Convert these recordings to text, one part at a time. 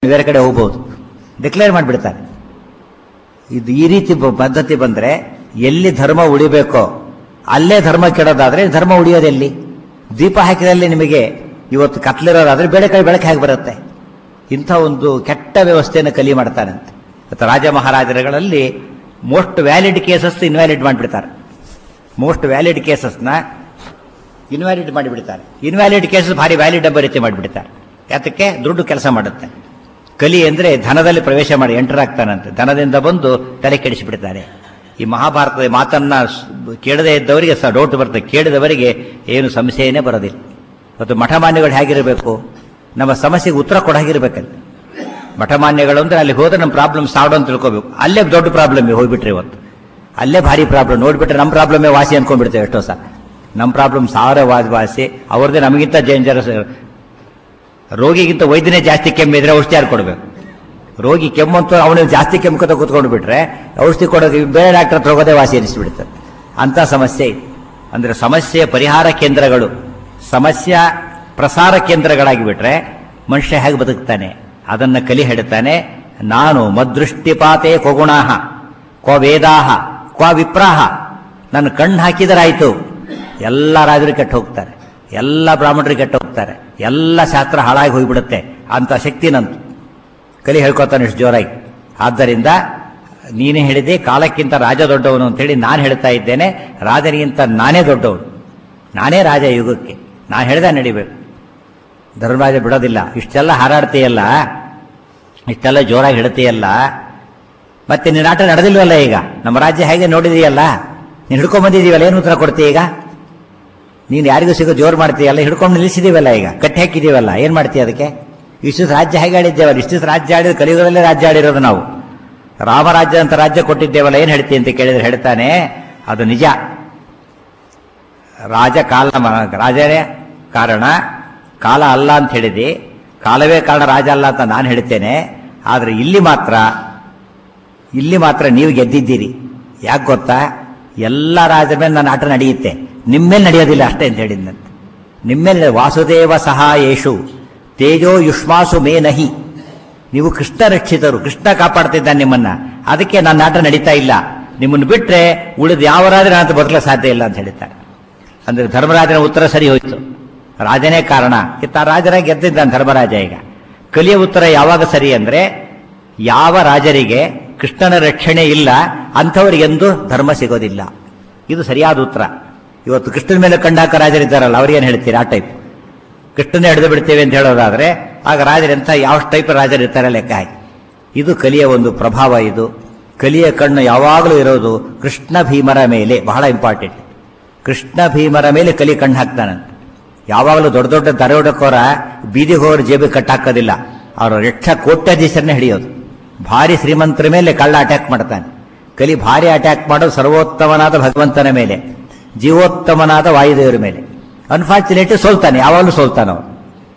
ಬೇರೆ ಕಡೆ ಹೋಗ್ಬೋದು ಡಿಕ್ಲೇರ್ ಮಾಡಿಬಿಡ್ತಾರೆ ಇದು ಈ ರೀತಿ ಬ- ಪದ್ಧತಿ ಬಂದ್ರೆ ಎಲ್ಲಿ ಧರ್ಮ ಉಳಿಬೇಕೋ ಅಲ್ಲೇ ಧರ್ಮ ಕೆಡೋದಾದ್ರೆ ಧರ್ಮ ಉಳಿಯೋದೆಲ್ಲಿ ದೀಪ ಹಾಕಿದಲ್ಲಿ ನಿಮಗೆ ಇವತ್ತು ಕತ್ಲಿರೋದಾದ್ರೆ ಬೆಳೆ ಕೈ ಬೆಳಕು ಹೇಗೆ ಬರುತ್ತೆ ಇಂಥ ಒಂದು ಕೆಟ್ಟ ವ್ಯವಸ್ಥೆಯನ್ನು ಕಲಿ ಮಾಡ್ತಾನಂತೆ ಇವತ್ತು ರಾಜ ಮಹಾರಾಜರುಗಳಲ್ಲಿ ಮೋಸ್ಟ್ ವ್ಯಾಲಿಡ್ ಕೇಸಸ್ ಇನ್ವ್ಯಾಲಿಡ್ ಮಾಡಿಬಿಡ್ತಾರೆ ಮೋಸ್ಟ್ ವ್ಯಾಲಿಡ್ ಕೇಸಸ್ನ ಇನ್ವ್ಯಾಲಿಡ್ ಮಾಡಿಬಿಡ್ತಾರೆ ಇನ್ವ್ಯಾಲಿಡ್ ಕೇಸಸ್ ಭಾರಿ ವ್ಯಾಲಿಡ್ ಎಂಬ ರೀತಿ ಮಾಡಿಬಿಡ್ತಾರೆ ಯಾತಕ್ಕೆ ದುಡ್ಡು ಕೆಲಸ ಮಾಡುತ್ತೆ ಕಲಿ ಅಂದ್ರೆ ಧನದಲ್ಲಿ ಪ್ರವೇಶ ಮಾಡಿ ಎಂಟರ್ ಆಗ್ತಾನಂತೆ ಧನದಿಂದ ಬಂದು ತಲೆ ಕೆಡಿಸಿಬಿಡ್ತಾರೆ ಈ ಮಹಾಭಾರತದ ಮಾತನ್ನ ಸ್- ಕೇಳದೇ ಇದ್ದವರಿಗೆ ಸಹ ಡೌಟ್ ಬರ್ತದೆ ಕೇಳಿದವರಿಗೆ ಏನು ಸಂಶಯನೇ ಬರೋದಿಲ್ಲ ಮತ್ತು ಮಠಮಾನ್ಯಗಳು ಹೇಗಿರಬೇಕು ನಮ್ಮ ಸಮಸ್ಯೆಗೆ ಉತ್ತರ ಕೊಡಾಗಿರ್ಬೇಕಂತೆ ಮಠಮಾನ್ಯಗಳು ಅಂದ್ರೆ ಅಲ್ಲಿ ಹೋದ್ರೆ ನಮ್ಮ ಪ್ರಾಬ್ಲಮ್ ಸಾಡು ಅಂತ ತಿಳ್ಕೋಬೇಕು ಅಲ್ಲೇ ದೊಡ್ಡ ಪ್ರಾಬ್ಲಮ್ ಹೋಗ್ಬಿಟ್ರೆ ಇವತ್ತು ಅಲ್ಲೇ ಭಾರಿ ಪ್ರಾಬ್ಲಮ್ ನೋಡ್ಬಿಟ್ರೆ ನಮ್ಮ ಪ್ರಾಬ್ಲಮೇ ವಾಸಿ ಅನ್ಕೊಂಡ್ಬಿಡ್ತೇವೆ ಎಷ್ಟೋ ಸಹ ನಮ್ಮ ಪ್ರಾಬ್ಲಮ್ ಸಾವಿರ ವಾಸಿ ವಾಸಿ ಅವ್ರದ್ದೇ ನಮಗಿಂತ ಡೇಂಜರಸ್ ರೋಗಿಗಿಂತ ವೈದ್ಯನೇ ಜಾಸ್ತಿ ಕೆಮ್ಮಿದ್ರೆ ಔಷಧಿ ಯಾರು ಕೊಡಬೇಕು ರೋಗಿ ಕೆಮ್ಮಂತೂ ಅವನು ಜಾಸ್ತಿ ಕೆಮ್ಮುಕತ ಕೂತ್ಕೊಂಡು ಬಿಟ್ರೆ ಔಷಧಿ ಕೊಡೋದು ಬೇರೆ ಡಾಕ್ಟರ್ ಹತ್ರ ಹೋಗೋದೇ ವಾಸಿ ಅನಿಸ್ಬಿಡುತ್ತೆ ಅಂತ ಸಮಸ್ಯೆ ಇದೆ. ಅಂದ್ರೆ ಸಮಸ್ಯೆಯ ಪರಿಹಾರ ಕೇಂದ್ರಗಳು ಸಮಸ್ಯೆ ಪ್ರಸಾರ ಕೇಂದ್ರಗಳಾಗಿ ಬಿಟ್ರೆ ಮನುಷ್ಯ ಹೇಗೆ ಬದುಕ್ತಾನೆ ಅದನ್ನ ಕಲಿ ಹೇಳುತ್ತಾನೆ ನಾನು ಮದೃಷ್ಟಿಪಾತೆ ಕೊಗುಣಾಹ ಕ್ವ ವೇದಾಹ ಕ್ವ ವಿಪ್ರಾಹ ನನ್ನ ಕಣ್ಣು ಹಾಕಿದರಾಯ್ತು ಎಲ್ಲ ರಾಜರು ಕೆಟ್ಟು ಹೋಗ್ತಾರೆ ಎಲ್ಲ ಬ್ರಾಹ್ಮಣರು ಕೆಟ್ಟು ಹೋಗ್ತಾರೆ ಎಲ್ಲ ಶಾಸ್ತ್ರ ಹಾಳಾಗಿ ಹೋಗ್ಬಿಡುತ್ತೆ ಅಂತ ಶಕ್ತಿ ನಂತು ಕಲಿ ಹೇಳ್ಕೊತಾನೆ ಇಷ್ಟು ಜೋರಾಗಿ ಆದ್ದರಿಂದ ನೀನೇ ಹೇಳಿದೆ ಕಾಲಕ್ಕಿಂತ ರಾಜ ದೊಡ್ಡವನು ಅಂತೇಳಿ ನಾನು ಹೇಳ್ತಾ ಇದ್ದೇನೆ ರಾಜನಿಗಿಂತ ನಾನೇ ದೊಡ್ಡವನು ನಾನೇ ರಾಜ ಯುಗಕ್ಕೆ ನಾನು ಹೇಳ್ದ ನಡಿಬೇಕು ಧರ್ಮರಾಜ ಬಿಡೋದಿಲ್ಲ ಇಷ್ಟೆಲ್ಲ ಹಾರಾಡ್ತೀಯಲ್ಲ ಇಷ್ಟೆಲ್ಲ ಜೋರಾಗಿ ಹೇಳ್ತೀಯಲ್ಲ ಮತ್ತೆ ನಿನ್ನ ಆಟ ನಡೆದಿಲ್ವಲ್ಲ ಈಗ ನಮ್ಮ ರಾಜ್ಯ ಹೇಗೆ ನೋಡಿದೀಯಲ್ಲ ನೀನು ಹಿಡ್ಕೊಂಡ್ ಬಂದಿದೀವಲ್ಲ ಏನು ಉತ್ತರ ಕೊಡ್ತೀಯ ಈಗ ನೀನು ಯಾರಿಗೂ ಸಿಗೋ ಜೋರು ಮಾಡ್ತೀಯಲ್ಲ ಹಿಡ್ಕೊಂಡು ನಿಲ್ಲಿಸಿದೀವಲ್ಲ ಈಗ ಕಟ್ಟಿ ಹಾಕಿದೀವಲ್ಲ ಏನ್ ಮಾಡ್ತೀಯ ಅದಕ್ಕೆ ಇಷ್ಟು ದಿವಸ ರಾಜ್ಯ ಹೇಗೆ ಆಡಿದ್ದೇವಲ್ಲ ಇಷ್ಟು ದಿವಸ ರಾಜ್ಯ ಆಡಿದ ಕಲಿಯುಗದಲ್ಲೇ ರಾಜ್ಯ ಆಡಿರೋದು ನಾವು ರಾಮರಾಜ್ಯ ಅಂತ ರಾಜ್ಯ ಕೊಟ್ಟಿದ್ದೇವಲ್ಲ ಏನ್ ಹೇಳ್ತೀಯ ಅಂತ ಕೇಳಿದ್ರೆ ಹೇಳ್ತಾನೆ ಅದು ನಿಜ ರಾಜ ಕಾಲ ರಾಜನೇ ಕಾರಣ ಕಾಲ ಅಲ್ಲ ಅಂತ ಹೇಳಿದಿ ಕಾಲವೇ ಕಾರಣ ರಾಜ ಅಲ್ಲ ಅಂತ ನಾನು ಹೇಳ್ತೇನೆ ಆದ್ರೆ ಇಲ್ಲಿ ಮಾತ್ರ ಇಲ್ಲಿ ಮಾತ್ರ ನೀವು ಗೆದ್ದಿದ್ದೀರಿ ಯಾಕೆ ಗೊತ್ತಾ ಎಲ್ಲ ರಾಜರ ಮೇಲೆ ನನ್ನ ಆಟ ನಡೆಯುತ್ತೆ ನಿಮ್ಮೇಲೆ ನಡೆಯೋದಿಲ್ಲ ಅಷ್ಟೇ ಅಂತ ಹೇಳಿದ್ನಂತೆ ನಿಮ್ಮೇಲೆ ವಾಸುದೇವ ಸಹಾಯೇಶು ತೇಜೋ ಯುಷ್ಮಾಸು ಮೇ ನಹಿ ನೀವು ಕೃಷ್ಣ ರಕ್ಷಿತರು ಕೃಷ್ಣ ಕಾಪಾಡ್ತಿದ್ದಾನೆ ನಿಮ್ಮನ್ನ ಅದಕ್ಕೆ ನನ್ನ ಆಟ ನಡೀತಾ ಇಲ್ಲ ನಿಮ್ಮನ್ನು ಬಿಟ್ರೆ ಉಳಿದ ಯಾವ ರಾಜ ನಾನು ಬದುಕಲು ಸಾಧ್ಯ ಇಲ್ಲ ಅಂತ ಹೇಳ್ತಾರೆ ಅಂದ್ರೆ ಧರ್ಮರಾಜನ ಉತ್ತರ ಸರಿ ಹೋಯ್ತು ರಾಜನೇ ಕಾರಣ ಇತ್ತ ರಾಜರ ಗೆದ್ದಿದ್ದಾನೆ ಧರ್ಮರಾಜ ಈಗ ಕಲಿಯ ಉತ್ತರ ಯಾವಾಗ ಸರಿ ಅಂದ್ರೆ ಯಾವ ರಾಜರಿಗೆ ಕೃಷ್ಣನ ರಕ್ಷಣೆ ಇಲ್ಲ ಅಂಥವರಿಗೆಂದು ಧರ್ಮ ಸಿಗೋದಿಲ್ಲ ಇದು ಸರಿಯಾದ ಉತ್ತರ ಇವತ್ತು ಕೃಷ್ಣನ ಮೇಲೆ ಕಂಡಾಕ ರಾಜರಿದ್ದಾರಲ್ಲ ಅವ್ರಿಗೇನು ಹೇಳ್ತೀರಿ ಆ ಟೈಪ್ ಕೃಷ್ಣನೇ ಹಿಡಿದು ಬಿಡ್ತೇವೆ ಅಂತ ಹೇಳೋದಾದ್ರೆ ಆಗ ರಾಜರೆಂತ ಯಾವ ಟೈಪ್ ರಾಜರಿರ್ತಾರೆ ಲೆಕ್ಕ ಹಾಕಿ ಇದು ಕಲಿಯ ಒಂದು ಪ್ರಭಾವ ಇದು ಕಲಿಯ ಕಣ್ಣು ಯಾವಾಗಲೂ ಇರೋದು ಕೃಷ್ಣ ಭೀಮರ ಮೇಲೆ ಬಹಳ ಇಂಪಾರ್ಟೆಂಟ್ ಕೃಷ್ಣ ಭೀಮರ ಮೇಲೆ ಕಲಿ ಕಣ್ಣು ಹಾಕ್ತಾನಂತೆ ಯಾವಾಗಲೂ ದೊಡ್ಡ ದೊಡ್ಡ ದರೋಡಕೋರ ಬೀದಿಗೆ ಹೋಗೋರು ಜೇಬಿಗೆ ಕಟ್ಟಾಕೋದಿಲ್ಲ ಅವರ ಲಕ್ಷ ಕೋಟ್ಯಾಧೀಶರನ್ನೇ ಹಿಡಿಯೋದು ಭಾರಿ ಶ್ರೀಮಂತರ ಮೇಲೆ ಕಳ್ಳ ಅಟ್ಯಾಕ್ ಮಾಡ್ತಾನೆ ಕಲಿ ಭಾರಿ ಅಟ್ಯಾಕ್ ಮಾಡೋದು ಸರ್ವೋತ್ತಮನಾದ ಭಗವಂತನ ಮೇಲೆ ಜೀವೋತ್ತಮನಾದ ವಾಯುದೇವರ ಮೇಲೆ ಅನ್ಫಾರ್ಚುನೇಟ್ ಸೋಲ್ತಾನೆ ಯಾವಾಗಲೂ ಸೋಲ್ತಾನೆ ಅವನು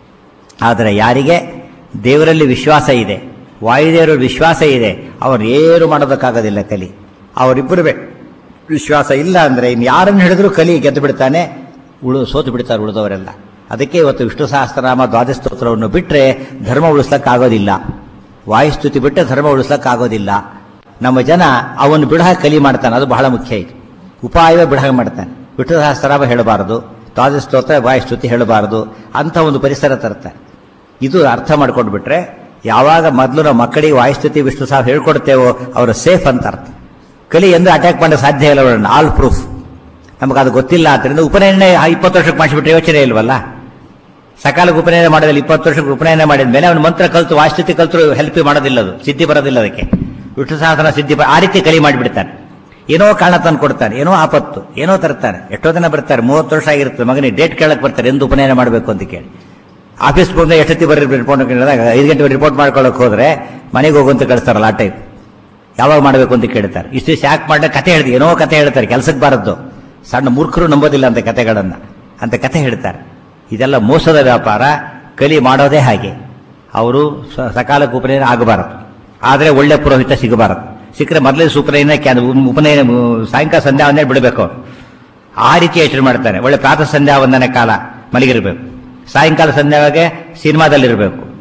ಆದರೆ ಯಾರಿಗೆ ದೇವರಲ್ಲಿ ವಿಶ್ವಾಸ ಇದೆ ವಾಯುದೇವರ ವಿಶ್ವಾಸ ಇದೆ ಅವ್ರು ಏನು ಮಾಡೋದಕ್ಕಾಗೋದಿಲ್ಲ ಕಲಿ ಅವರಿಬ್ಬರು ಬೆ- ವಿಶ್ವಾಸ ಇಲ್ಲ ಅಂದ್ರೆ ಇನ್ನು ಯಾರನ್ನು ಹಿಡಿದ್ರು ಕಲಿ ಗೆದ್ದು ಬಿಡ್ತಾನೆ ಉಳು ಸೋತು ಬಿಡ್ತಾರೆ ಉಳಿದವರೆಲ್ಲ ಅದಕ್ಕೆ ಇವತ್ತು ವಿಷ್ಣು ಸಹಸ್ರನಾಮ ದ್ವಾದಶ ಸ್ತೋತ್ರವನ್ನು ಬಿಟ್ಟರೆ ಧರ್ಮ ಉಳಿಸ್ಲಕ್ಕಾಗೋದಿಲ್ಲ ವಾಯುಸ್ತುತಿ ಬಿಟ್ಟರೆ ಧರ್ಮ ಉಳಿಸ್ಲಕ್ಕಾಗೋದಿಲ್ಲ ನಮ್ಮ ಜನ ಅವನು ಬಿಡಹ ಕಲಿ ಮಾಡ್ತಾನೆ ಅದು ಬಹಳ ಮುಖ್ಯ ಇದು ಉಪಾಯವೇ ಬಿಡಹ ಮಾಡ್ತಾನೆ ವಿಷ್ಣು ಸಹಸ್ರನಾಮ ಹೇಳಬಾರದು ದ್ವಾದಶ ಸ್ತೋತ್ರ ವಾಯುಸ್ತುತಿ ಹೇಳಬಾರದು ಅಂತ ಒಂದು ಪರಿಸರ ತರ್ತಾರೆ ಇದು ಅರ್ಥ ಮಾಡ್ಕೊಂಡು ಬಿಟ್ರೆ ಯಾವಾಗ ಮೊದಲು ನಾವು ಮಕ್ಕಳಿಗೆ ವಾಯುಸ್ತುತಿ ವಿಷ್ಣು ಸಹ ಹೇಳ್ಕೊಡ್ತೇವೋ ಅವರು ಸೇಫ್ ಅಂತ ಅರ್ಥ ಕಲಿ ಎಂದು ಅಟ್ಯಾಕ್ ಮಾಡಕ್ಕೆ ಸಾಧ್ಯ ಇಲ್ಲ ಆಲ್ ಪ್ರೂಫ್ ನಮಗೆ ಅದು ಗೊತ್ತಿಲ್ಲ ಆದ್ದರಿಂದ ಉಪನಯನ ಇಪ್ಪತ್ತು ವರ್ಷಕ್ಕೆ ಮಾಡಿಸ್ಬಿಟ್ರೆ ಯೋಚನೆ ಇಲ್ವಲ್ಲ ಸಕಾಲಕ್ಕೆ ಉಪನಯನ ಮಾಡೋದಿಲ್ಲ ಇಪ್ಪತ್ತು ವರ್ಷಕ್ಕೆ ಉಪನಯನ ಮಾಡಿದ ಮೇಲೆ ಅವನು ಮಂತ್ರ ಕಲ್ತು ವಾಸ್ತುತಿ ಕಲ್ತು ಹೆಲ್ಪ್ ಮಾಡೋದಿಲ್ಲ ಅದು ಸಿದ್ಧಿ ಬರೋದಿಲ್ಲ ಅದಕ್ಕೆ ವಿಷ್ಣು ಸಹಸ್ರ ಸಿದ್ಧಿ ಬ- ಆ ರೀತಿ ಕಲಿ ಮಾಡಿಬಿಡ್ತಾನೆ ಏನೋ ಕಾರಣ ತಂದು ಕೊಡ್ತಾನೆ ಏನೋ ಆಪತ್ತು ಏನೋ ತರ್ತಾನೆ ಎಷ್ಟೋ ದಿನ ಬರ್ತಾರೆ ಮೂವತ್ತು ವರ್ಷ ಆಗಿರುತ್ತೆ ಮಗನಿಗೆ ಡೇಟ್ ಕೇಳಕ್ ಬರ್ತಾರೆ ಎಂದು ಉಪನಯನ ಮಾಡಬೇಕು ಅಂತ ಕೇಳಿ ಆಫೀಸ್ ಬಂದ ಎಷ್ಟೊತ್ತಿ ಬರ್ರಿ ರಿಪೋರ್ಟ್ ಕೇಳಿದಾಗ ಐದು ಗಂಟೆ ರಿಪೋರ್ಟ್ ಮಾಡ್ಕೊಳಕ್ ಹೋದ್ರೆ ಮನೆಗೆ ಹೋಗುವಂತ ಕಳಿಸ್ತಾರಲ್ಲ ಆ ಟೈಪ್ ಯಾವಾಗ ಮಾಡಬೇಕು ಅಂತ ಕೇಳ್ತಾರೆ ಇಷ್ಟು ದಿವಸ ಯಾಕೆ ಮಾಡಿದ ಕತೆ ಹೇಳ್ದು ಏನೋ ಕತೆ ಹೇಳ್ತಾರೆ ಕೆಲಸಕ್ಕೆ ಬಾರದ್ದು ಸಣ್ಣ ಮೂರ್ಖರು ನಂಬೋದಿಲ್ಲ ಅಂತ ಕತೆಗಳನ್ನ ಅಂತ ಕತೆ ಹೇಳ್ತಾರೆ ಇದೆಲ್ಲ ಮೋಸದ ವ್ಯಾಪಾರ ಕಲಿ ಮಾಡೋದೇ ಹಾಗೆ ಅವರು ಸ- ಸಕಾಲಕ್ಕೆ ಉಪನಯನ ಆಗಬಾರದು ಆದರೆ ಒಳ್ಳೆ ಪುರೋಹಿತ ಸಿಗಬಾರದು ಸಿಕ್ಕರೆ ಮೊದಲೇ ಸುಪನಯನ ಕ್ಯಾನ್ ಉಪನಯನ ಸಾಯಂಕಾಲ ಸಂಧ್ಯಾ ವಂದನೆ ಬಿಡಬೇಕು ಅವ್ರು ಆ ರೀತಿ ಯೋಚನೆ ಮಾಡ್ತಾನೆ ಒಳ್ಳೆ ಪ್ರಾತಃ ಸಂಧ್ಯಾ ವಂದನೆ ಕಾಲ ಮಲಗಿರಬೇಕು ಸಾಯಂಕಾಲ ಸಂಧ್ಯಾವಾಗೆ ಸಿನಿಮಾದಲ್ಲಿರಬೇಕು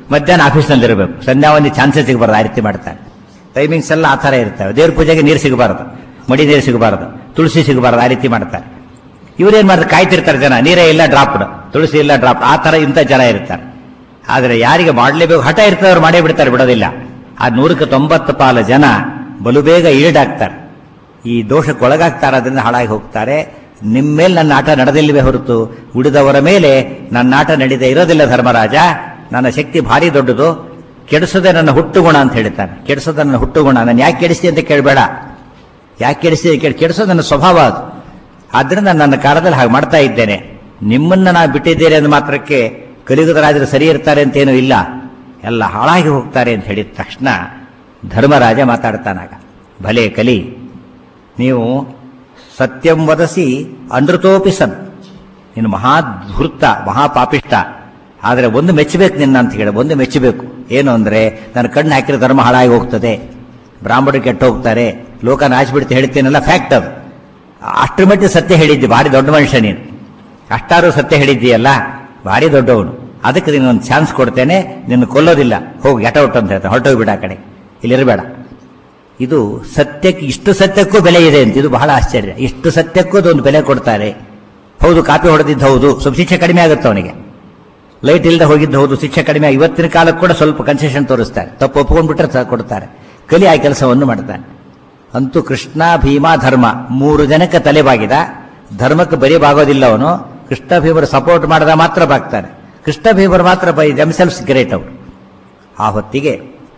ಮಧ್ಯಾಹ್ನ ಆಫೀಸ್ನಲ್ಲಿ ಇರಬೇಕು ಸಂಧ್ಯಾ ಒಂದು ಚಾನ್ಸಸ್ ಸಿಗಬಾರ್ದು ಆ ರೀತಿ ಮಾಡ್ತಾನೆ ಟೈಮಿಂಗ್ಸ್ ಎಲ್ಲ ಆ ಥರ ಇರ್ತವೆ ದೇವ್ರ ಪೂಜೆಗೆ ನೀರು ಸಿಗಬಾರ್ದು ಮಡಿ ನೀರು ಸಿಗಬಾರ್ದು ತುಳಸಿ ಸಿಗಬಾರ್ದು ಆ ರೀತಿ ಮಾಡ್ತಾರೆ ಇವರೇನ್ ಮಾಡ್ತಾರೆ ಕಾಯ್ತಿರ್ತಾರೆ ಜನ ನೀರೇ ಇಲ್ಲ ಡ್ರಾಪ್ಡ್ ತುಳಸಿ ಇಲ್ಲ ಡ್ರಾಪ್ ಆ ತರ ಇಂಥ ಜನ ಇರ್ತಾರೆ ಆದರೆ ಯಾರಿಗೆ ಮಾಡಲೇಬೇಕು ಹಠ ಇರ್ತದೆ ಅವ್ರು ಮಾಡೇ ಬಿಡ್ತಾರೆ ಬಿಡೋದಿಲ್ಲ ಆ ನೂರಕ್ಕೆ ತೊಂಬತ್ತು ಪಾಲು ಜನ ಬಲು ಬೇಗ ಈಡಾಗ್ತಾರೆ ಈ ದೋಷಕ್ಕೆ ಒಳಗಾಗ್ತಾರೆ ಅದರಿಂದ ಹಾಳಾಗಿ ಹೋಗ್ತಾರೆ ನಿಮ್ಮ ಮೇಲೆ ನನ್ನ ಆಟ ನಡೆದಿಲ್ಲವೇ ಹೊರತು ಉಳಿದವರ ಮೇಲೆ ನನ್ನ ಆಟ ನಡೀದೇ ಇರೋದಿಲ್ಲ ಧರ್ಮರಾಜ ನನ್ನ ಶಕ್ತಿ ಭಾರಿ ದೊಡ್ಡದು ಕೆಡಿಸದೆ ನನ್ನ ಹುಟ್ಟುಗುಣ ಅಂತ ಹೇಳ್ತಾನೆ ಕೆಡಿಸೋದು ನನ್ನ ಹುಟ್ಟುಗುಣ ನಾನು ಯಾಕೆ ಕೆಡಿಸ್ತೀನಿ ಅಂತ ಕೇಳಬೇಡ ಯಾಕೆ ಕೆಡಿಸ್ತೀನಿ ಕೇಳಿ ಕೆಡಿಸೋದು ನನ್ನ ಸ್ವಭಾವ ಅದು ಆದ್ದರಿಂದ ನನ್ನ ಕಾಲದಲ್ಲಿ ಹಾಗೆ ಮಾಡ್ತಾ ಇದ್ದೇನೆ ನಿಮ್ಮನ್ನ ನಾ ಬಿಟ್ಟಿದ್ದೇನೆ ಅಂದ ಮಾತ್ರಕ್ಕೆ ಕಲಿಯುಗದ ರಾಜರು ಸರಿ ಇರ್ತಾರೆ ಅಂತೇನೂ ಇಲ್ಲ ಎಲ್ಲ ಹಾಳಾಗಿ ಹೋಗ್ತಾರೆ ಅಂತ ಹೇಳಿದ ತಕ್ಷಣ ಧರ್ಮರಾಜ ಮಾತಾಡ್ತಾನಾಗ ಭಲೆ ಕಲಿ ನೀವು ಸತ್ಯಂ ವದಸಿ ಅನೃತೋಪಿ ಸನ್ ನೀನು ಮಹಾಧೂರ್ತ ಮಹಾಪಾಪಿಷ್ಟ ಆದರೆ ಒಂದು ಮೆಚ್ಚಬೇಕು ನಿನ್ನ ಅಂತ ಹೇಳಿ ಒಂದು ಮೆಚ್ಚಬೇಕು ಏನು ಅಂದ್ರೆ ನನ್ನ ಕಣ್ಣು ಹಾಕಿರೋ ಧರ್ಮ ಹಾಳಾಗಿ ಹೋಗ್ತದೆ ಬ್ರಾಹ್ಮಣರು ಕೆಟ್ಟು ಹೋಗ್ತಾರೆ ಲೋಕ ನಾಚಿಬಿಡ್ತು ಹೇಳ್ತೀನಲ್ಲ ಫ್ಯಾಕ್ಟ್ ಅದು ಅಷ್ಟರ ಮಟ್ಟಿಗೆ ಸತ್ಯ ಹೇಳಿದ್ದಿ ಭಾರಿ ದೊಡ್ಡ ಮನುಷ್ಯ ನೀನು ಅಷ್ಟಾರು ಸತ್ಯ ಹೇಳಿದ್ದೀಯಲ್ಲ ಭಾರಿ ದೊಡ್ಡವನು ಅದಕ್ಕೆ ನೀನು ಒಂದು ಚಾನ್ಸ್ ಕೊಡ್ತೇನೆ ನಿನ್ನ ಕೊಲ್ಲೋದಿಲ್ಲ ಹೋಗಿ ಗೆಟ ಔಟ್ ಅಂತ ಹೇಳ್ತಾನೆ ಹೊರಟೋಗ್ಬಿಡ ಆ ಕಡೆ ಇಲ್ಲಿರಬೇಡ ಇದು ಸತ್ಯಕ್ಕೆ ಇಷ್ಟು ಸತ್ಯಕ್ಕೂ ಬೆಲೆ ಇದೆ ಅಂತ ಇದು ಬಹಳ ಆಶ್ಚರ್ಯ ಇಷ್ಟು ಸತ್ಯಕ್ಕೂ ಅದೊಂದು ಬೆಲೆ ಕೊಡ್ತಾರೆ ಹೌದು ಕಾಪಿ ಹೊಡೆದಿದ್ದು ಹೌದು ಸ್ವಲ್ಪ ಶಿಕ್ಷೆ ಕಡಿಮೆ ಆಗುತ್ತೆ ಅವನಿಗೆ ಲೈಟ್ ಇಲ್ಲದೆ ಹೋಗಿದ್ದು ಹೌದು ಶಿಕ್ಷೆ ಕಡಿಮೆ ಇವತ್ತಿನ ಕಾಲಕ್ಕೆ ಕೂಡ ಸ್ವಲ್ಪ ಕನ್ಸೆಷನ್ ತೋರಿಸ್ತಾರೆ ತಪ್ಪು ಒಪ್ಕೊಂಡ್ಬಿಟ್ರೆ ಸ- ಕೊಡ್ತಾರೆ ಕಲಿ ಆ ಕೆಲಸವನ್ನು ಮಾಡ್ತಾನೆ ಅಂತೂ ಕೃಷ್ಣ ಭೀಮ ಧರ್ಮ ಮೂರು ಜನಕ್ಕೆ ತಲೆ ಬಾಗಿದ ಧರ್ಮಕ್ಕೆ ಬರೀ ಬಾಗೋದಿಲ್ಲ ಅವನು ಕೃಷ್ಣ ಭೀಮರು ಸಪೋರ್ಟ್ ಮಾಡಿದ ಮಾತ್ರ ಬಾಗ್ತಾನೆ ಕೃಷ್ಣ ಭೀಮರು ಮಾತ್ರ ಬೈ ದೆಮ್ಸೆಲ್ಸ್ ಗ್ರೇಟ್ ಅವರು ಆ ಹೊತ್ತಿಗೆ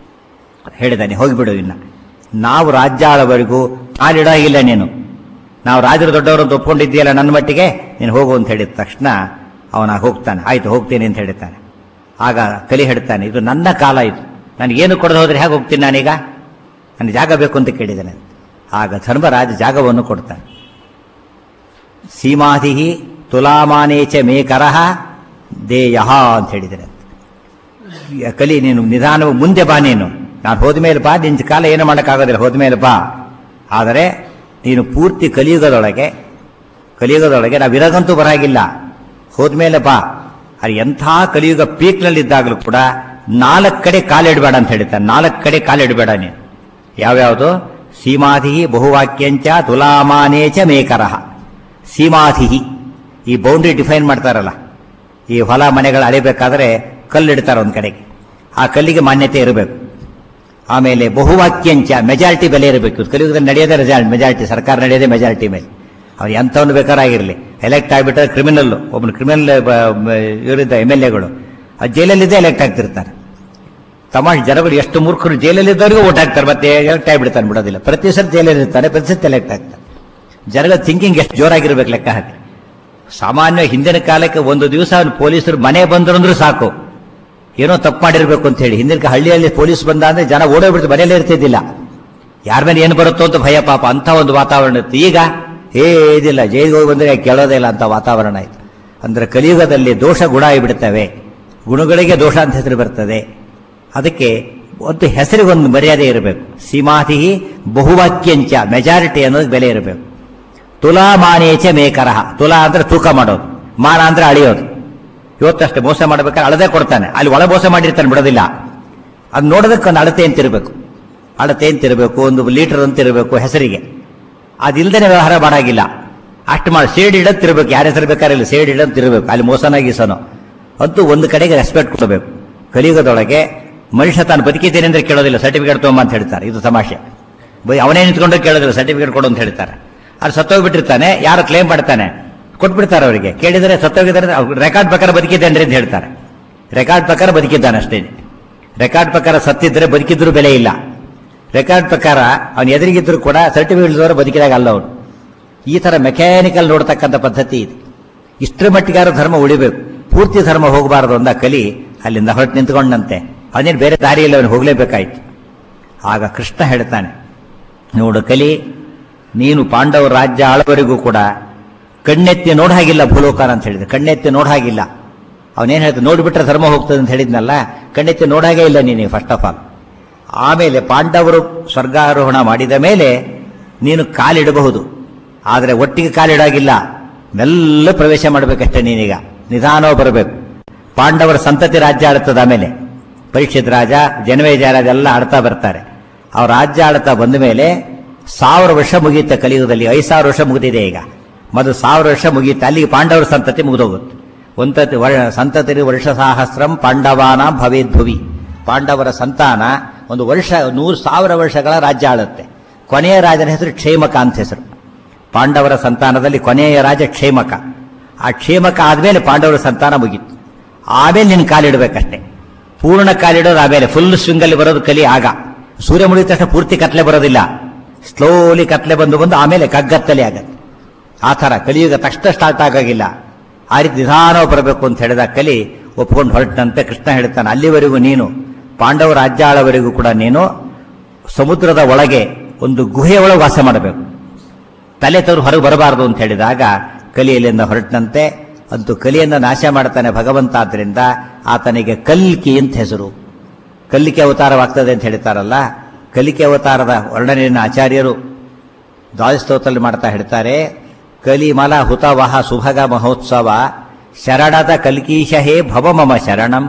ಹೇಳಿದಾನೆ ಹೋಗಿಬಿಡು ಇನ್ನ ನಾವು ರಾಜ್ಯ ಆಳವರೆಗೂ ಕಾಲಿಡೋ ಇಲ್ಲ ನೀನು ನಾವು ರಾಜರು ದೊಡ್ಡವರು ಅಂತ ಒಪ್ಕೊಂಡಿದ್ದೀಯಲ್ಲ ನನ್ನ ಮಟ್ಟಿಗೆ ನೀನು ಹೋಗು ಅಂತ ಹೇಳಿದ ತಕ್ಷಣ ಅವನ ಹೋಗ್ತಾನೆ ಆಯ್ತು ಹೋಗ್ತೀನಿ ಅಂತ ಹೇಳ್ತಾನೆ ಆಗ ಕಲಿ ಹೇಳ್ತಾನೆ ಇದು ನನ್ನ ಕಾಲ ಇದು ನನಗೇನು ಕೊಡದೆ ಹೋದ್ರೆ ಹೇಗೆ ಹೋಗ್ತೀನಿ ನಾನೀಗ ನನಗೆ ಜಾಗ ಬೇಕು ಅಂತ ಕೇಳಿದ್ದಾನೆ ಆಗ ಧರ್ಮರಾಜ ಜಾಗವನ್ನು ಕೊಡ್ತಾನೆ ಸೀಮಾಧಿ ತುಲಾಮಾನೇಚ ಮೇಕರಹ ದೇಯಃ ಅಂತ ಹೇಳಿದರೆ ಕಲಿ ನೀನು ನಿಧಾನವಾಗಿ ಮುಂದೆ ಬಾ ನೀನು ನಾನು ಹೋದ ಮೇಲೆ ಬಾ ನಿನ್ನ ಕಾಲ ಏನು ಮಾಡೋಕ್ಕಾಗೋದಿಲ್ಲ ಹೋದ ಮೇಲೆ ಬಾ ಆದರೆ ನೀನು ಪೂರ್ತಿ ಕಲಿಯುಗದೊಳಗೆ ಕಲಿಯುಗದೊಳಗೆ ನಾವು ಇರೋದಂತೂ ಬರಾಗಿಲ್ಲ ಹೋದ್ಮೇಲೆ ಬಾ ಅದು ಎಂಥ ಕಲಿಯುಗ ಪೀಕ್ನಲ್ಲಿದ್ದಾಗಲೂ ಕೂಡ ನಾಲ್ಕು ಕಡೆ ಕಾಲಿಡಬೇಡ ಅಂತ ಹೇಳ್ತಾನೆ ನಾಲ್ಕು ಕಡೆ ಕಾಲಿಡಬೇಡ ನೀನು ಯಾವ್ಯಾವುದು ಸೀಮಾಧಿ ಬಹುವಾಕ್ಯಂಚ ತುಲಾಮಾನೇಚ ಮೇಕರಹ ಸೀಮಾಧಿ ಈ ಬೌಂಡ್ರಿ ಡಿಫೈನ್ ಮಾಡ್ತಾರಲ್ಲ ಈ ಹೊಲ ಮನೆಗಳು ಅಳಿಬೇಕಾದ್ರೆ ಕಲ್ಲಿಡ್ತಾರೆ ಒಂದು ಕಡೆಗೆ ಆ ಕಲ್ಲಿಗೆ ಮಾನ್ಯತೆ ಇರಬೇಕು ಆಮೇಲೆ ಬಹುವಾಕ್ಯಂಚ ಮೆಜಾರಿಟಿ ಬೆಲೆ ಇರಬೇಕು ಕಲಿಯುಗದಲ್ಲಿ ನಡೆಯೋದೇ ರಿಸಲ್ಟ್ ಮೆಜಾರಿಟಿ ಸರ್ಕಾರ ನಡೆಯೋದೇ ಮೆಜಾರಿಟಿ ಮೇಲೆ ಅವ್ನು ಎಂಥವನು ಬೇಕಾರಾಗಿರಲಿ ಎಲೆಕ್ಟ್ ಆಗಿಬಿಟ್ರೆ ಕ್ರಿಮಿನಲ್ ಒಬ್ಬನು ಕ್ರಿಮಿನಲ್ ಇವರಿದ್ದ ಎಮ್ ಎಲ್ ಎಗಳು ಆ ಜೈಲಲ್ಲಿದ್ದೇ ಎಲೆಕ್ಟ್ ಆಗ್ತಿರ್ತಾರೆ ತಮಾಷೆ ಜನಗಳು ಎಷ್ಟು ಮೂರ್ಖರು ಜೈಲಲ್ಲಿದ್ದವರಿಗೂ ಓಟ್ ಹಾಕ್ತಾರೆ ಮತ್ತೆ ಎಲೆಕ್ಟ್ ಆಗಿಬಿಡ್ತಾನೆ ಬಿಡೋದಿಲ್ಲ ಪ್ರತಿ ಸಲ ಜೈಲಲ್ಲಿ ಇರ್ತಾರೆ ಪ್ರತಿ ಸತಿ ಎಲೆಕ್ಟ್ ಆಗ್ತಾರೆ ಜನಗಳ ಥಿಂಕಿಂಗ್ ಎಷ್ಟು ಜೋರಾಗಿರ್ಬೇಕು ಲೆಕ್ಕ ಹಾಕಿ ಸಾಮಾನ್ಯ ಹಿಂದಿನ ಕಾಲಕ್ಕೆ ಒಂದು ದಿವಸ ಅವನು ಪೊಲೀಸರು ಮನೆ ಬಂದ್ರು ಅಂದ್ರೂ ಸಾಕು ಏನೋ ತಪ್ಪು ಮಾಡಿರ್ಬೇಕು ಅಂತ ಹೇಳಿ ಹಿಂದಿನ ಕಾ- ಹಳ್ಳಿಯಲ್ಲಿ ಪೊಲೀಸ್ ಬಂದ ಅಂದ್ರೆ ಜನ ಓಡೋಗ್ಬಿಡ್ತು ಮನೆಯಲ್ಲೇ ಇರ್ತಿದ್ದಿಲ್ಲ ಯಾರ ಮೇಲೆ ಏನು ಬರುತ್ತೋ ಅಂತ ಭಯ ಪಾಪ ಅಂತ ಒಂದು ವಾತಾವರಣ ಇತ್ತು ಈಗ ಏದಿಲ್ಲ ಜೈಲಿಗೆ ಹೋಗಿ ಬಂದ್ರೆ ಕೇಳೋದೇ ಇಲ್ಲ ಅಂತ ವಾತಾವರಣ ಆಯ್ತು ಅಂದ್ರೆ ಕಲಿಯುಗದಲ್ಲಿ ದೋಷ ಗುಣ ಆಗಿಬಿಡ್ತವೆ ಗುಣಗಳಿಗೆ ದೋಷ ಅಂತ ಹೆಸರು ಬರ್ತದೆ ಅದಕ್ಕೆ ಒಂದು ಹೆಸರಿಗೊಂದು ಮರ್ಯಾದೆ ಇರಬೇಕು ಸೀಮಾತಿ ಬಹುವಾಕ್ಯಂಚ ಮೆಜಾರಿಟಿ ಅನ್ನೋದು ಬೆಲೆ ಇರಬೇಕು ತುಲಾ ಮಾನೇಚ ಮೇಕರಹ ತುಲಾ ಅಂದ್ರೆ ತೂಕ ಮಾಡೋದು ಮಾನ ಅಂದ್ರೆ ಅಳಿಯೋದು ಇವತ್ತಷ್ಟೇ ಮೋಸ ಮಾಡ್ಬೇಕಾದ್ರೆ ಅಳದೆ ಕೊಡ್ತಾನೆ ಅಲ್ಲಿ ಒಳ ಮೋಸ ಮಾಡಿರ್ತಾನೆ ಬಿಡೋದಿಲ್ಲ ಅದು ನೋಡೋದಕ್ಕೆ ಒಂದು ಅಳತೆ ಅಂತಿರಬೇಕು ಅಳತೆ ಅಂತಿರಬೇಕು ಒಂದು ಲೀಟರ್ ಅಂತಿರಬೇಕು ಹೆಸರಿಗೆ ಅದಿಲ್ದೇನೆ ವ್ಯವಹಾರ ಮಾಡಾಗಿಲ್ಲ ಅಷ್ಟು ಮಾಡಿ ಸೇಡ್ ಇಡತ್ತಿರ್ಬೇಕು ಯಾರ ಹೆಸರು ಬೇಕಾರಿಲ್ಲ ಸೇಡ್ ಇಡಂತಿರ್ಬೇಕು ಅಲ್ಲಿ ಮೋಸನ ಗೀಸನೋ ಅಂತೂ ಒಂದು ಕಡೆಗೆ ರೆಸ್ಪೆಕ್ಟ್ ಕೊಡಬೇಕು ಕಲಿಯುಗದೊಳಗೆ ಮನುಷ್ಯ ತಾನು ಬದುಕಿದ್ದೇನೆ ಅಂದ್ರೆ ಕೇಳೋದಿಲ್ಲ ಸರ್ಟಿಫಿಕೇಟ್ ತೊಗೊಂಬ ಅಂತ ಹೇಳ್ತಾರೆ ಇದು ತಮಾಷೆ ಬೈ- ಅವನೇ ನಿಂತ್ಕೊಂಡು ಕೇಳೋದಿಲ್ಲ ಸರ್ಟಿಫಿಕೇಟ್ ಕೊಡು ಅಂತ ಹೇಳ್ತಾರೆ ಅದು ಸತ್ತೋಗ್ಬಿಟ್ಟಿರ್ತಾನೆ ಯಾರು ಕ್ಲೇಮ್ ಮಾಡ್ತಾನೆ ಕೊಟ್ಬಿಡ್ತಾರೆ ಅವರಿಗೆ ಕೇಳಿದರೆ ಸತ್ತೋಗಿದ್ದಾರೆ ರೆಕಾರ್ಡ್ ಪ್ರಕಾರ ಬದುಕಿದ್ದೇನೆ ಅಂತ ಹೇಳ್ತಾರೆ ರೆಕಾರ್ಡ್ ಪ್ರಕಾರ ಬದುಕಿದ್ದಾನೆ ಅಷ್ಟೇ ರೆಕಾರ್ಡ್ ಪ್ರಕಾರ ಸತ್ತಿದ್ರೆ ಬದುಕಿದ್ರು ಬೆಲೆ ಇಲ್ಲ ರೆಕಾರ್ಡ್ ಪ್ರಕಾರ ಅವನು ಎದುರಿಗಿದ್ರು ಕೂಡ ಸರ್ಟಿಫಿಕೇಟ್ ದವರು ಬದುಕಿದಾಗ ಅಲ್ಲ ಅವನು ಈ ತರ ಮೆಕ್ಯಾನಿಕಲ್ ನೋಡ್ತಕ್ಕಂಥ ಪದ್ಧತಿ ಇದೆ ಇಷ್ಟರ ಮಟ್ಟಿಗಾರ ಧರ್ಮ ಉಳಿಬೇಕು ಪೂರ್ತಿ ಧರ್ಮ ಹೋಗಬಾರದು ಅಂದ ಕಲಿ ಅಲ್ಲಿಂದ ಹೊರಟು ನಿಂತ್ಕೊಂಡಂತೆ ಅವನೇನು ಬೇರೆ ದಾರಿಯಲ್ಲಿ ಅವನು ಹೋಗಲೇಬೇಕಾಯ್ತು ಆಗ ಕೃಷ್ಣ ಹೇಳ್ತಾನೆ ನೋಡು ಕಲಿ ನೀನು ಪಾಂಡವ ರಾಜ್ಯ ಆಳವರೆಗೂ ಕೂಡ ಕಣ್ಣೆತ್ತಿ ನೋಡ ಹಾಗಿಲ್ಲ ಭೂಲೋಕನ ಅಂತ ಹೇಳಿದ ಕಣ್ಣೆತ್ತಿ ನೋಡ ಹಾಗಿಲ್ಲ ಅವನೇನು ಹೇಳ್ತಾನೆ ನೋಡಿಬಿಟ್ರೆ ಧರ್ಮ ಹೋಗ್ತದೆ ಅಂತ ಹೇಳಿದ್ನಲ್ಲ ಕಣ್ಣೆತ್ತಿ ನೋಡಾಗೇ ಇಲ್ಲ ನೀನು ಫಸ್ಟ್ ಆಫ್ ಆಲ್ ಆಮೇಲೆ ಪಾಂಡವರು ಸ್ವರ್ಗಾರೋಹಣ ಮಾಡಿದ ಮೇಲೆ ನೀನು ಕಾಲಿಡಬಹುದು ಆದರೆ ಒಟ್ಟಿಗೆ ಕಾಲಿಡಾಗಿಲ್ಲ ಮೆಲ್ಲ ಪ್ರವೇಶ ಮಾಡಬೇಕಷ್ಟೇ ನೀನೀಗ ನಿಧಾನವಾಗಿ ಬರಬೇಕು ಪಾಂಡವರ ಸಂತತಿ ರಾಜ್ಯ ಆಡುತ್ತದೆ ಆಮೇಲೆ ಪರೀಕ್ಷಿತ್ ರಾಜ ಜನಮೇಜ ರಾಜ ಎಲ್ಲ ಆಡ್ತಾ ಬರ್ತಾರೆ ಅವ್ರ ರಾಜ್ಯ ಆಳ್ತಾ ಬಂದ ಮೇಲೆ ಸಾವಿರ ವರ್ಷ ಮುಗಿಯುತ್ತೆ ಕಲಿಯುಗದಲ್ಲಿ ಐದು ಸಾವಿರ ವರ್ಷ ಮುಗಿದಿದೆ ಈಗ ಮೊದಲು ಸಾವಿರ ವರ್ಷ ಮುಗಿಯುತ್ತೆ ಅಲ್ಲಿಗೆ ಪಾಂಡವರ ಸಂತತಿ ಮುಗಿದೋಗುತ್ತೆ ಒಂತತಿ ವರ್- ಸಂತತಿ ವರ್ಷ ಸಹಸ್ರಂ ಪಾಂಡವಾನ ಭವೇದ್ಭುವಿ ಪಾಂಡವರ ಸಂತಾನ ಒಂದು ವರ್ಷ ನೂರು ಸಾವಿರ ವರ್ಷಗಳ ರಾಜ್ಯ ಆಳುತ್ತೆ ಕೊನೆಯ ರಾಜನ ಹೆಸರು ಕ್ಷೇಮಕ ಅಂತ ಹೆಸರು ಪಾಂಡವರ ಸಂತಾನದಲ್ಲಿ ಕೊನೆಯ ರಾಜ ಕ್ಷೇಮಕ ಆ ಕ್ಷೇಮಕ ಆದ್ಮೇಲೆ ಪಾಂಡವರ ಸಂತಾನ ಮುಗೀತು ಆಮೇಲೆ ನಿನ್ನ ಕಾಲಿಡ್ಬೇಕಷ್ಟೇ ಪೂರ್ಣ ಕಾಲಿಡೋದು ಆಮೇಲೆ ಫುಲ್ ಸ್ವಿಂಗಲ್ಲಿ ಬರೋದು ಕಲಿ ಆಗ ಸೂರ್ಯ ಮುಳುಗಿದ ತಕ್ಷಣ ಪೂರ್ತಿ ಕತ್ಲೆ ಬರೋದಿಲ್ಲ ಸ್ಲೋಲಿ ಕತ್ಲೆ ಬಂದು ಬಂದು ಆಮೇಲೆ ಕಗ್ಗತ್ತಲೆ ಆಗತ್ತೆ ಆ ಥರ ಕಲಿಯುಗ ತಕ್ಷಣ ಸ್ಟಾರ್ಟ್ ಆಗಾಗಿಲ್ಲ ಆ ರೀತಿ ನಿಧಾನವಾಗಿ ಬರಬೇಕು ಅಂತ ಹೇಳಿದ ಕಲಿ ಒಪ್ಕೊಂಡು ಹೊರಟಂತೆ ಕೃಷ್ಣ ಹೇಳ್ತಾನೆ ಅಲ್ಲಿವರೆಗೂ ನೀನು ಪಾಂಡವ ರಾಜ್ಯಾಳವರೆಗೂ ಕೂಡ ನೀನು ಸಮುದ್ರದ ಒಳಗೆ ಒಂದು ಗುಹೆಯ ಒಳಗೆ ವಾಸ ಮಾಡಬೇಕು ತಲೆ ತವರು ಹೊರಗೆ ಬರಬಾರದು ಅಂತ ಹೇಳಿದಾಗ ಕಲಿಯಲ್ಲಿಂದ ಹೊರಟಂತೆ ಅಂತೂ ಕಲಿಯನ್ನು ನಾಶ ಮಾಡ್ತಾನೆ ಭಗವಂತ ಆದ್ರಿಂದ ಆತನಿಗೆ ಕಲ್ಕಿ ಅಂತ ಹೆಸರು ಕಲ್ಲಿಕೆ ಅವತಾರವಾಗ್ತದೆ ಅಂತ ಹೇಳ್ತಾರಲ್ಲ ಕಲಿಕೆ ಅವತಾರದ ವರ್ಣನೆಯನ್ನು ಆಚಾರ್ಯರು ದ್ವಾದಸ್ತೋತ್ರದಲ್ಲಿ ಮಾಡ್ತಾ ಹೇಳ್ತಾರೆ ಕಲಿಮಲ ಹುತವಹ ಸುಭಗ ಮಹೋತ್ಸವ ಶರಣದ ಕಲ್ಕೀಶ ಹೇ ಭವ ಮಮ ಶರಣಂ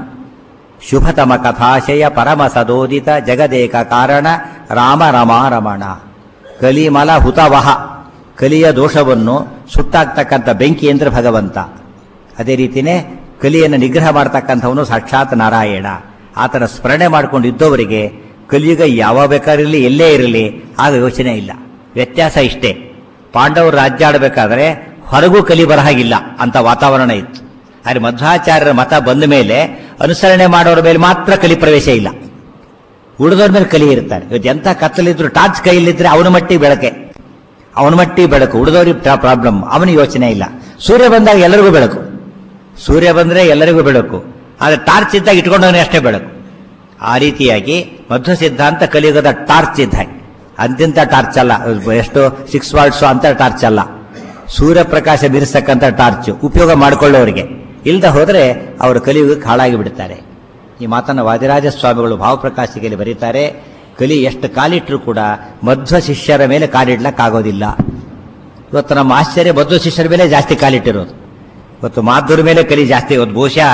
ಶುಭತಮ ಕಥಾಶಯ ಪರಮ ಸದೋದಿತ ಜಗದೇಕ ಕಾರಣ ರಾಮ ರಮಾ ರಮಣ ಕಲಿಮಲ ಹುತವಹ ಕಲಿಯ ದೋಷವನ್ನು ಸುಟ್ಟಾಗ್ತಕ್ಕಂಥ ಬೆಂಕಿ ಅಂದ್ರೆ ಭಗವಂತ ಅದೇ ರೀತಿನೇ ಕಲಿಯನ್ನು ನಿಗ್ರಹ ಮಾಡ್ತಕ್ಕಂಥವನು ಸಾಕ್ಷಾತ್ ನಾರಾಯಣ ಆತನ ಸ್ಮರಣೆ ಮಾಡ್ಕೊಂಡು ಇದ್ದವರಿಗೆ ಕಲಿಯುಗ ಯಾವ ಬೇಕಾರಿರಲಿ ಎಲ್ಲೇ ಇರಲಿ ಆಗ ಯೋಚನೆ ಇಲ್ಲ ವ್ಯತ್ಯಾಸ ಇಷ್ಟೇ ಪಾಂಡವರು ರಾಜ್ಯ ಆಡಬೇಕಾದ್ರೆ ಹೊರಗೂ ಕಲಿ ಬರಹಾಗಿಲ್ಲ ಅಂತ ವಾತಾವರಣ ಇತ್ತು ಆದರೆ ಮಧ್ವಾಚಾರ್ಯರ ಮತ ಬಂದ ಮೇಲೆ ಅನುಸರಣೆ ಮಾಡೋರ ಮೇಲೆ ಮಾತ್ರ ಕಲಿ ಪ್ರವೇಶ ಇಲ್ಲ ಉಳಿದವ್ರ ಮೇಲೆ ಕಲಿ ಇರ್ತಾರೆ ಇವತ್ತು ಎಂಥ ಕತ್ತಲಿದ್ರು ಟಾರ್ಚ್ ಕೈಯಲ್ಲಿದ್ರೆ ಅವನ ಮಟ್ಟಿಗೆ ಬೆಳಕೆ ಅವನ ಮಟ್ಟಿಗೆ ಬೆಳಕು ಉಳಿದವ್ರಿಗೆ ಪ್ರಾಬ್ಲಮ್ ಅವನಿಗೆ ಯೋಚನೆ ಇಲ್ಲ ಸೂರ್ಯ ಬಂದಾಗ ಎಲ್ಲರಿಗೂ ಬೆಳಕು ಸೂರ್ಯ ಬಂದ್ರೆ ಎಲ್ಲರಿಗೂ ಬೆಳಕು ಆದರೆ ಟಾರ್ಚ್ ಇದ್ದಾಗ ಇಟ್ಕೊಂಡವನೇ ಅಷ್ಟೇ ಬೆಳಕು ಆ ರೀತಿಯಾಗಿ ಮಧ್ವ ಸಿದ್ಧಾಂತ ಕಲಿಯುಗದ ಟಾರ್ಚ್ ಇದ್ದ ಹಾಗೆ ಅಂತಿಂತ ಟಾರ್ಚ್ ಅಲ್ಲ ಎಷ್ಟು ಸಿಕ್ಸ್ ವಾಲ್ಟ್ಸು ಅಂತ ಟಾರ್ಚ್ ಅಲ್ಲ ಸೂರ್ಯ ಪ್ರಕಾಶ ಬೀರಿಸ್ತಕ್ಕಂಥ ಟಾರ್ಚ್ ಉಪಯೋಗ ಮಾಡಿಕೊಳ್ಳೋರಿಗೆ ಇಲ್ದ ಹೋದ್ರೆ ಅವರು ಕಲಿಯುಗಕ್ಕೆ ಹಾಳಾಗಿ ಬಿಡ್ತಾರೆ ಈ ಮಾತನ್ನು ವಾದಿರಾಜ ಸ್ವಾಮಿಗಳು ಭಾವಪ್ರಕಾಶಿಕೆಯಲ್ಲಿ ಬರೀತಾರೆ ಕಲಿ ಎಷ್ಟು ಕಾಲಿಟ್ಟರು ಕೂಡ ಮಧ್ವ ಶಿಷ್ಯರ ಮೇಲೆ ಕಾಲಿಡ್ಲಕ್ಕಾಗೋದಿಲ್ಲ ಇವತ್ತು ನಮ್ಮ ಆಶ್ಚರ್ಯ ಮಧ್ವ ಶಿಷ್ಯರ ಮೇಲೆ ಜಾಸ್ತಿ ಕಾಲಿಟ್ಟಿರೋದು ಇವತ್ತು ಮಾಧುರ ಮೇಲೆ ಕಲಿ ಜಾಸ್ತಿ ಇವತ್ತು ಬಹುಶಃ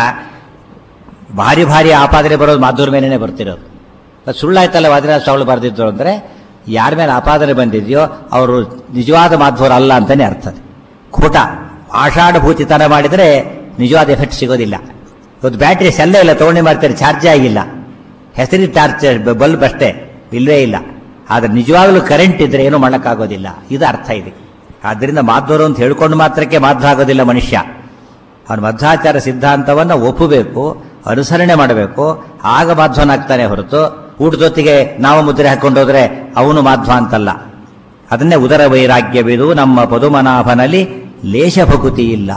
ಭಾರಿ ಭಾರಿ ಆಪಾದನೆ ಬರೋದು ಮಾಧುರ ಮೇಲೇನೆ ಬರ್ತಿರೋದು ಅದು ಸುಳ್ಳಾಯ್ತಲ್ಲ ವಾದಿರಾಜ ಸ್ವಾಮಿಗಳು ಬರೆದಿದ್ರು ಅಂದ್ರೆ ಯಾರ ಮೇಲೆ ಆಪಾದನೆ ಬಂದಿದೆಯೋ ಅವರು ನಿಜವಾದ ಮಾಧ್ವರ ಅಲ್ಲ ಅಂತಾನೆ ಅರ್ಥ ಅದು. ಖೋಟ ಆಷಾಢಭೂತಿತನ ಮಾಡಿದರೆ ನಿಜವಾದ ಎಫೆಕ್ಟ್ ಸಿಗೋದಿಲ್ಲ ಇವತ್ತು ಬ್ಯಾಟ್ರಿ ಸೆಲ್ಲೇ ಇಲ್ಲ ತಗೊಂಡು ಮಾಡ್ತಾರೆ ಚಾರ್ಜ್ ಆಗಿಲ್ಲ ಹೆಸರಿ ಚಾರ್ಜ್ ಬಲ್ಬ್ ಅಷ್ಟೇ ಇಲ್ವೇ ಇಲ್ಲ ಆದ್ರೆ ನಿಜವಾಗ್ಲೂ ಕರೆಂಟ್ ಇದ್ರೆ ಏನೂ ಮಾಡೋಕ್ಕಾಗೋದಿಲ್ಲ ಇದು ಅರ್ಥ ಇದೆ ಆದ್ದರಿಂದ ಮಾಧ್ವರು ಅಂತ ಹೇಳ್ಕೊಂಡು ಮಾತ್ರಕ್ಕೆ ಮಾಧ್ವ ಆಗೋದಿಲ್ಲ ಮನುಷ್ಯ ಅವನ ಮಧ್ವಾಚಾರ ಸಿದ್ಧಾಂತವನ್ನು ಒಪ್ಪಬೇಕು ಅನುಸರಣೆ ಮಾಡಬೇಕು ಆಗ ಮಾಧ್ವನಾಗ್ತಾನೆ ಹೊರತು ಊಟದೊತ್ತಿಗೆ ನಾವು ಮುದ್ರೆ ಹಾಕೊಂಡೋದ್ರೆ ಅವನು ಮಾಧ್ವ ಅಂತಲ್ಲ ಅದನ್ನೇ ಉದರ ವೈರಾಗ್ಯವಿದು ನಮ್ಮ ಪದುಮನಾಭನಲ್ಲಿ ಲೇಷ ಭಕುತಿ ಇಲ್ಲ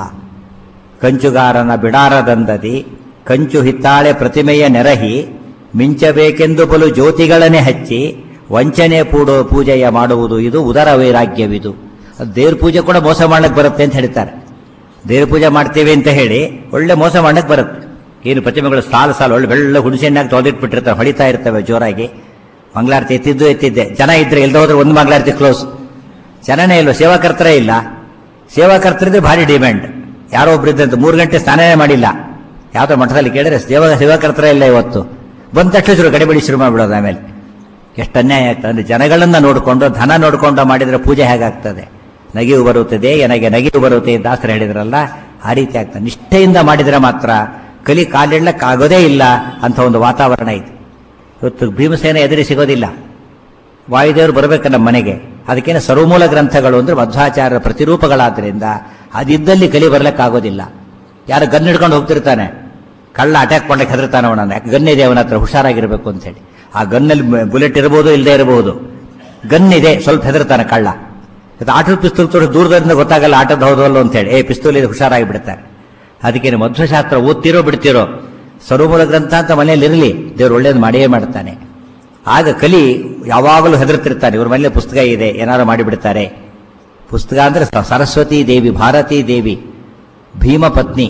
ಕಂಚುಗಾರನ ಬಿಡಾರದಂದದಿ ಕಂಚು ಹಿತ್ತಾಳೆ ಪ್ರತಿಮೆಯ ನೆರಹಿ ಮಿಂಚಬೇಕೆಂದು ಬಲು ಜ್ಯೋತಿಗಳನ್ನೇ ಹಚ್ಚಿ ವಂಚನೆ ಪೂಡೋ ಪೂಜೆಯ ಮಾಡುವುದು ಇದು ಉದರ ವೈರಾಗ್ಯವಿದು ದೇವ್ರ ಪೂಜೆ ಕೂಡ ಮೋಸ ಮಾಡಕ್ಕೆ ಬರುತ್ತೆ ಅಂತ ಹೇಳ್ತಾರೆ ದೇವ್ರ ಪೂಜೆ ಮಾಡ್ತೀವಿ ಅಂತ ಹೇಳಿ ಒಳ್ಳೆ ಮೋಸ ಮಾಡಕ್ಕೆ ಬರುತ್ತೆ ಏನು ಪ್ರತಿಮೆಗಳು ಸಾಲು ಸಾಲು ಒಳ್ಳೆ ಬೆಳ್ಳ ಹುಣಸೆಣ್ಣಾಗಿ ತೊಳೆದಿಟ್ಬಿಟ್ಟಿರ್ತಾರೆ ಹೊಡಿತಾ ಇರ್ತವೆ ಜೋರಾಗಿ ಮಂಗಳಾರತಿ ಎತ್ತಿದ್ದು ಎತ್ತಿದ್ದೆ ಜನ ಇದ್ರೆ ಇಲ್ದ ಹೋದ್ರೆ ಒಂದು ಮಂಗಳಾರತಿ ಕ್ಲೋಸ್ ಜನನೇ ಇಲ್ಲ ಸೇವಾಕರ್ತರೇ ಇಲ್ಲ ಸೇವಾಕರ್ತರಿದ್ರೆ ಭಾರಿ ಡಿಮ್ಯಾಂಡ್ ಯಾರೋ ಒಬ್ರು ಇದ್ದಂತೆ ಮೂರು ಗಂಟೆ ಸ್ನಾನನೇ ಮಾಡಿಲ್ಲ ಯಾವ್ದೋ ಮಠದಲ್ಲಿ ಕೇಳಿದ್ರೆ ಸೇವಾ ಸೇವಾಕರ್ತರೇ ಇಲ್ಲ ಇವತ್ತು ಬಂದ ತಕ್ಷಣ ಶುರು ಗಡಿಬಿಡಿ ಶುರು ಮಾಡ್ಬಿಡೋದು ಆಮೇಲೆ ಎಷ್ಟು ಅನ್ಯಾಯ ಆಗ್ತದೆ ಅಂದ್ರೆ ಜನಗಳನ್ನ ನೋಡಿಕೊಂಡು ಧನ ನೋಡಿಕೊಂಡು ಮಾಡಿದ್ರೆ ಪೂಜೆ ಹೇಗಾಗ್ತದೆ ನಗಿಯು ಬರುತ್ತದೆ ನನಗೆ ನಗಿಯು ಬರುತ್ತೆ ದಾಸರು ಹೇಳಿದ್ರಲ್ಲ ಆ ರೀತಿ ಆಗ್ತದೆ ನಿಷ್ಠೆಯಿಂದ ಮಾಡಿದರೆ ಮಾತ್ರ ಕಲಿ ಕಾಲಿಡ್ಲಕ್ಕಾಗೋದೇ ಇಲ್ಲ ಅಂತ ಒಂದು ವಾತಾವರಣ ಇದೆ ಇವತ್ತು ಭೀಮಸೇನ ಎದುರಿ ಸಿಗೋದಿಲ್ಲ ವಾಯುದೇವರು ಬರಬೇಕು ನಮ್ಮ ಮನೆಗೆ ಅದಕ್ಕೇನೆ ಸರ್ವಮೂಲ ಗ್ರಂಥಗಳು ಅಂದ್ರೆ ಮಧ್ವಾಚಾರ್ಯರ ಪ್ರತಿರೂಪಗಳಾದ್ರಿಂದ ಅದಿದ್ದಲ್ಲಿ ಕಲಿ ಬರ್ಲಿಕ್ಕಾಗೋದಿಲ್ಲ ಯಾರು ಗನ್ ಹಿಡ್ಕೊಂಡು ಹೋಗ್ತಿರ್ತಾನೆ ಕಳ್ಳ ಅಟ್ಯಾಕ್ ಮಾಡಕ್ಕೆ ಹೆದರ್ತಾನೆ ಅವನನ್ನ ಯಾಕೆ ಗನ್ ಇದೆ ಅವನ ಹತ್ರ ಹುಷಾರಾಗಿರ್ಬೇಕು ಅಂತ ಹೇಳಿ ಆ ಗನ್ನಲ್ಲಿ ಬುಲೆಟ್ ಇರಬಹುದು ಇಲ್ಲದೆ ಇರಬಹುದು ಗನ್ ಇದೆ ಸ್ವಲ್ಪ ಹೆದರ್ತಾನೆ ಕಳ್ಳ ಇದು ಆಟದ ಪಿಸ್ತೂಲ್ ತೋರಿಸಿ ದೂರದಿಂದ ಗೊತ್ತಾಗಲ್ಲ ಆಟದ ಹೌದು ಅಲ್ಲೋ ಅಂತ ಹೇಳಿ ಏ ಪಿಸ್ತೂಲ್ ಇದೆ ಹುಷಾರಾಗಿ ಬಿಡ್ತಾರೆ ಅದಕ್ಕೇನು ಮಧ್ವಶಾಸ್ತ್ರ ಓದ್ತಿರೋ ಬಿಡ್ತಿರೋ ಸರ್ವಮೂಲ ಗ್ರಂಥ ಅಂತ ಮನೆಯಲ್ಲಿ ಇರಲಿ ದೇವ್ರು ಒಳ್ಳೇದು ಮಾಡಿಯೇ ಮಾಡ್ತಾನೆ ಆಗ ಕಲಿ ಯಾವಾಗಲೂ ಹೆದರ್ತಿರ್ತಾನೆ ಇವ್ರ ಮನೇಲಿ ಪುಸ್ತಕ ಇದೆ ಏನಾರು ಮಾಡಿಬಿಡ್ತಾರೆ ಪುಸ್ತಕ ಅಂದ್ರೆ ಸ- ಸರಸ್ವತಿ ದೇವಿ ಭಾರತೀ ದೇವಿ ಭೀಮ ಪತ್ನಿ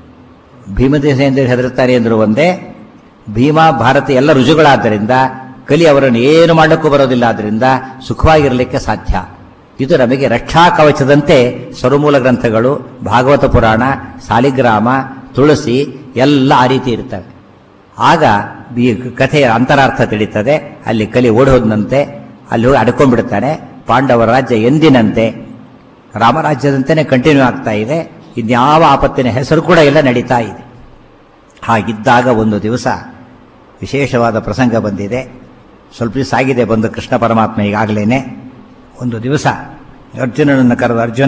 ಭೀಮದೇಶೇಂದ್ರ ಹೆದರ್ತಾರೆ ಅಂದ್ರು ಒಂದೇ ಭೀಮ ಭಾರತಿ ಎಲ್ಲ ರುಜುಗಳಾದ್ದರಿಂದ ಕಲಿ ಅವರನ್ನು ಏನು ಮಾಡಕ್ಕೂ ಬರೋದಿಲ್ಲ ಆದ್ರಿಂದ ಸುಖವಾಗಿರಲಿಕ್ಕೆ ಸಾಧ್ಯ ಇದು ನಮಗೆ ರಕ್ಷಾ ಕವಚದಂತೆ ಸ್ವರಮೂಲ ಗ್ರಂಥಗಳು ಭಾಗವತ ಪುರಾಣ ಸಾಲಿಗ್ರಾಮ ತುಳಸಿ ಎಲ್ಲ ಆ ರೀತಿ ಇರ್ತವೆ ಆಗ ಈ ಕಥೆಯ ಅಂತರಾರ್ಥ ತಿಳಿತದೆ ಅಲ್ಲಿ ಕಲಿ ಓಡೋದ್ನಂತೆ ಅಲ್ಲಿ ಹೋಗಿ ಅಡ್ಕೊಂಡ್ಬಿಡ್ತಾನೆ ಪಾಂಡವರ ರಾಜ್ಯ ಎಂದಿನಂತೆ ರಾಮರಾಜ್ಯದಂತೆಯೇ ಕಂಟಿನ್ಯೂ ಆಗ್ತಾ ಇದೆ ಇನ್ಯಾವ ಆಪತ್ತಿನ ಹೆಸರು ಕೂಡ ಎಲ್ಲ ನಡೀತಾ ಇದೆ ಹಾಗಿದ್ದಾಗ ಒಂದು ದಿವಸ ವಿಶೇಷವಾದ ಪ್ರಸಂಗ ಬಂದಿದೆ ಸ್ವಲ್ಪ ದಿವಸ ಆಗಿದೆ ಬಂದು ಕೃಷ್ಣ ಪರಮಾತ್ಮ ಈಗಾಗಲೇ ಒಂದು ದಿವಸ ಅರ್ಜುನನನ್ನು ಕರೆದು ಅರ್ಜುನ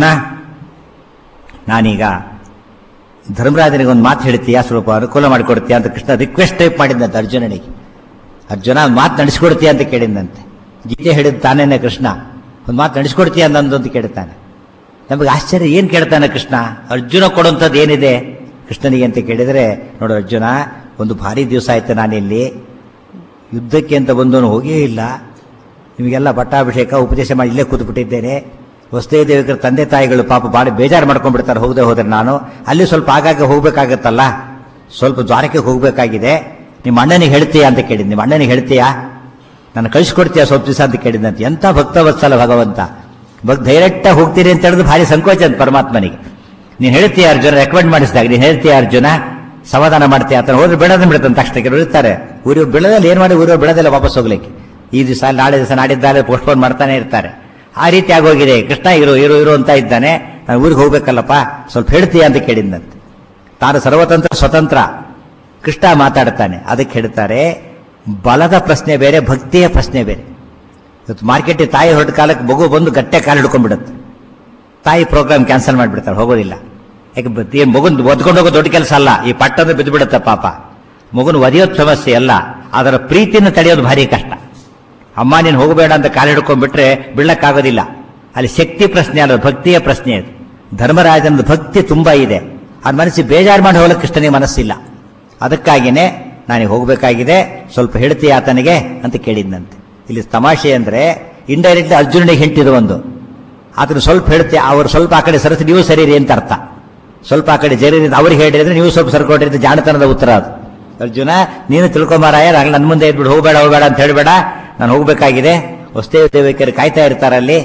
ನಾನೀಗ ಧರ್ಮರಾಜನಿಗೆ ಒಂದು ಮಾತು ಹೇಳ್ತೀಯಾ ಸ್ವಲ್ಪ ಅನುಕೂಲ ಮಾಡಿಕೊಡ್ತೀಯಾ ಅಂತ ಕೃಷ್ಣ ರಿಕ್ವೆಸ್ಟ್ ಟೈಪ್ ಮಾಡಿದ್ದಂತೆ ಅರ್ಜುನನಿಗೆ ಅರ್ಜುನ ಒಂದು ಮಾತು ನಡೆಸ್ಕೊಡ್ತೀಯ ಅಂತ ಕೇಳಿದಂತೆ ಗೀತೆ ಹೇಳಿದ ತಾನೇನೆ ಕೃಷ್ಣ ಒಂದು ಮಾತು ನಡೆಸ್ಕೊಡ್ತೀಯ ನಂದು ಅಂತ ಕೇಳ್ತಾನೆ ನಮಗೆ ಆಶ್ಚರ್ಯ ಏನು ಕೇಳ್ತಾನೆ ಕೃಷ್ಣ ಅರ್ಜುನ ಕೊಡುವಂಥದ್ದು ಏನಿದೆ ಕೃಷ್ಣನಿಗೆ ಅಂತ ಕೇಳಿದರೆ ನೋಡು ಅರ್ಜುನ ಒಂದು ಭಾರಿ ದಿವಸ ಆಯ್ತು ನಾನಿಲ್ಲಿ ಯುದ್ಧಕ್ಕೆ ಅಂತ ಬಂದವನು ಹೋಗೇ ಇಲ್ಲ ನಿಮಗೆಲ್ಲ ಪಟ್ಟಾಭಿಷೇಕ ಉಪದೇಶ ಮಾಡಿ ಇಲ್ಲೇ ಕೂತ್ಬಿಟ್ಟಿದ್ದೇನೆ ವಸ್ತೇ ದೇವಿಕರ ತಂದೆ ತಾಯಿಗಳು ಪಾಪ ಭಾಳ ಬೇಜಾರು ಮಾಡ್ಕೊಂಡ್ಬಿಡ್ತಾರೆ ಹೋಗದೆ ಹೋದ್ರೆ ನಾನು ಅಲ್ಲಿ ಸ್ವಲ್ಪ ಆಗಾಗ ಹೋಗ್ಬೇಕಾಗತ್ತಲ್ಲ ಸ್ವಲ್ಪ ದ್ವಾರಕ್ಕೆ ಹೋಗಬೇಕಾಗಿದೆ ನಿಮ್ಮ ಅಣ್ಣನಿಗೆ ಹೇಳ್ತೀಯಾ ಅಂತ ಕೇಳಿದ್ ನಿಮ್ಮ ಅಣ್ಣನಿಗೆ ಹೇಳ್ತೀಯಾ ನಾನು ಕಳಿಸ್ಕೊಡ್ತೀಯಾ ಸ್ವಲ್ಪ ದಿವಸ ಅಂತ ಕೇಳಿದಂತೆ ಎಂಥ ಭಕ್ತವತ್ಸಲ ಭಗವಂತ ಭಕ್ ಡೈರೆಕ್ಟಾಗಿ ಹೋಗ್ತೀರಿ ಅಂತ ಹೇಳಿದ್ರೆ ಭಾರಿ ಸಂಕೋಚ ಅಂತ ಪರಮಾತ್ಮನಿಗೆ ನೀನು ಹೇಳ್ತೀಯ ಅರ್ಜುನ ರೆಕಮೆಂಡ್ ಮಾಡಿಸಿದಾಗ ನೀನು ಹೇಳ್ತೀಯ ಅರ್ಜುನ ಸಮಾಧಾನ ಮಾಡ್ತೀಯ ಅಂತ ಹೋದ್ರೆ ಬಿಡೋದು ಬಿಡುತ್ತಂತ ತಕ್ಷಣ ಕೆಲವರು ಇರ್ತಾರೆ ಊರಿಗೆ ಬಿಡದಲ್ಲಿ ಏನು ಮಾಡಿ ಊರಿಗೆ ಬಿಡೋದಿಲ್ಲ ವಾಪಸ್ ಹೋಗ್ಲಿಕ್ಕೆ ಈ ದಿವಸ ನಾಳೆ ದಿವಸ ನಾಡಿದ್ದಾಲೆ ಪೋಸ್ಟ್ಪೋನ್ ಮಾಡ್ತಾನೆ ಇರ್ತಾರೆ ಆ ರೀತಿ ಆಗೋಗಿದೆ ಕೃಷ್ಣ ಇರು ಇರು ಇರು ಅಂತ ಇದ್ದಾನೆ ನಾನು ಊರಿಗೆ ಹೋಗ್ಬೇಕಲ್ಲಪ್ಪ ಸ್ವಲ್ಪ ಹೇಳ್ತೀಯ ಅಂತ ಕೇಳಿದಂತೆ ತಾನು ಸರ್ವತಂತ್ರ ಸ್ವತಂತ್ರ ಕೃಷ್ಣ ಮಾತಾಡ್ತಾನೆ ಅದಕ್ಕೆ ಹೇಳ್ತಾರೆ ಬಲದ ಪ್ರಶ್ನೆ ಬೇರೆ ಭಕ್ತಿಯ ಪ್ರಶ್ನೆ ಬೇರೆ ಇವತ್ತು ಮಾರ್ಕೆಟಿಗೆ ತಾಯಿ ಹೊರಟ ಕಾಲಕ್ಕೆ ಮಗು ಬಂದು ಗಟ್ಟೆ ಕಾಲು ಹಿಡ್ಕೊಂಡ್ಬಿಡುತ್ತೆ ತಾಯಿ ಪ್ರೋಗ್ರಾಮ್ ಕ್ಯಾನ್ಸಲ್ ಮಾಡಿಬಿಡ್ತಾರೆ ಹೋಗೋದಿಲ್ಲ ಯಾಕೆ ಬ- ಏನ್ ಮಗುನ್ ಒದ್ಕೊಂಡು ಹೋಗೋ ದೊಡ್ಡ ಕೆಲಸ ಅಲ್ಲ ಈ ಪಟ್ಟದ ಬಿದ್ದು ಬಿಡುತ್ತೆ ಪಾಪ ಮಗುನ ಒದೆಯೋದು ಸಮಸ್ಯೆ ಅಲ್ಲ ಅದರ ಪ್ರೀತಿಯನ್ನು ತಡೆಯೋದು ಭಾರಿ ಕಷ್ಟ ಅಮ್ಮ ನೀನು ಹೋಗಬೇಡ ಅಂತ ಕಾಲು ಹಿಡ್ಕೊಂಡ್ಬಿಟ್ರೆ ಬೀಳಕ್ಕಾಗೋದಿಲ್ಲ ಅಲ್ಲಿ ಶಕ್ತಿ ಪ್ರಶ್ನೆ ಅಲ್ಲ ಭಕ್ತಿಯ ಪ್ರಶ್ನೆ ಅದು ಧರ್ಮರಾಜನದ ಭಕ್ತಿ ತುಂಬಾ ಇದೆ ಆ ಮನಸ್ಸಿಗೆ ಬೇಜಾರು ಮಾಡಿ ಹೋಗಲಿಕ್ಕೆ ಕೃಷ್ಣನಿಗೆ ಮನಸ್ಸಿಲ್ಲ ಅದಕ್ಕಾಗಿನೇ ನಾನೀಗ ಹೋಗಬೇಕಾಗಿದೆ ಸ್ವಲ್ಪ ಹೇಳ್ತೀಯ ಆತನಿಗೆ ಅಂತ ಕೇಳಿದ್ನಂತೆ ಇಲ್ಲಿ ತಮಾಷೆ ಅಂದ್ರೆ ಇಂಡೈರೆಕ್ಟ್ ಅರ್ಜುನನಿಗೆ ಹಿಂಟಿದು ಒಂದು ಆತನು ಸ್ವಲ್ಪ ಹೇಳ್ತೀಯ ಅವ್ರು ಸ್ವಲ್ಪ ಆ ಕಡೆ ಸರಸಿ ನೀವು ಸರಿ ಅಂತ ಅರ್ಥ ಸ್ವಲ್ಪ ಆ ಕಡೆ ಜರಿ ಅವ್ರಿಗೆ ಹೇಳಿದ್ರೆ ನೀವು ಸ್ವಲ್ಪ ಸರ್ಕೊಟ್ರಿ ಅಂತ ಜಾಣತನದ ಉತ್ತರ ಅದು ಅರ್ಜುನ ನೀನು ತಿಳ್ಕೊಂಬಾರಾಯ ನಾನು ನನ್ನ ಮುಂದೆ ಇದ್ಬಿಡು ಹೋಗಬೇಡ ಹೋಗಬೇಡ ಅಂತ ಹೇಳಬೇಡ ನಾನು ಹೋಗಬೇಕಾಗಿದೆ ವಸ್ತೇ ದೇವಿಕರು ಕಾಯ್ತಾ ಇರ್ತಾರಲ್ಲಿ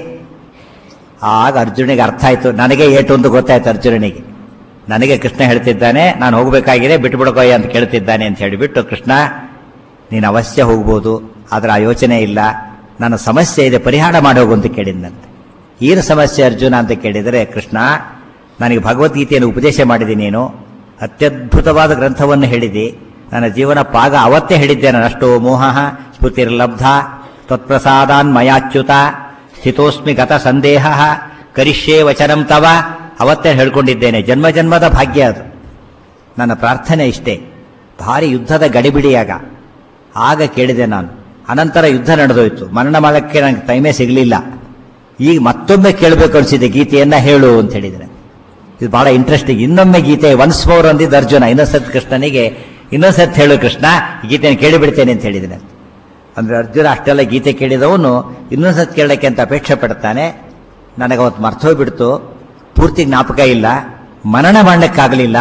ಆಗ ಅರ್ಜುನಿಗೆ ಅರ್ಥ ಆಯ್ತು ನನಗೆ ಏಟು ಅಂತ ಗೊತ್ತಾಯ್ತು ಅರ್ಜುನನಿಗೆ ನನಗೆ ಕೃಷ್ಣ ಹೇಳ್ತಿದ್ದಾನೆ ನಾನು ಹೋಗಬೇಕಾಗಿದೆ ಬಿಟ್ಬಿಡ್ಕೋಯ್ಯ ಅಂತ ಕೇಳ್ತಿದ್ದಾನೆ ಅಂತ ಹೇಳಿಬಿಟ್ಟು ಕೃಷ್ಣ ನೀನು ಅವಶ್ಯ ಹೋಗ್ಬೋದು ಆದ್ರೆ ಆ ಯೋಚನೆ ಇಲ್ಲ ನನ್ನ ಸಮಸ್ಯೆ ಇದೆ ಪರಿಹಾರ ಮಾಡೋಗು ಅಂತ ಕೇಳಿದ್ನಂತೆ ಏನು ಸಮಸ್ಯೆ ಅರ್ಜುನ ಅಂತ ಕೇಳಿದರೆ ಕೃಷ್ಣ ನನಗೆ ಭಗವದ್ಗೀತೆಯನ್ನು ಉಪದೇಶ ಮಾಡಿದೆ ನೀನು ಅತ್ಯದ್ಭುತವಾದ ಗ್ರಂಥವನ್ನು ಹೇಳಿದಿ ನನ್ನ ಜೀವನ ಪಾಗ ಅವತ್ತೇ ಹೇಳಿದ್ದೆ ನಾನು ಅಷ್ಟೋ ಮೋಹ ಸ್ಫುತಿರ್ಲಬ್ಧ ತ್ವತ್ಪ್ರಸಾದಾನ್ ಮಯಾಚ್ಯುತ ಸ್ಥಿತೋಸ್ಮಿ ಗತ ಸಂದೇಹ ಕರಿಷ್ಯೇ ವಚನಂ ತವ ಅವತ್ತೇ ಹೇಳ್ಕೊಂಡಿದ್ದೇನೆ ಜನ್ಮ ಜನ್ಮದ ಭಾಗ್ಯ ಅದು ನನ್ನ ಪ್ರಾರ್ಥನೆ ಇಷ್ಟೇ ಭಾರಿ ಯುದ್ಧದ ಗಡಿಬಿಡಿಯಾಗ ಆಗ ಕೇಳಿದೆ ನಾನು ಅನಂತರ ಯುದ್ಧ ನಡೆದೋಯ್ತು ಮರಣ ಮಾಡಕ್ಕೆ ನನಗೆ ಟೈಮೇ ಸಿಗಲಿಲ್ಲ ಈಗ ಮತ್ತೊಮ್ಮೆ ಕೇಳಬೇಕು ಅನಿಸಿದೆ ಗೀತೆಯನ್ನ ಹೇಳು ಅಂತ ಹೇಳಿದ್ರೆ ಇದು ಬಹಳ ಇಂಟ್ರೆಸ್ಟಿಂಗ್ ಇನ್ನೊಮ್ಮೆ ಗೀತೆ ಒನ್ಸ್ ಮೋರ್ ಅಂದಿದ್ದು ಅರ್ಜುನ ಇನ್ನೊಂದ್ಸತ್ ಕೃಷ್ಣನಿಗೆ ಇನ್ನೊಂದ್ಸತ್ ಹೇಳು ಕೃಷ್ಣ ಈ ಗೀತೆಯನ್ನು ಕೇಳಿಬಿಡ್ತೇನೆ ಅಂತ ಹೇಳಿದ್ರೆ ಅಂದ್ರೆ ಅರ್ಜುನ ಅಷ್ಟೆಲ್ಲ ಗೀತೆ ಕೇಳಿದವನು ಇನ್ನೊಂದ್ಸತ್ ಕೇಳಕ್ಕೆ ಅಂತ ಅಪೇಕ್ಷೆ ಪಡ್ತಾನೆ ನನಗೆ ಅವತ್ತು ಮರ್ತೋಗ್ಬಿಡ್ತು ಪೂರ್ತಿ ಜ್ಞಾಪಕ ಇಲ್ಲ ಮನನ ಮಾಡಲಿಕ್ಕಾಗಲಿಲ್ಲ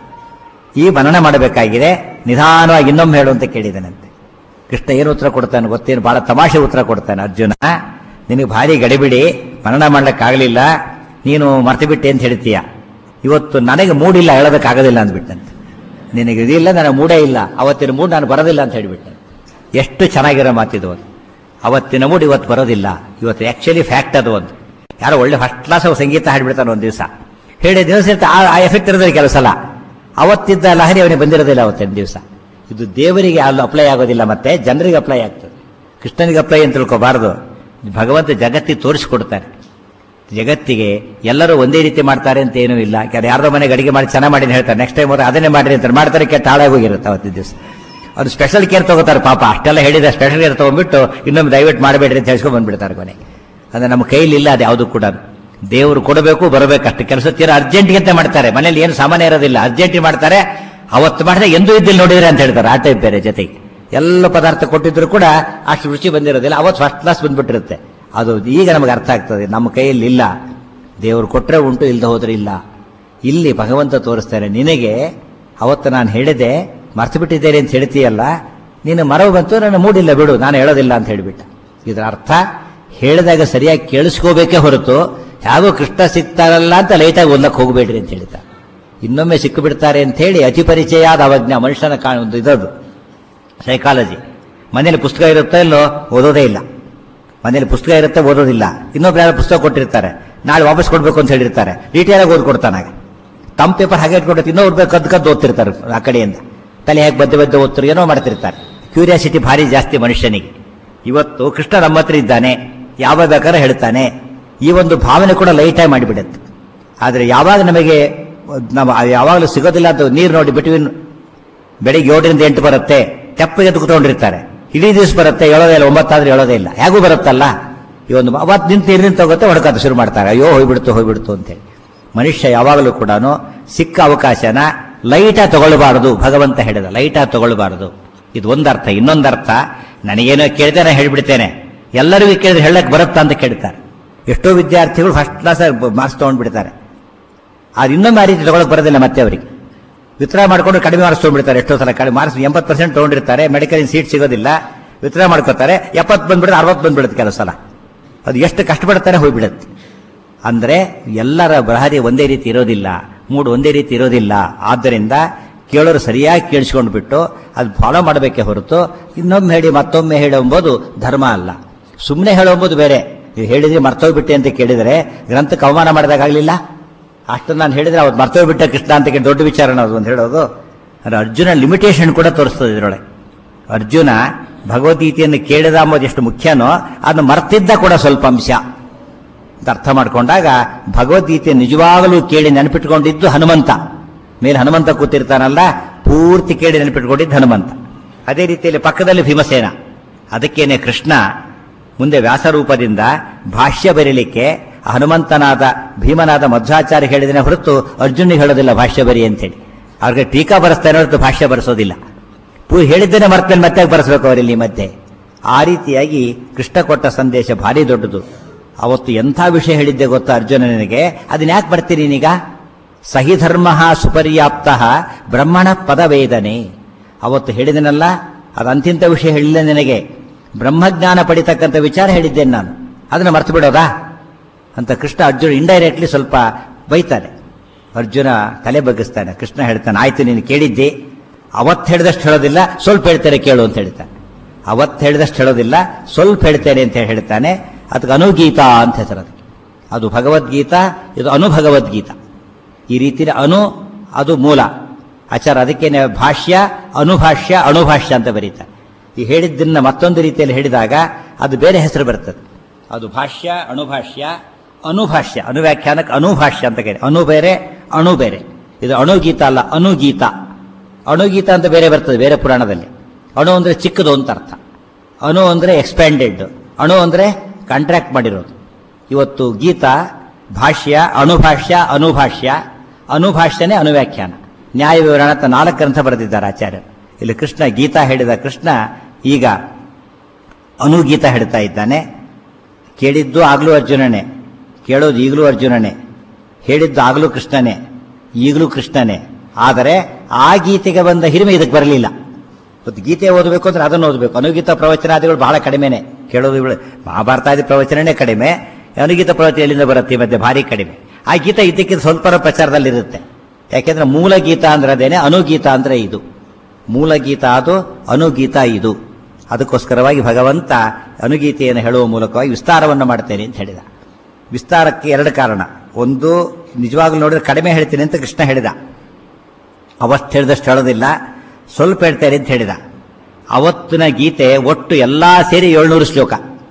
ಈ ಮನನ ಮಾಡಬೇಕಾಗಿದೆ ನಿಧಾನವಾಗಿ ಇನ್ನೊಮ್ಮೆ ಹೇಳು ಅಂತ ಕೇಳಿದನಂತೆ ಕೃಷ್ಣ ಏನು ಉತ್ತರ ಕೊಡ್ತಾನೆ ಗೊತ್ತೇನು ಬಹಳ ತಮಾಷೆ ಉತ್ತರ ಕೊಡ್ತಾನೆ ಅರ್ಜುನ ನಿನಗೆ ಭಾರಿ ಗಡಿಬಿಡಿ ಮನನ ಮಾಡ್ಲಿಕ್ಕಾಗಲಿಲ್ಲ ನೀನು ಮರ್ತು ಬಿಟ್ಟೆ ಅಂತ ಹೇಳ್ತೀಯ ಇವತ್ತು ನನಗೆ ಮೂಡಿಲ್ಲ ಹೇಳೋದಕ್ಕಾಗೋದಿಲ್ಲ ಅಂದ್ಬಿಟ್ಟಂತೆ ನಿನಗೆ ಇದಿಲ್ಲ ನನಗೆ ಮೂಡೇ ಇಲ್ಲ ಅವತ್ತಿನ ಮೂಡ್ ನಾನು ಬರೋದಿಲ್ಲ ಅಂತ ಹೇಳಿಬಿಟ್ಟೆ ಎಷ್ಟು ಚೆನ್ನಾಗಿರೋ ಮಾತಿದು ಅದು ಅವತ್ತಿನ ಮೂಡ್ ಇವತ್ತು ಬರೋದಿಲ್ಲ ಇವತ್ತು ಆಕ್ಚುಲಿ ಫ್ಯಾಕ್ಟ್ ಅದು ಒಂದು ಯಾರೋ ಒಳ್ಳೆ ಫಸ್ಟ್ ಕ್ಲಾಸ್ ಸಂಗೀತ ಹಾಡ್ಬಿಡ್ತಾನೆ ಒಂದು ದಿವಸ ಹೇಳಿ ದಿವಸ ಇರ್ತ- ಆ ಆ ಎಫೆಕ್ಟ್ ಇರೋದಿಲ್ಲ ಕೆಲವು ಸಲ ಅವತ್ತಿದ್ದ ಲಹರಿ ಅವನಿಗೆ ಬಂದಿರೋದಿಲ್ಲ ಅವತ್ತಿನ ದಿವಸ ಇದು ದೇವರಿಗೆ ಅಲ್ಲಿ ಅಪ್ಲೈ ಆಗೋದಿಲ್ಲ ಮತ್ತೆ ಜನರಿಗೆ ಅಪ್ಲೈ ಆಗ್ತದೆ ಕೃಷ್ಣನಿಗೆ ಅಪ್ಲೈ ಅಂತ ತಿಳ್ಕೋಬಾರದು ಭಗವಂತ ಜಗತ್ತಿಗೆ ತೋರಿಸ್ಕೊಡ್ತಾನೆ ಜಗತ್ತಿಗೆ ಎಲ್ಲರೂ ಒಂದೇ ರೀತಿ ಮಾಡ್ತಾರೆ ಅಂತ ಏನೂ ಇಲ್ಲ ಯಾರು ಯಾರ್ದೋ ಮನೆಗೆ ಅಡಿಗೆ ಮಾಡಿ ಚೆನ್ನಾಗಿ ಮಾಡಿ ಅಂತ ಹೇಳ್ತಾರೆ ನೆಕ್ಸ್ಟ್ ಟೈಮ್ ಅವ್ರು ಅದನ್ನೇ ಮಾಡಿರಿ ಅಂತಾರೆ ಮಾಡ್ತಾರೆ ಕೆಟ್ಟ ಹಾಳಾಗೋಗಿರುತ್ತೆ ಅವತ್ತಿನ ದಿವಸ ಅವ್ರು ಸ್ಪೆಷಲ್ ಕೇರ್ ತಗೋತಾರೆ ಪಾಪ ಅಷ್ಟೆಲ್ಲ ಹೇಳಿದ ಸ್ಪೆಷಲ್ ಕೇರ್ ತಗೊಂಡ್ಬಿಟ್ಟು ಇನ್ನೊಮ್ಮೆ ದಯವಿಟ್ಟು ಮಾಡಬೇಡ್ರಿ ಅಂತ ಹೇಳ್ಸ್ಕೊಂಡ್ ಬಂದ್ಬಿಡ್ತಾರೆ ಕೊನೆಗೆ ಅಂದ್ರೆ ನಮ್ಮ ಕೈಲಿ ಇಲ್ಲ ಅದು ಯಾವುದು ಕೂಡ ದೇವರು ಕೊಡಬೇಕು ಬರಬೇಕು ಅಷ್ಟು ಕೆಲಸ ತೀರ ಅರ್ಜೆಂಟ್ಗೆ ಅಂತ ಮಾಡ್ತಾರೆ ಮನೇಲಿ ಏನು ಸಾಮಾನ್ಯ ಇರೋದಿಲ್ಲ ಅರ್ಜೆಂಟ್ ಮಾಡ್ತಾರೆ ಅವತ್ತು ಮಾಡಿದ್ರೆ ಎಂದೂ ಇದ್ದಿಲ್ಲ ನೋಡಿದ್ರೆ ಅಂತ ಹೇಳ್ತಾರೆ ಆ ಟೈಪ್ ಬೇರೆ ಜೊತೆಗೆ ಎಲ್ಲ ಪದಾರ್ಥ ಕೊಟ್ಟಿದ್ರು ಕೂಡ ಅಷ್ಟು ರುಚಿ ಬಂದಿರೋದಿಲ್ಲ ಅವತ್ತು ಫಸ್ಟ್ ಕ್ಲಾಸ್ ಬಂದ್ಬಿಟ್ಟಿರುತ್ತೆ ಅದು ಈಗ ನಮಗೆ ಅರ್ಥ ಆಗ್ತದೆ ನಮ್ಮ ಕೈಯಲ್ಲಿ ಇಲ್ಲ ದೇವರು ಕೊಟ್ಟರೆ ಉಂಟು ಇಲ್ಲದೆ ಹೋದ್ರೆ ಇಲ್ಲ ಇಲ್ಲಿ ಭಗವಂತ ತೋರಿಸ್ತಾರೆ ನಿನಗೆ ಅವತ್ತು ನಾನು ಹೇಳಿದೆ ಮರ್ತು ಬಿಟ್ಟಿದ್ದೇನೆ ಅಂತ ಹೇಳ್ತೀಯಲ್ಲ ನೀನು ಮರವು ಬಂತು ನನ್ನ ಮೂಡಿಲ್ಲ ಬಿಡು ನಾನು ಹೇಳೋದಿಲ್ಲ ಅಂತ ಹೇಳಿಬಿಟ್ಟ ಇದರ ಅರ್ಥ ಹೇಳಿದಾಗ ಸರಿಯಾಗಿ ಕೇಳಿಸ್ಕೋಬೇಕೇ ಹೊರತು ಹೇಗೋ ಕೃಷ್ಣ ಸಿಗ್ತಾರಲ್ಲ ಅಂತ ಲೈಟಾಗಿ ಓದ್ಲಕ್ಕೆ ಹೋಗಬೇಡ್ರಿ ಅಂತ ಹೇಳ್ತಾರೆ ಇನ್ನೊಮ್ಮೆ ಸಿಕ್ಕು ಬಿಡ್ತಾರೆ ಅಂತ ಹೇಳಿ ಅತಿ ಪರಿಚಯ ಆದ ಅವಜ್ಞ ಮನುಷ್ಯನ ಕಾ ಒಂದು ಇದದು ಸೈಕಾಲಜಿ ಮನೇಲಿ ಪುಸ್ತಕ ಇರುತ್ತೋ ಇಲ್ಲೋ ಓದೋದೇ ಇಲ್ಲ ಮನೇಲಿ ಪುಸ್ತಕ ಇರುತ್ತೆ ಓದೋದಿಲ್ಲ ಇನ್ನೊಬ್ರು ಯಾರು ಪುಸ್ತಕ ಕೊಟ್ಟಿರ್ತಾರೆ ನಾಳೆ ವಾಪಸ್ ಕೊಡ್ಬೇಕು ಅಂತ ಹೇಳಿರ್ತಾರೆ ಡೀಟೇಲ್ ಆಗಿ ಓದ್ಕೊಡ್ತಾನಾಗ ತಮ್ಮ ಪೇಪರ್ ಹಾಗೆ ಇಟ್ಕೊಡುತ್ತೆ ಇನ್ನೊಬ್ರು ಬೇಕು ಕದ್ದು ಕದ್ದು ಓದ್ತಿರ್ತಾರೆ ಆ ಕಡೆಯಿಂದ ತಲೆ ಹೇಗೆ ಬದ್ದೆ ಬದ್ದೆ ಓದ್ತಾರೆ ಏನೋ ಮಾಡ್ತಿರ್ತಾರೆ ಕ್ಯೂರಿಯಾಸಿಟಿ ಭಾರಿ ಜಾಸ್ತಿ ಮನುಷ್ಯನಿಗೆ ಇವತ್ತು ಕೃಷ್ಣ ನಮ್ಮ ಹತ್ರ ಇದ್ದಾನೆ ಯಾವ ಬೇಕಾದ್ರೆ ಹೇಳ್ತಾನೆ ಈ ಒಂದು ಭಾವನೆ ಕೂಡ ಲೈಟಾಗಿ ಮಾಡಿಬಿಡುತ್ತೆ ಆದರೆ ಯಾವಾಗ ನಮಗೆ ನಾವು ಯಾವಾಗಲೂ ಸಿಗೋದಿಲ್ಲ ಅಂತ ನೀರು ನೋಡಿ ಬಿಟ್ವೀನ್ ಬೆಳಿಗ್ಗೆ ಏಳರಿಂದ ಎಂಟು ಬರುತ್ತೆ ತೆಪ್ಪಗೆ ಎದ್ದು ಕುತ್ಕೊಂಡಿರ್ತಾರೆ ಇಡೀ ದಿವಸ ಬರುತ್ತೆ ಹೇಳೋದೇ ಇಲ್ಲ ಒಂಬತ್ತಾದ್ರೆ ಹೇಳೋದೇ ಇಲ್ಲ ಹೇಗೂ ಬರುತ್ತಲ್ಲ ಈ ಒಂದು ಅವತ್ತು ನಿಂತು ನೀರು ನಿಂತು ಹೋಗುತ್ತೆ ಹೊಡ್ಕೋತ ಶುರು ಮಾಡ್ತಾರೆ ಅಯ್ಯೋ ಹೋಗ್ಬಿಡ್ತು ಹೋಗ್ಬಿಡ್ತು ಅಂತೇಳಿ ಮನುಷ್ಯ ಯಾವಾಗಲೂ ಕೂಡ ಸಿಕ್ಕ ಅವಕಾಶನ ಲೈಟಾಗಿ ತಗೊಳ್ಬಾರದು ಭಗವಂತ ಹೇಳಿದ ಲೈಟಾಗಿ ತಗೊಳ್ಬಾರದು ಇದು ಒಂದರ್ಥ ಇನ್ನೊಂದರ್ಥ ನನಗೇನೋ ಕೇಳಿದೆ ನಾನು ಹೇಳ್ಬಿಡ್ತೇನೆ ಎಲ್ಲರಿಗೂ ಕೇಳಿದ್ರೆ ಹೇಳಕ್ ಬರುತ್ತಾ ಅಂತ ಕೇಳ್ತಾರೆ ಎಷ್ಟೋ ವಿದ್ಯಾರ್ಥಿಗಳು ಫಸ್ಟ್ ಕ್ಲಾಸ್ ಮಾರ್ಕ್ಸ್ ತಗೊಂಡ್ಬಿಡ್ತಾರೆ ಅದು ಇನ್ನೊಮ್ಮೆ ಆ ರೀತಿ ತಗೊಳಕ್ ಬರೋದಿಲ್ಲ ಮತ್ತೆ ಅವರಿಗೆ ವಿತ್ಡ್ರಾ ಮಾಡ್ಕೊಂಡು ಕಡಿಮೆ ಮಾರ್ಕ್ಸ್ ತೊಗೊಂಡ್ಬಿಡ್ತಾರೆ ಎಷ್ಟೋ ಸಲ ಕಡಿಮೆ ಮಾರ್ಕ್ಸ್ ಎಂಬತ್ತು ಪರ್ಸೆಂಟ್ ತೊಗೊಂಡಿರ್ತಾರೆ ಮೆಡಿಕಲ್ ಸೀಟ್ ಸಿಗೋದಿಲ್ಲ ವಿತ್ಡ್ರಾ ಮಾಡ್ಕೋತಾರೆ ಎಪ್ಪತ್ತು ಬಂದ್ಬಿಡುತ್ತೆ ಅರವತ್ತು ಬಂದ್ಬಿಡುತ್ತೆ ಕೆಲವು ಸಲ ಅದು ಎಷ್ಟು ಕಷ್ಟಪಡ್ತಾರೆ ಹೋಗ್ಬಿಡುತ್ತೆ ಅಂದ್ರೆ ಎಲ್ಲರ ಬರಹರಿ ಒಂದೇ ರೀತಿ ಇರೋದಿಲ್ಲ ಮೂಡ್ ಒಂದೇ ರೀತಿ ಇರೋದಿಲ್ಲ ಆದ್ದರಿಂದ ಕೇಳೋರು ಸರಿಯಾಗಿ ಕೇಳಿಸ್ಕೊಂಡು ಬಿಟ್ಟು ಅದು ಫಾಲೋ ಮಾಡಬೇಕೇ ಹೊರತು ಇನ್ನೊಮ್ಮೆ ಹೇಳಿ ಮತ್ತೊಮ್ಮೆ ಹೇಳಿ ಎಂಬುದು ಧರ್ಮ ಅಲ್ಲ ಸುಮ್ಮನೆ ಹೇಳೋ ಎಂಬುದು ಬೇರೆ ನೀವು ಹೇಳಿದ್ರೆ ಮರ್ತೋಗ್ಬಿಟ್ಟೆ ಅಂತ ಕೇಳಿದರೆ ಗ್ರಂಥಕ್ಕೆ ಅವಮಾನ ಮಾಡಿದಾಗಲಿಲ್ಲ ಅಷ್ಟು ನಾನು ಹೇಳಿದ್ರೆ ಅವತ್ತು ಮರ್ತೋಗ್ಬಿಟ್ಟ ಕೃಷ್ಣ ಅಂತ ಕೇಳಿ ದೊಡ್ಡ ವಿಚಾರ ಅದು ಅಂತ ಹೇಳೋದು ಅಂದ್ರೆ ಅರ್ಜುನ ಲಿಮಿಟೇಷನ್ ಕೂಡ ತೋರಿಸ್ತದೆ ಇದರೊಳಗೆ ಅರ್ಜುನ ಭಗವದ್ಗೀತೆಯನ್ನು ಕೇಳಿದ ಅಂಬೋದು ಎಷ್ಟು ಮುಖ್ಯನೋ ಅದನ್ನು ಮರ್ತಿದ್ದ ಕೂಡ ಸ್ವಲ್ಪ ಅಂಶ ಅಂತ ಅರ್ಥ ಮಾಡ್ಕೊಂಡಾಗ ಭಗವದ್ಗೀತೆ ನಿಜವಾಗಲೂ ಕೇಳಿ ನೆನಪಿಟ್ಕೊಂಡಿದ್ದು ಹನುಮಂತ ಮೇಲೆ ಹನುಮಂತ ಕೂತಿರ್ತಾನಲ್ಲ ಪೂರ್ತಿ ಕೇಳಿ ನೆನಪಿಟ್ಕೊಂಡಿದ್ದು ಹನುಮಂತ ಅದೇ ರೀತಿಯಲ್ಲಿ ಪಕ್ಕದಲ್ಲಿ ಭೀಮಸೇನ ಅದಕ್ಕೇನೆ ಕೃಷ್ಣ ಮುಂದೆ ವ್ಯಾಸರೂಪದಿಂದ ಭಾಷ್ಯ ಬರೀಲಿಕ್ಕೆ ಹನುಮಂತನಾದ ಭೀಮನಾದ ಮಧ್ವಾಚಾರ್ಯ ಹೇಳಿದನೆ ಹೊರತು ಅರ್ಜುನಿಗೆ ಹೇಳೋದಿಲ್ಲ ಭಾಷ್ಯ ಬರಿ ಅಂತೇಳಿ ಅವ್ರಿಗೆ ಟೀಕಾ ಬರೆಸ್ತಾನೆ ಹೊರತು ಭಾಷ್ಯ ಬರೆಸೋದಿಲ್ಲ ಪೂ ಹೇಳಿದ್ದೇನೆ ಮರ್ತೇನೆ ಮತ್ತೆ ಬರೆಸ್ಬೇಕು ಅವರಲ್ಲಿ ಮತ್ತೆ ಆ ರೀತಿಯಾಗಿ ಕೃಷ್ಣ ಕೊಟ್ಟ ಸಂದೇಶ ಭಾರಿ ದೊಡ್ಡದು ಅವತ್ತು ಎಂಥ ವಿಷಯ ಹೇಳಿದ್ದೆ ಗೊತ್ತಾ ಅರ್ಜುನನಿಗೆ ಅದನ್ನ ಯಾಕೆ ಬರ್ತೀರಿ ನೀಗ ಸಹಿ ಧರ್ಮ ಸುಪರ್ಯಾಪ್ತ ಬ್ರಹ್ಮಣ ಪದವೇದನೆ ಅವತ್ತು ಹೇಳಿದನಲ್ಲ ಅದು ಅಂತಿಂತ ವಿಷಯ ಹೇಳಿಲ್ಲ ನಿನಗೆ ಬ್ರಹ್ಮಜ್ಞಾನ ಪಡಿತಕ್ಕಂಥ ವಿಚಾರ ಹೇಳಿದ್ದೇನೆ ನಾನು ಅದನ್ನು ಮರ್ತು ಬಿಡೋದಾ ಅಂತ ಕೃಷ್ಣ ಅರ್ಜುನ ಇಂಡೈರೆಕ್ಟ್ಲಿ ಸ್ವಲ್ಪ ಬೈತಾನೆ ಅರ್ಜುನ ತಲೆ ಬಗ್ಗಿಸ್ತಾನೆ ಕೃಷ್ಣ ಹೇಳ್ತಾನೆ ಆಯ್ತು ನೀನು ಕೇಳಿದ್ದೆ ಅವತ್ತು ಹೇಳಿದಷ್ಟು ಹೇಳೋದಿಲ್ಲ ಸ್ವಲ್ಪ ಹೇಳ್ತೇನೆ ಕೇಳು ಅಂತ ಹೇಳ್ತಾನೆ ಅವತ್ತು ಹೇಳಿದಷ್ಟು ಹೇಳೋದಿಲ್ಲ ಸ್ವಲ್ಪ ಹೇಳ್ತೇನೆ ಅಂತ ಹೇಳ್ತಾನೆ ಅದಕ್ಕೆ ಅನುಗೀತಾ ಅಂತ ಹೆಸರು ಅದಕ್ಕೆ ಅದು ಭಗವದ್ಗೀತಾ ಇದು ಅನುಭಗವದ್ಗೀತಾ ಈ ರೀತಿ ಅನು ಅದು ಮೂಲ ಆಚಾರ ಅದಕ್ಕೇನೆ ಭಾಷ್ಯ ಅನುಭಾಷ್ಯ ಅಣುಭಾಷ್ಯ ಅಂತ ಬರೀತಾರೆ ಈ ಹೇಳಿದ್ದನ್ನ ಮತ್ತೊಂದು ರೀತಿಯಲ್ಲಿ ಹೇಳಿದಾಗ ಅದು ಬೇರೆ ಹೆಸರು ಬರ್ತದೆ ಅದು ಭಾಷ್ಯ ಅಣುಭಾಷ್ಯ ಅನುಭಾಷ್ಯ ಅನುವ್ಯಾಖ್ಯಾನಕ್ಕೆ ಅನುಭಾಷ್ಯ ಅಂತ ಕೇಳಿ ಅಣು ಬೇರೆ ಅಣು ಬೇರೆ ಇದು ಅಣುಗೀತ ಅಲ್ಲ ಅನುಗೀತ ಅಣುಗೀತ ಅಂತ ಬೇರೆ ಬರ್ತದೆ ಬೇರೆ ಪುರಾಣದಲ್ಲಿ ಅಣು ಅಂದ್ರೆ ಚಿಕ್ಕದು ಅಂತ ಅರ್ಥ ಅಣು ಅಂದ್ರೆ ಎಕ್ಸ್ಪ್ಯಾಂಡೆಡ್ ಅಣು ಅಂದ್ರೆ ಕಾಂಟ್ರಾಕ್ಟ್ ಮಾಡಿರೋದು ಇವತ್ತು ಗೀತಾ ಭಾಷ್ಯ ಅಣುಭಾಷ್ಯ ಅನುಭಾಷ್ಯ ಅನುಭಾಷ್ಯನೇ ಅನುವ್ಯಾಖ್ಯಾನ ನ್ಯಾಯ ವಿವರಣ ಅಂತ ನಾಲ್ಕು ಗ್ರಂಥ ಬರೆದಿದ್ದಾರೆ ಆಚಾರ್ಯರು ಇಲ್ಲಿ ಕೃಷ್ಣ ಗೀತಾ ಹೇಳಿದ ಕೃಷ್ಣ ಈಗ ಅನುಗೀತ ಹೇಳ್ತಾ ಇದ್ದಾನೆ ಕೇಳಿದ್ದು ಆಗ್ಲೂ ಅರ್ಜುನನೇ ಕೇಳೋದು ಈಗಲೂ ಅರ್ಜುನನೇ ಹೇಳಿದ್ದು ಆಗ್ಲೂ ಕೃಷ್ಣನೇ ಈಗಲೂ ಕೃಷ್ಣನೇ ಆದರೆ ಆ ಗೀತೆಗೆ ಬಂದ ಹಿರಿಮೆ ಇದಕ್ಕೆ ಬರಲಿಲ್ಲ ಇವತ್ತು ಗೀತೆ ಓದಬೇಕು ಅಂದ್ರೆ ಅದನ್ನು ಓದಬೇಕು ಅನುಗೀತ ಪ್ರವಚನಾದಿಗಳು ಬಹಳ ಕಡಿಮೆನೆ ಕೇಳೋದು ಇವ್ಳು- ಮಹಾಭಾರತಾದಿ ಪ್ರವಚನನೇ ಕಡಿಮೆ ಅನುಗೀತ ಪ್ರವಚನ ಎಲ್ಲಿಂದ ಬರುತ್ತೆ ಈ ಮಧ್ಯೆ ಭಾರಿ ಕಡಿಮೆ ಆ ಗೀತ ಇದಕ್ಕಿಂತ ಸ್ವಲ್ಪ ಪ್ರಚಾರದಲ್ಲಿರುತ್ತೆ ಯಾಕೆಂದ್ರೆ ಮೂಲ ಗೀತ ಅಂದ್ರೆ ಅದೇನೆ ಅನುಗೀತ ಅಂದ್ರೆ ಇದು ಮೂಲ ಗೀತ ಅದು ಅನುಗೀತ ಇದು ಅದಕ್ಕೋಸ್ಕರವಾಗಿ ಭಗವಂತ ಅನುಗೀತೆಯನ್ನು ಹೇಳುವ ಮೂಲಕವಾಗಿ ವಿಸ್ತಾರವನ್ನು ಮಾಡ್ತೇನೆ ಅಂತ ಹೇಳಿದ ವಿಸ್ತಾರಕ್ಕೆ ಎರಡು ಕಾರಣ ಒಂದು ನಿಜವಾಗ್ಲೂ ನೋಡಿದ್ರೆ ಕಡಿಮೆ ಹೇಳ್ತೀನಿ ಅಂತ ಕೃಷ್ಣ ಹೇಳಿದ ಅವತ್ತು ಹೇಳಿದಷ್ಟು ಹೇಳೋದಿಲ್ಲ ಸ್ವಲ್ಪ ಹೇಳ್ತೇನೆ ಅಂತ ಹೇಳಿದ ಅವತ್ತಿನ ಗೀತೆ ಒಟ್ಟು ಎಲ್ಲಾ ಸೇರಿ ಏಳ್ನೂರು ಶ್ಲೋಕ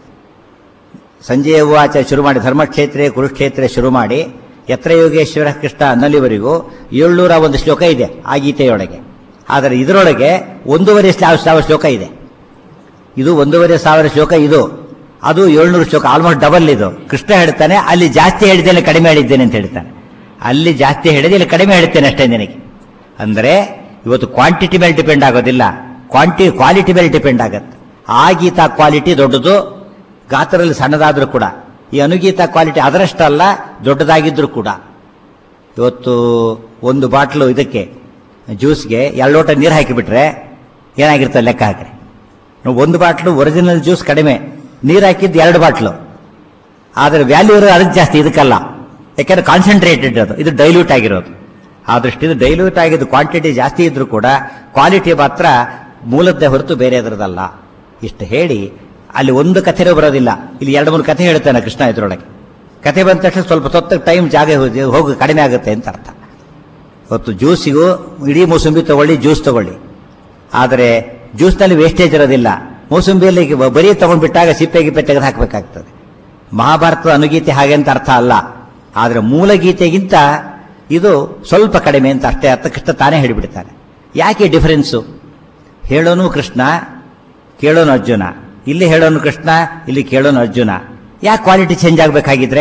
ಸಂಜಯ ವಾಚ ಶುರು ಮಾಡಿ ಧರ್ಮಕ್ಷೇತ್ರ ಕುರುಕ್ಷೇತ್ರ ಶುರು ಮಾಡಿ ಯತ್ರ ಯೋಗೇಶ್ವರ ಕೃಷ್ಣ ಅನ್ನಲಿವರೆಗೂ ಏಳ್ನೂರ ಒಂದು ಶ್ಲೋಕ ಇದೆ ಆ ಗೀತೆಯೊಳಗೆ ಆದರೆ ಇದರೊಳಗೆ ಒಂದೂವರೆ ಸಾವಿರ ಸಾವಿರ ಶ್ಲೋಕ ಇದೆ ಇದು ಒಂದೂವರೆ ಸಾವಿರ ಶ್ಲೋಕ ಇದು ಅದು ಏಳ್ನೂರು ಶ್ಲೋಕ ಆಲ್ಮೋಸ್ಟ್ ಡಬಲ್ ಇದು ಕೃಷ್ಣ ಹೇಳ್ತಾನೆ ಅಲ್ಲಿ ಜಾಸ್ತಿ ಹೇಳಿದ್ದೇನೆ ಕಡಿಮೆ ಹೇಳಿದ್ದೇನೆ ಅಂತ ಹೇಳ್ತಾನೆ ಅಲ್ಲಿ ಜಾಸ್ತಿ ಹೇಳಿದೆ ಇಲ್ಲಿ ಕಡಿಮೆ ಹೇಳ್ತೇನೆ ಅಷ್ಟೇ ನಿನಗೆ ಅಂದ್ರೆ ಇವತ್ತು ಕ್ವಾಂಟಿಟಿ ಮೇಲೆ ಡಿಪೆಂಡ್ ಆಗೋದಿಲ್ಲ ಕ್ವಾಂಟಿ ಕ್ವಾಲಿಟಿ ಮೇಲೆ ಡಿಪೆಂಡ್ ಆಗುತ್ತೆ ಆ ಗೀತ ಕ್ವಾಲಿಟಿ ದೊಡ್ಡದು ಗಾತ್ರದಲ್ಲಿ ಸಣ್ಣದಾದ್ರೂ ಕೂಡ ಈ ಅನುಗೀತ ಕ್ವಾಲಿಟಿ ಅದರಷ್ಟಲ್ಲ ದೊಡ್ಡದಾಗಿದ್ರು ಕೂಡ ಇವತ್ತು ಒಂದು ಬಾಟ್ಲು ಇದಕ್ಕೆ ಜ್ಯೂಸ್ಗೆ ಎರಡು ಲೋಟ ನೀರು ಹಾಕಿಬಿಟ್ರೆ ಏನಾಗಿರ್ತದೆ ಲೆಕ್ಕ ಹಾಕ್ರಿ ನಾವು ಒಂದು ಬಾಟ್ಲು ಒರಿಜಿನಲ್ ಜ್ಯೂಸ್ ಕಡಿಮೆ ನೀರು ಹಾಕಿದ್ದು ಎರಡು ಬಾಟ್ಲು ಆದರೆ ವ್ಯಾಲ್ಯೂ ಇರೋದು ಅದಕ್ಕೆ ಜಾಸ್ತಿ ಇದಕ್ಕಲ್ಲ ಯಾಕೆಂದ್ರೆ ಕಾನ್ಸಂಟ್ರೇಟೆಡ್ ಅದು ಇದು ಡೈಲ್ಯೂಟ್ ಆಗಿರೋದು ಆ ದೃಷ್ಟಿಯಿಂದ ಡೈಲ್ಯೂಟ್ ಆಗಿದ್ದು ಕ್ವಾಂಟಿಟಿ ಜಾಸ್ತಿ ಇದ್ರೂ ಕೂಡ ಕ್ವಾಲಿಟಿ ಮಾತ್ರ ಮೂಲದ್ದೇ ಹೊರತು ಬೇರೆ ಅದರದಲ್ಲ ಇಷ್ಟು ಹೇಳಿ ಅಲ್ಲಿ ಒಂದು ಕಥೆನೂ ಬರೋದಿಲ್ಲ ಇಲ್ಲಿ ಎರಡು ಮೂರು ಕಥೆ ಹೇಳ್ತಾನೆ ಕೃಷ್ಣ ಇದ್ರೊಳಗೆ ಕಥೆ ಬಂದ ತಕ್ಷಣ ಸ್ವಲ್ಪ ತೊತ್ತ ಟೈಮ್ ಜಾಗ ಹೋಗಿ- ಹೋಗಿ ಕಡಿಮೆ ಆಗುತ್ತೆ ಅಂತ ಅರ್ಥ ಇವತ್ತು ಜ್ಯೂಸಿಗೂ ಇಡೀ ಮೂಸಂಬಿ ತಗೊಳ್ಳಿ ಜ್ಯೂಸ್ ತಗೊಳ್ಳಿ ಆದರೆ ಜ್ಯೂಸ್ನಲ್ಲಿ ವೇಸ್ಟೇಜ್ ಇರೋದಿಲ್ಲ ಮೂಸಂಬಿಯಲ್ಲಿ ಬರೀ ತಗೊಂಡ್ಬಿಟ್ಟಾಗ ಸಿಪ್ಪೆ ಗಿಪ್ಪೆ ತೆಗೆದು ಹಾಕಬೇಕಾಗ್ತದೆ ಮಹಾಭಾರತದ ಅನುಗೀತೆ ಹಾಗೆ ಅಂತ ಅರ್ಥ ಅಲ್ಲ ಆದರೆ ಮೂಲ ಗೀತೆಗಿಂತ ಇದು ಸ್ವಲ್ಪ ಕಡಿಮೆ ಅಂತ ಅಷ್ಟೇ ಅರ್ಥ ಕೃಷ್ಣ ತಾನೇ ಹೇಳಿಬಿಡ್ತಾನೆ ಯಾಕೆ ಡಿಫರೆನ್ಸು ಹೇಳೋನು ಕೃಷ್ಣ ಕೇಳೋನು ಅರ್ಜುನ ಇಲ್ಲಿ ಹೇಳೋನು ಕೃಷ್ಣ ಇಲ್ಲಿ ಕೇಳೋನು ಅರ್ಜುನ ಯಾಕೆ ಕ್ವಾಲಿಟಿ ಚೇಂಜ್ ಆಗಬೇಕಾಗಿದ್ರೆ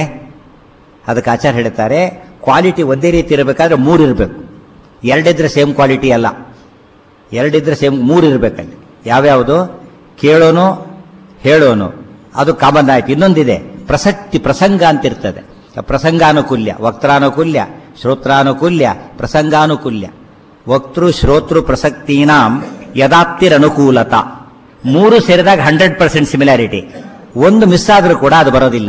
ಅದಕ್ಕೆ ಆಚಾರ್ಯ ಹೇಳ್ತಾರೆ ಕ್ವಾಲಿಟಿ ಒಂದೇ ರೀತಿ ಇರಬೇಕಾದ್ರೆ ಮೂರು ಇರಬೇಕು ಎರಡಿದ್ರೆ ಸೇಮ್ ಕ್ವಾಲಿಟಿ ಅಲ್ಲ ಎರಡಿದ್ರೆ ಸೇಮ್ ಮೂರು ಇರಬೇಕಲ್ಲಿ ಯಾವ್ಯಾವುದು ಕೇಳೋನು ಹೇಳೋನು ಅದು ಕಾಮನ್ ಆಯ್ತು ಇನ್ನೊಂದಿದೆ ಪ್ರಸಕ್ತಿ ಪ್ರಸಂಗ ಅಂತ ಇರ್ತದೆ ಪ್ರಸಂಗಾನುಕೂಲ್ಯ ವಕ್ತಾನುಕೂಲ್ಯ ಶ್ರೋತ್ರಾನುಕೂಲ್ಯ ಪ್ರಸಂಗಾನುಕೂಲ್ಯ ವಕ್ತೃ ಶ್ರೋತೃ ಪ್ರಸಕ್ತೀನಾಂ ಯದಾಪ್ತಿರನುಕೂಲತ ಮೂರು ಸೇರಿದಾಗ ಹಂಡ್ರೆಡ್ ಪರ್ಸೆಂಟ್ ಸಿಮಿಲಾರಿಟಿ ಒಂದು ಮಿಸ್ ಆದರೂ ಕೂಡ ಅದು ಬರೋದಿಲ್ಲ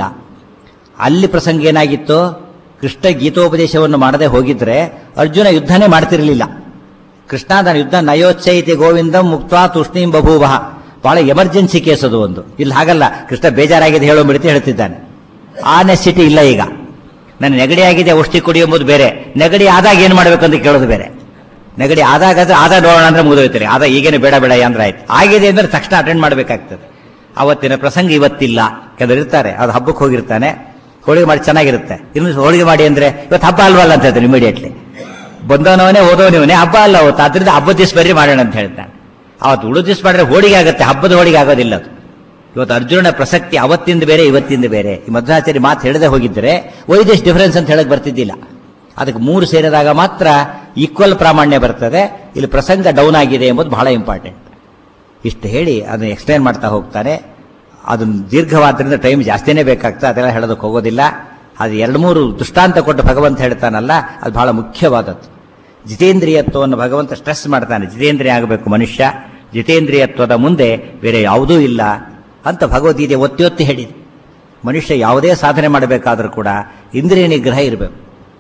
ಅಲ್ಲಿ ಪ್ರಸಂಗ ಏನಾಗಿತ್ತು ಕೃಷ್ಣ ಗೀತೋಪದೇಶವನ್ನು ಮಾಡದೆ ಹೋಗಿದ್ರೆ ಅರ್ಜುನ ಯುದ್ಧನೇ ಮಾಡ್ತಿರಲಿಲ್ಲ ಕೃಷ್ಣ ನಾನು ಯುದ್ಧ ನಯೋಚ್ಚೈತಿ ಗೋವಿಂದಂ ಮುಕ್ತ ತೂಷ್ಣೀಂ ಬಭೂವ ಬಹಳ ಎಮರ್ಜೆನ್ಸಿ ಕೇಸ್ ಅದು ಒಂದು ಇಲ್ಲಿ ಹಾಗಲ್ಲ ಕೃಷ್ಣ ಬೇಜಾರಾಗಿದೆ ಹೇಳೋ ಮಿಡತಿ ಹೇಳ್ತಿದ್ದಾನೆ ಆ ನೆಸಿಟಿ ಇಲ್ಲ ಈಗ ನನ್ನ ನೆಗಡಿ ಆಗಿದೆ ಔಷಧಿ ಕುಡಿ ಎಂಬುದು ಬೇರೆ ನೆಗಡಿ ಆದಾಗ ಏನು ಮಾಡ್ಬೇಕಂತ ಕೇಳೋದು ಬೇರೆ ನೆಗಡಿ ಆದಾಗ ಅದು ಆದ ನೋಡೋಣ ಅಂದ್ರೆ ಮುಗಿದೋಯ್ತಾರೆ ಆದ ಈಗೇನು ಬೇಡ ಬೇಡ ಅಂದ್ರೆ ಆಯ್ತು ಆಗಿದೆ ಅಂದ್ರೆ ತಕ್ಷಣ ಅಟೆಂಡ್ ಮಾಡಬೇಕಾಗ್ತದೆ ಅವತ್ತಿನ ಪ್ರಸಂಗ ಇವತ್ತಿಲ್ಲ ಕೆಲವರು ಇರ್ತಾರೆ ಅದು ಹಬ್ಬಕ್ಕೆ ಹೋಗಿರ್ತಾನೆ ಹೋಳಿಗೆ ಮಾಡಿ ಚೆನ್ನಾಗಿರುತ್ತೆ ಇನ್ನು ಹೋಳಿಗೆ ಮಾಡಿ ಅಂದ್ರೆ ಇವತ್ತು ಹಬ್ಬ ಅಲ್ವಲ್ಲ ಅಂತ ಹೇಳ್ತಾನೆ ಇಮಿಡಿಯೇಟ್ಲಿ ಬಂದವನವನೇ ಓದೋನಿವನೇ ಹಬ್ಬ ಅಲ್ಲ ಅವತ್ತು ಅದರಿಂದ ಹಬ್ಬದ ದಿವಸ ಬರ್ರಿ ಮಾಡೋಣ ಅಂತ ಹೇಳ್ತಾನೆ ಅವತ್ತು ಉಳಿದ ದಿವಸ ಮಾಡಿದ್ರೆ ಹೋಳಿಗೆ ಆಗುತ್ತೆ ಹಬ್ಬದ ಹೋಳಿಗೆ ಆಗೋದಿಲ್ಲ ಅದು ಇವತ್ತು ಅರ್ಜುನ ಪ್ರಸಕ್ತಿ ಅವತ್ತಿಂದ ಬೇರೆ ಇವತ್ತಿಂದ ಬೇರೆ ಈ ಮಧ್ವಾಚಾರ್ಯ ಮಾತು ಹೇಳದೆ ಹೋಗಿದ್ರೆ ವೈದೇಶ್ ಡಿಫರೆನ್ಸ್ ಅಂತ ಹೇಳಕ್ ಬರ್ತಿದ್ದಿಲ್ಲ ಅದಕ್ಕೆ ಮೂರು ಸೇರಿದಾಗ ಮಾತ್ರ ಈಕ್ವಲ್ ಪ್ರಾಮಾಣ್ಯ ಬರ್ತದೆ ಇಲ್ಲಿ ಪ್ರಸಂಗ ಡೌನ್ ಆಗಿದೆ ಎಂಬುದು ಬಹಳ ಇಂಪಾರ್ಟೆಂಟ್ ಇಷ್ಟು ಹೇಳಿ ಅದನ್ನು ಎಕ್ಸ್ಪ್ಲೇನ್ ಮಾಡ್ತಾ ಹೋಗ್ತಾನೆ ಅದನ್ನು ದೀರ್ಘವಾದ್ರಿಂದ ಟೈಮ್ ಜಾಸ್ತಿನೇ ಬೇಕಾಗ್ತದೆ ಅದೆಲ್ಲ ಹೇಳೋದಕ್ಕೆ ಹೋಗೋದಿಲ್ಲ ಅದು ಎರಡು ಮೂರು ದೃಷ್ಟಾಂತ ಕೊಟ್ಟು ಭಗವಂತ ಹೇಳ್ತಾನಲ್ಲ ಅದು ಬಹಳ ಮುಖ್ಯವಾದದ್ದು ಜಿತೇಂದ್ರಿಯತ್ವವನ್ನು ಭಗವಂತ ಸ್ಟ್ರೆಸ್ ಮಾಡ್ತಾನೆ ಜಿತೇಂದ್ರಿಯ ಆಗಬೇಕು ಮನುಷ್ಯ ಜಿತೇಂದ್ರಿಯತ್ವದ ಮುಂದೆ ಬೇರೆ ಯಾವುದೂ ಇಲ್ಲ ಅಂತ ಭಗವದ್ಗೀತೆ ಒತ್ತಿ ಒತ್ತಿ ಹೇಳಿದೆ ಮನುಷ್ಯ ಯಾವುದೇ ಸಾಧನೆ ಮಾಡಬೇಕಾದ್ರೂ ಕೂಡ ಇಂದ್ರಿಯ ನಿಗ್ರಹ ಇರಬೇಕು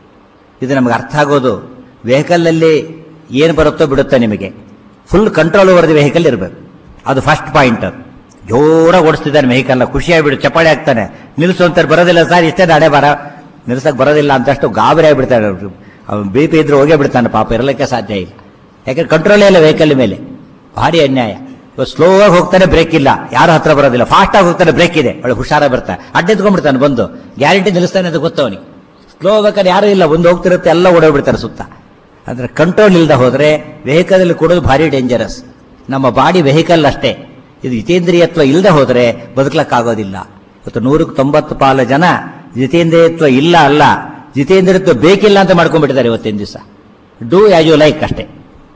ಇದು ನಮಗೆ ಅರ್ಥ ಆಗೋದು ವೆಹಿಕಲ್ನಲ್ಲಿ ಏನು ಬರುತ್ತೋ ಬಿಡುತ್ತೋ ನಿಮಗೆ full control over the vehicle ಇರಬೇಕು ಅದು ಫಸ್ಟ್ ಪಾಯಿಂಟ್ ಅದು ಜೋರಾಗಿ ಓಡಿಸ್ತಿದ್ದಾನೆ ವೆಹಿಕಲ್ನ ಖುಷಿಯಾಗಿಬಿಡು ಚಪ್ಪಾಳೆ ಆಗ್ತಾನೆ ನಿಲ್ಲಿಸು ಅಂತಾರೆ ಬರೋದಿಲ್ಲ ಸರ್ ಇಷ್ಟೇ ನಾಳೆ ಬರ ನಿಲ್ಸಕ್ಕೆ ಬರೋದಿಲ್ಲ ಅಂತಷ್ಟು ಗಾಬರಿ ಆಗಿಬಿಡ್ತಾನೆ ಅವ್ನು ಬಿ ಪಿ ಇದ್ರೆ ಹೋಗೇ ಬಿಡ್ತಾನೆ ಪಾಪ ಇರಲಿಕ್ಕೆ ಸಾಧ್ಯ ಇಲ್ಲ ಯಾಕಂದ್ರೆ ಕಂಟ್ರೋಲೇ ಇಲ್ಲ ವೆಹಿಕಲ್ ಮೇಲೆ ಭಾರಿ ಅನ್ಯಾಯ ಇವಾಗ ಸ್ಲೋ ಆಗಿ ಹೋಗ್ತಾನೆ ಬ್ರೇಕ್ ಇಲ್ಲ ಯಾರು ಹತ್ರ ಬರೋದಿಲ್ಲ ಫಾಸ್ಟ್ ಆಗಿ ಹೋಗ್ತಾನೆ ಬ್ರೇಕ್ ಇದೆ ಒಳ್ಳೆ ಹುಷಾರ ಬರ್ತಾನೆ ಅಡ್ಡೆತ್ಕೊಂಡ್ಬಿಡ್ತಾನೆ ಬಂದು ಗ್ಯಾರಂಟಿ ನಿಲ್ಲಿಸ್ತಾನೆ ಅಂತ ಗೊತ್ತವನಿಗೆ ಸ್ಲೋ ಹೋಗ್ಬೇಕಾದ್ರೆ ಯಾರು ಇಲ್ಲ ಒಂದು ಹೋಗ್ತಿರುತ್ತೆ ಎಲ್ಲ ಓಡೋಗ್ಬಿಡ್ತಾರೆ ಸುತ್ತ ಅಂದ್ರೆ ಕಂಟ್ರೋಲ್ ಇಲ್ಲದೆ ಹೋದ್ರೆ ವೆಹಿಕಲ್ ಅಲ್ಲಿ ಕೊಡೋದು ಭಾರಿ ಡೇಂಜರಸ್ ನಮ್ಮ ಬಾಡಿ ವೆಹಿಕಲ್ ಅಷ್ಟೇ ಇದು ಜಿತೇಂದ್ರಿಯತ್ವ ಇಲ್ಲದೆ ಹೋದ್ರೆ ಬದುಕಲಕ್ಕಾಗೋದಿಲ್ಲ ಇವತ್ತು ನೂರಕ್ಕೆ ತೊಂಬತ್ತು ಪಾಲು ಜನ ಜಿತೇಂದ್ರಿಯತ್ವ ಇಲ್ಲ ಅಲ್ಲ ಜಿತೇಂದ್ರಿಯತ್ವ ಬೇಕಿಲ್ಲ ಅಂತ ಮಾಡ್ಕೊಂಡ್ಬಿಟ್ಟಿದ್ದಾರೆ ಇವತ್ತಿನ ದಿವಸ ಡೂ ಆಸ್ ಯು ಲೈಕ್ ಅಷ್ಟೇ